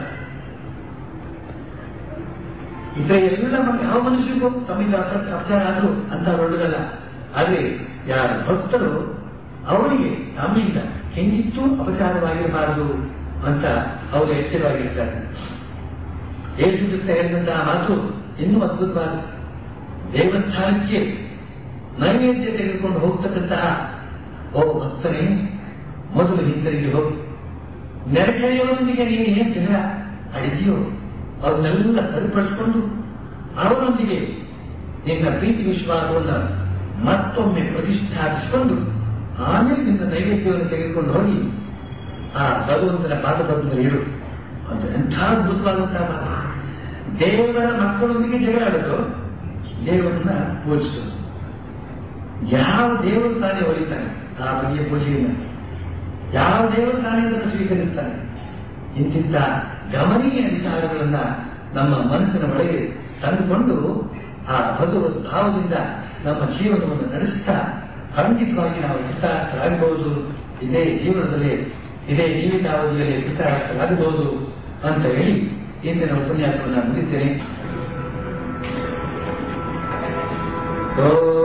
ಇತರ ಎಲ್ಲ ಮ- ಯಾವ ಮನುಷ್ಯರಿಗೂ ತಮಗೆ ಅಪ- ಅಪಚಾರ ಆದ್ರೂ ಅಂತ ದೊಡ್ಡದಲ್ಲ ಆದ್ರೆ ಯಾರ ಭಕ್ತರು ಅವರಿಗೆ ತಮ್ಮಿಂದ ಕಿಂಚಿತ್ತೂ ಅಪಚಾರವಾಗಿರಬಾರದು ಅಂತ ಅವರು ಎಚ್ಚರವಾಗಿರ್ತಾರೆ ಯೇಸು ಕ್ರಿಸ್ತ ಹೇಳಿದಂತಹ ಮಾತು ಇನ್ನೂ ಅದ್ಭುತವಾದ ದೇವಸ್ಥಾನಕ್ಕೆ ನೈವೇದ್ಯ ತೆಗೆದುಕೊಂಡು ಹೋಗ್ತಕ್ಕಂತಹ ಓ ಭಕ್ತನೇ ಮೊದಲು ಹಿಂದಿರುಗಿ ಹೋಗಿ ನೆರೆಕೆರೆಯವರೊಂದಿಗೆ ನೀನು ಏನ್ ಜಗಳ ಅಡಿದೆಯೋ ಅವನ್ನೆಲ್ಲ ಸರಿಪಡಿಸಿಕೊಂಡು ಅವರೊಂದಿಗೆ ನಿನ್ನ ಪ್ರೀತಿ ವಿಶ್ವಾಸವನ್ನು ಮತ್ತೊಮ್ಮೆ ಪ್ರತಿಷ್ಠಾಪಿಸಿಕೊಂಡು ಆಮೇಲೆ ನಿನ್ನ ನೈವೇದ್ಯವನ್ನು ತೆಗೆದುಕೊಂಡು ಹೋಗಿ ಆ ಭಗವಂತನ ಪಾದಪದ್ಮದಲ್ಲಿ ಇಡು ಅದು ಎಂಥ ಅದ್ಭುತವಾದಂತಹ ಮಾತು ದೇವರ ಮಕ್ಕಳೊಂದಿಗೆ ಜಗಳ ಆಡೋದು ದೇವರನ್ನ ಪೂಜಿಸೋದು ಯಾವ ದೇವರು ತಾನೇ ಹೊಲಿತಾನೆ ಆ ಬಗೆಯ ಪೂಜೆಯನ್ನು ಯಾವ ದೇವರು ತಾನೇ ಅದನ್ನು ಸ್ವೀಕರಿಸ್ತಾನೆ ಇಂತಿಂತ ಗಮನೀಯ ವಿಚಾರಗಳನ್ನ ನಮ್ಮ ಮನಸ್ಸಿನ ಒಳಗೆ ತಂದುಕೊಂಡು ಆ ಭಗವದ್ ಭಾವದಿಂದ ನಮ್ಮ ಜೀವನವನ್ನು ನಡೆಸುತ್ತಾ ಖಂಡಿತವಾಗಿ ನಾವು ಕೃತಾರ್ಥರಾಗಬಹುದು ಇದೇ ಜೀವನದಲ್ಲಿ ಇದೇ ಜೀವಿತಾವಧಿಯಲ್ಲಿ ಕೃತಾರ್ಥರಾಗಬಹುದು ಅಂತ ಹೇಳಿ ಇಂದಿನ ಉಪನ್ಯಾಸವನ್ನು ಮುಗಿದ್ದೇನೆ ಓ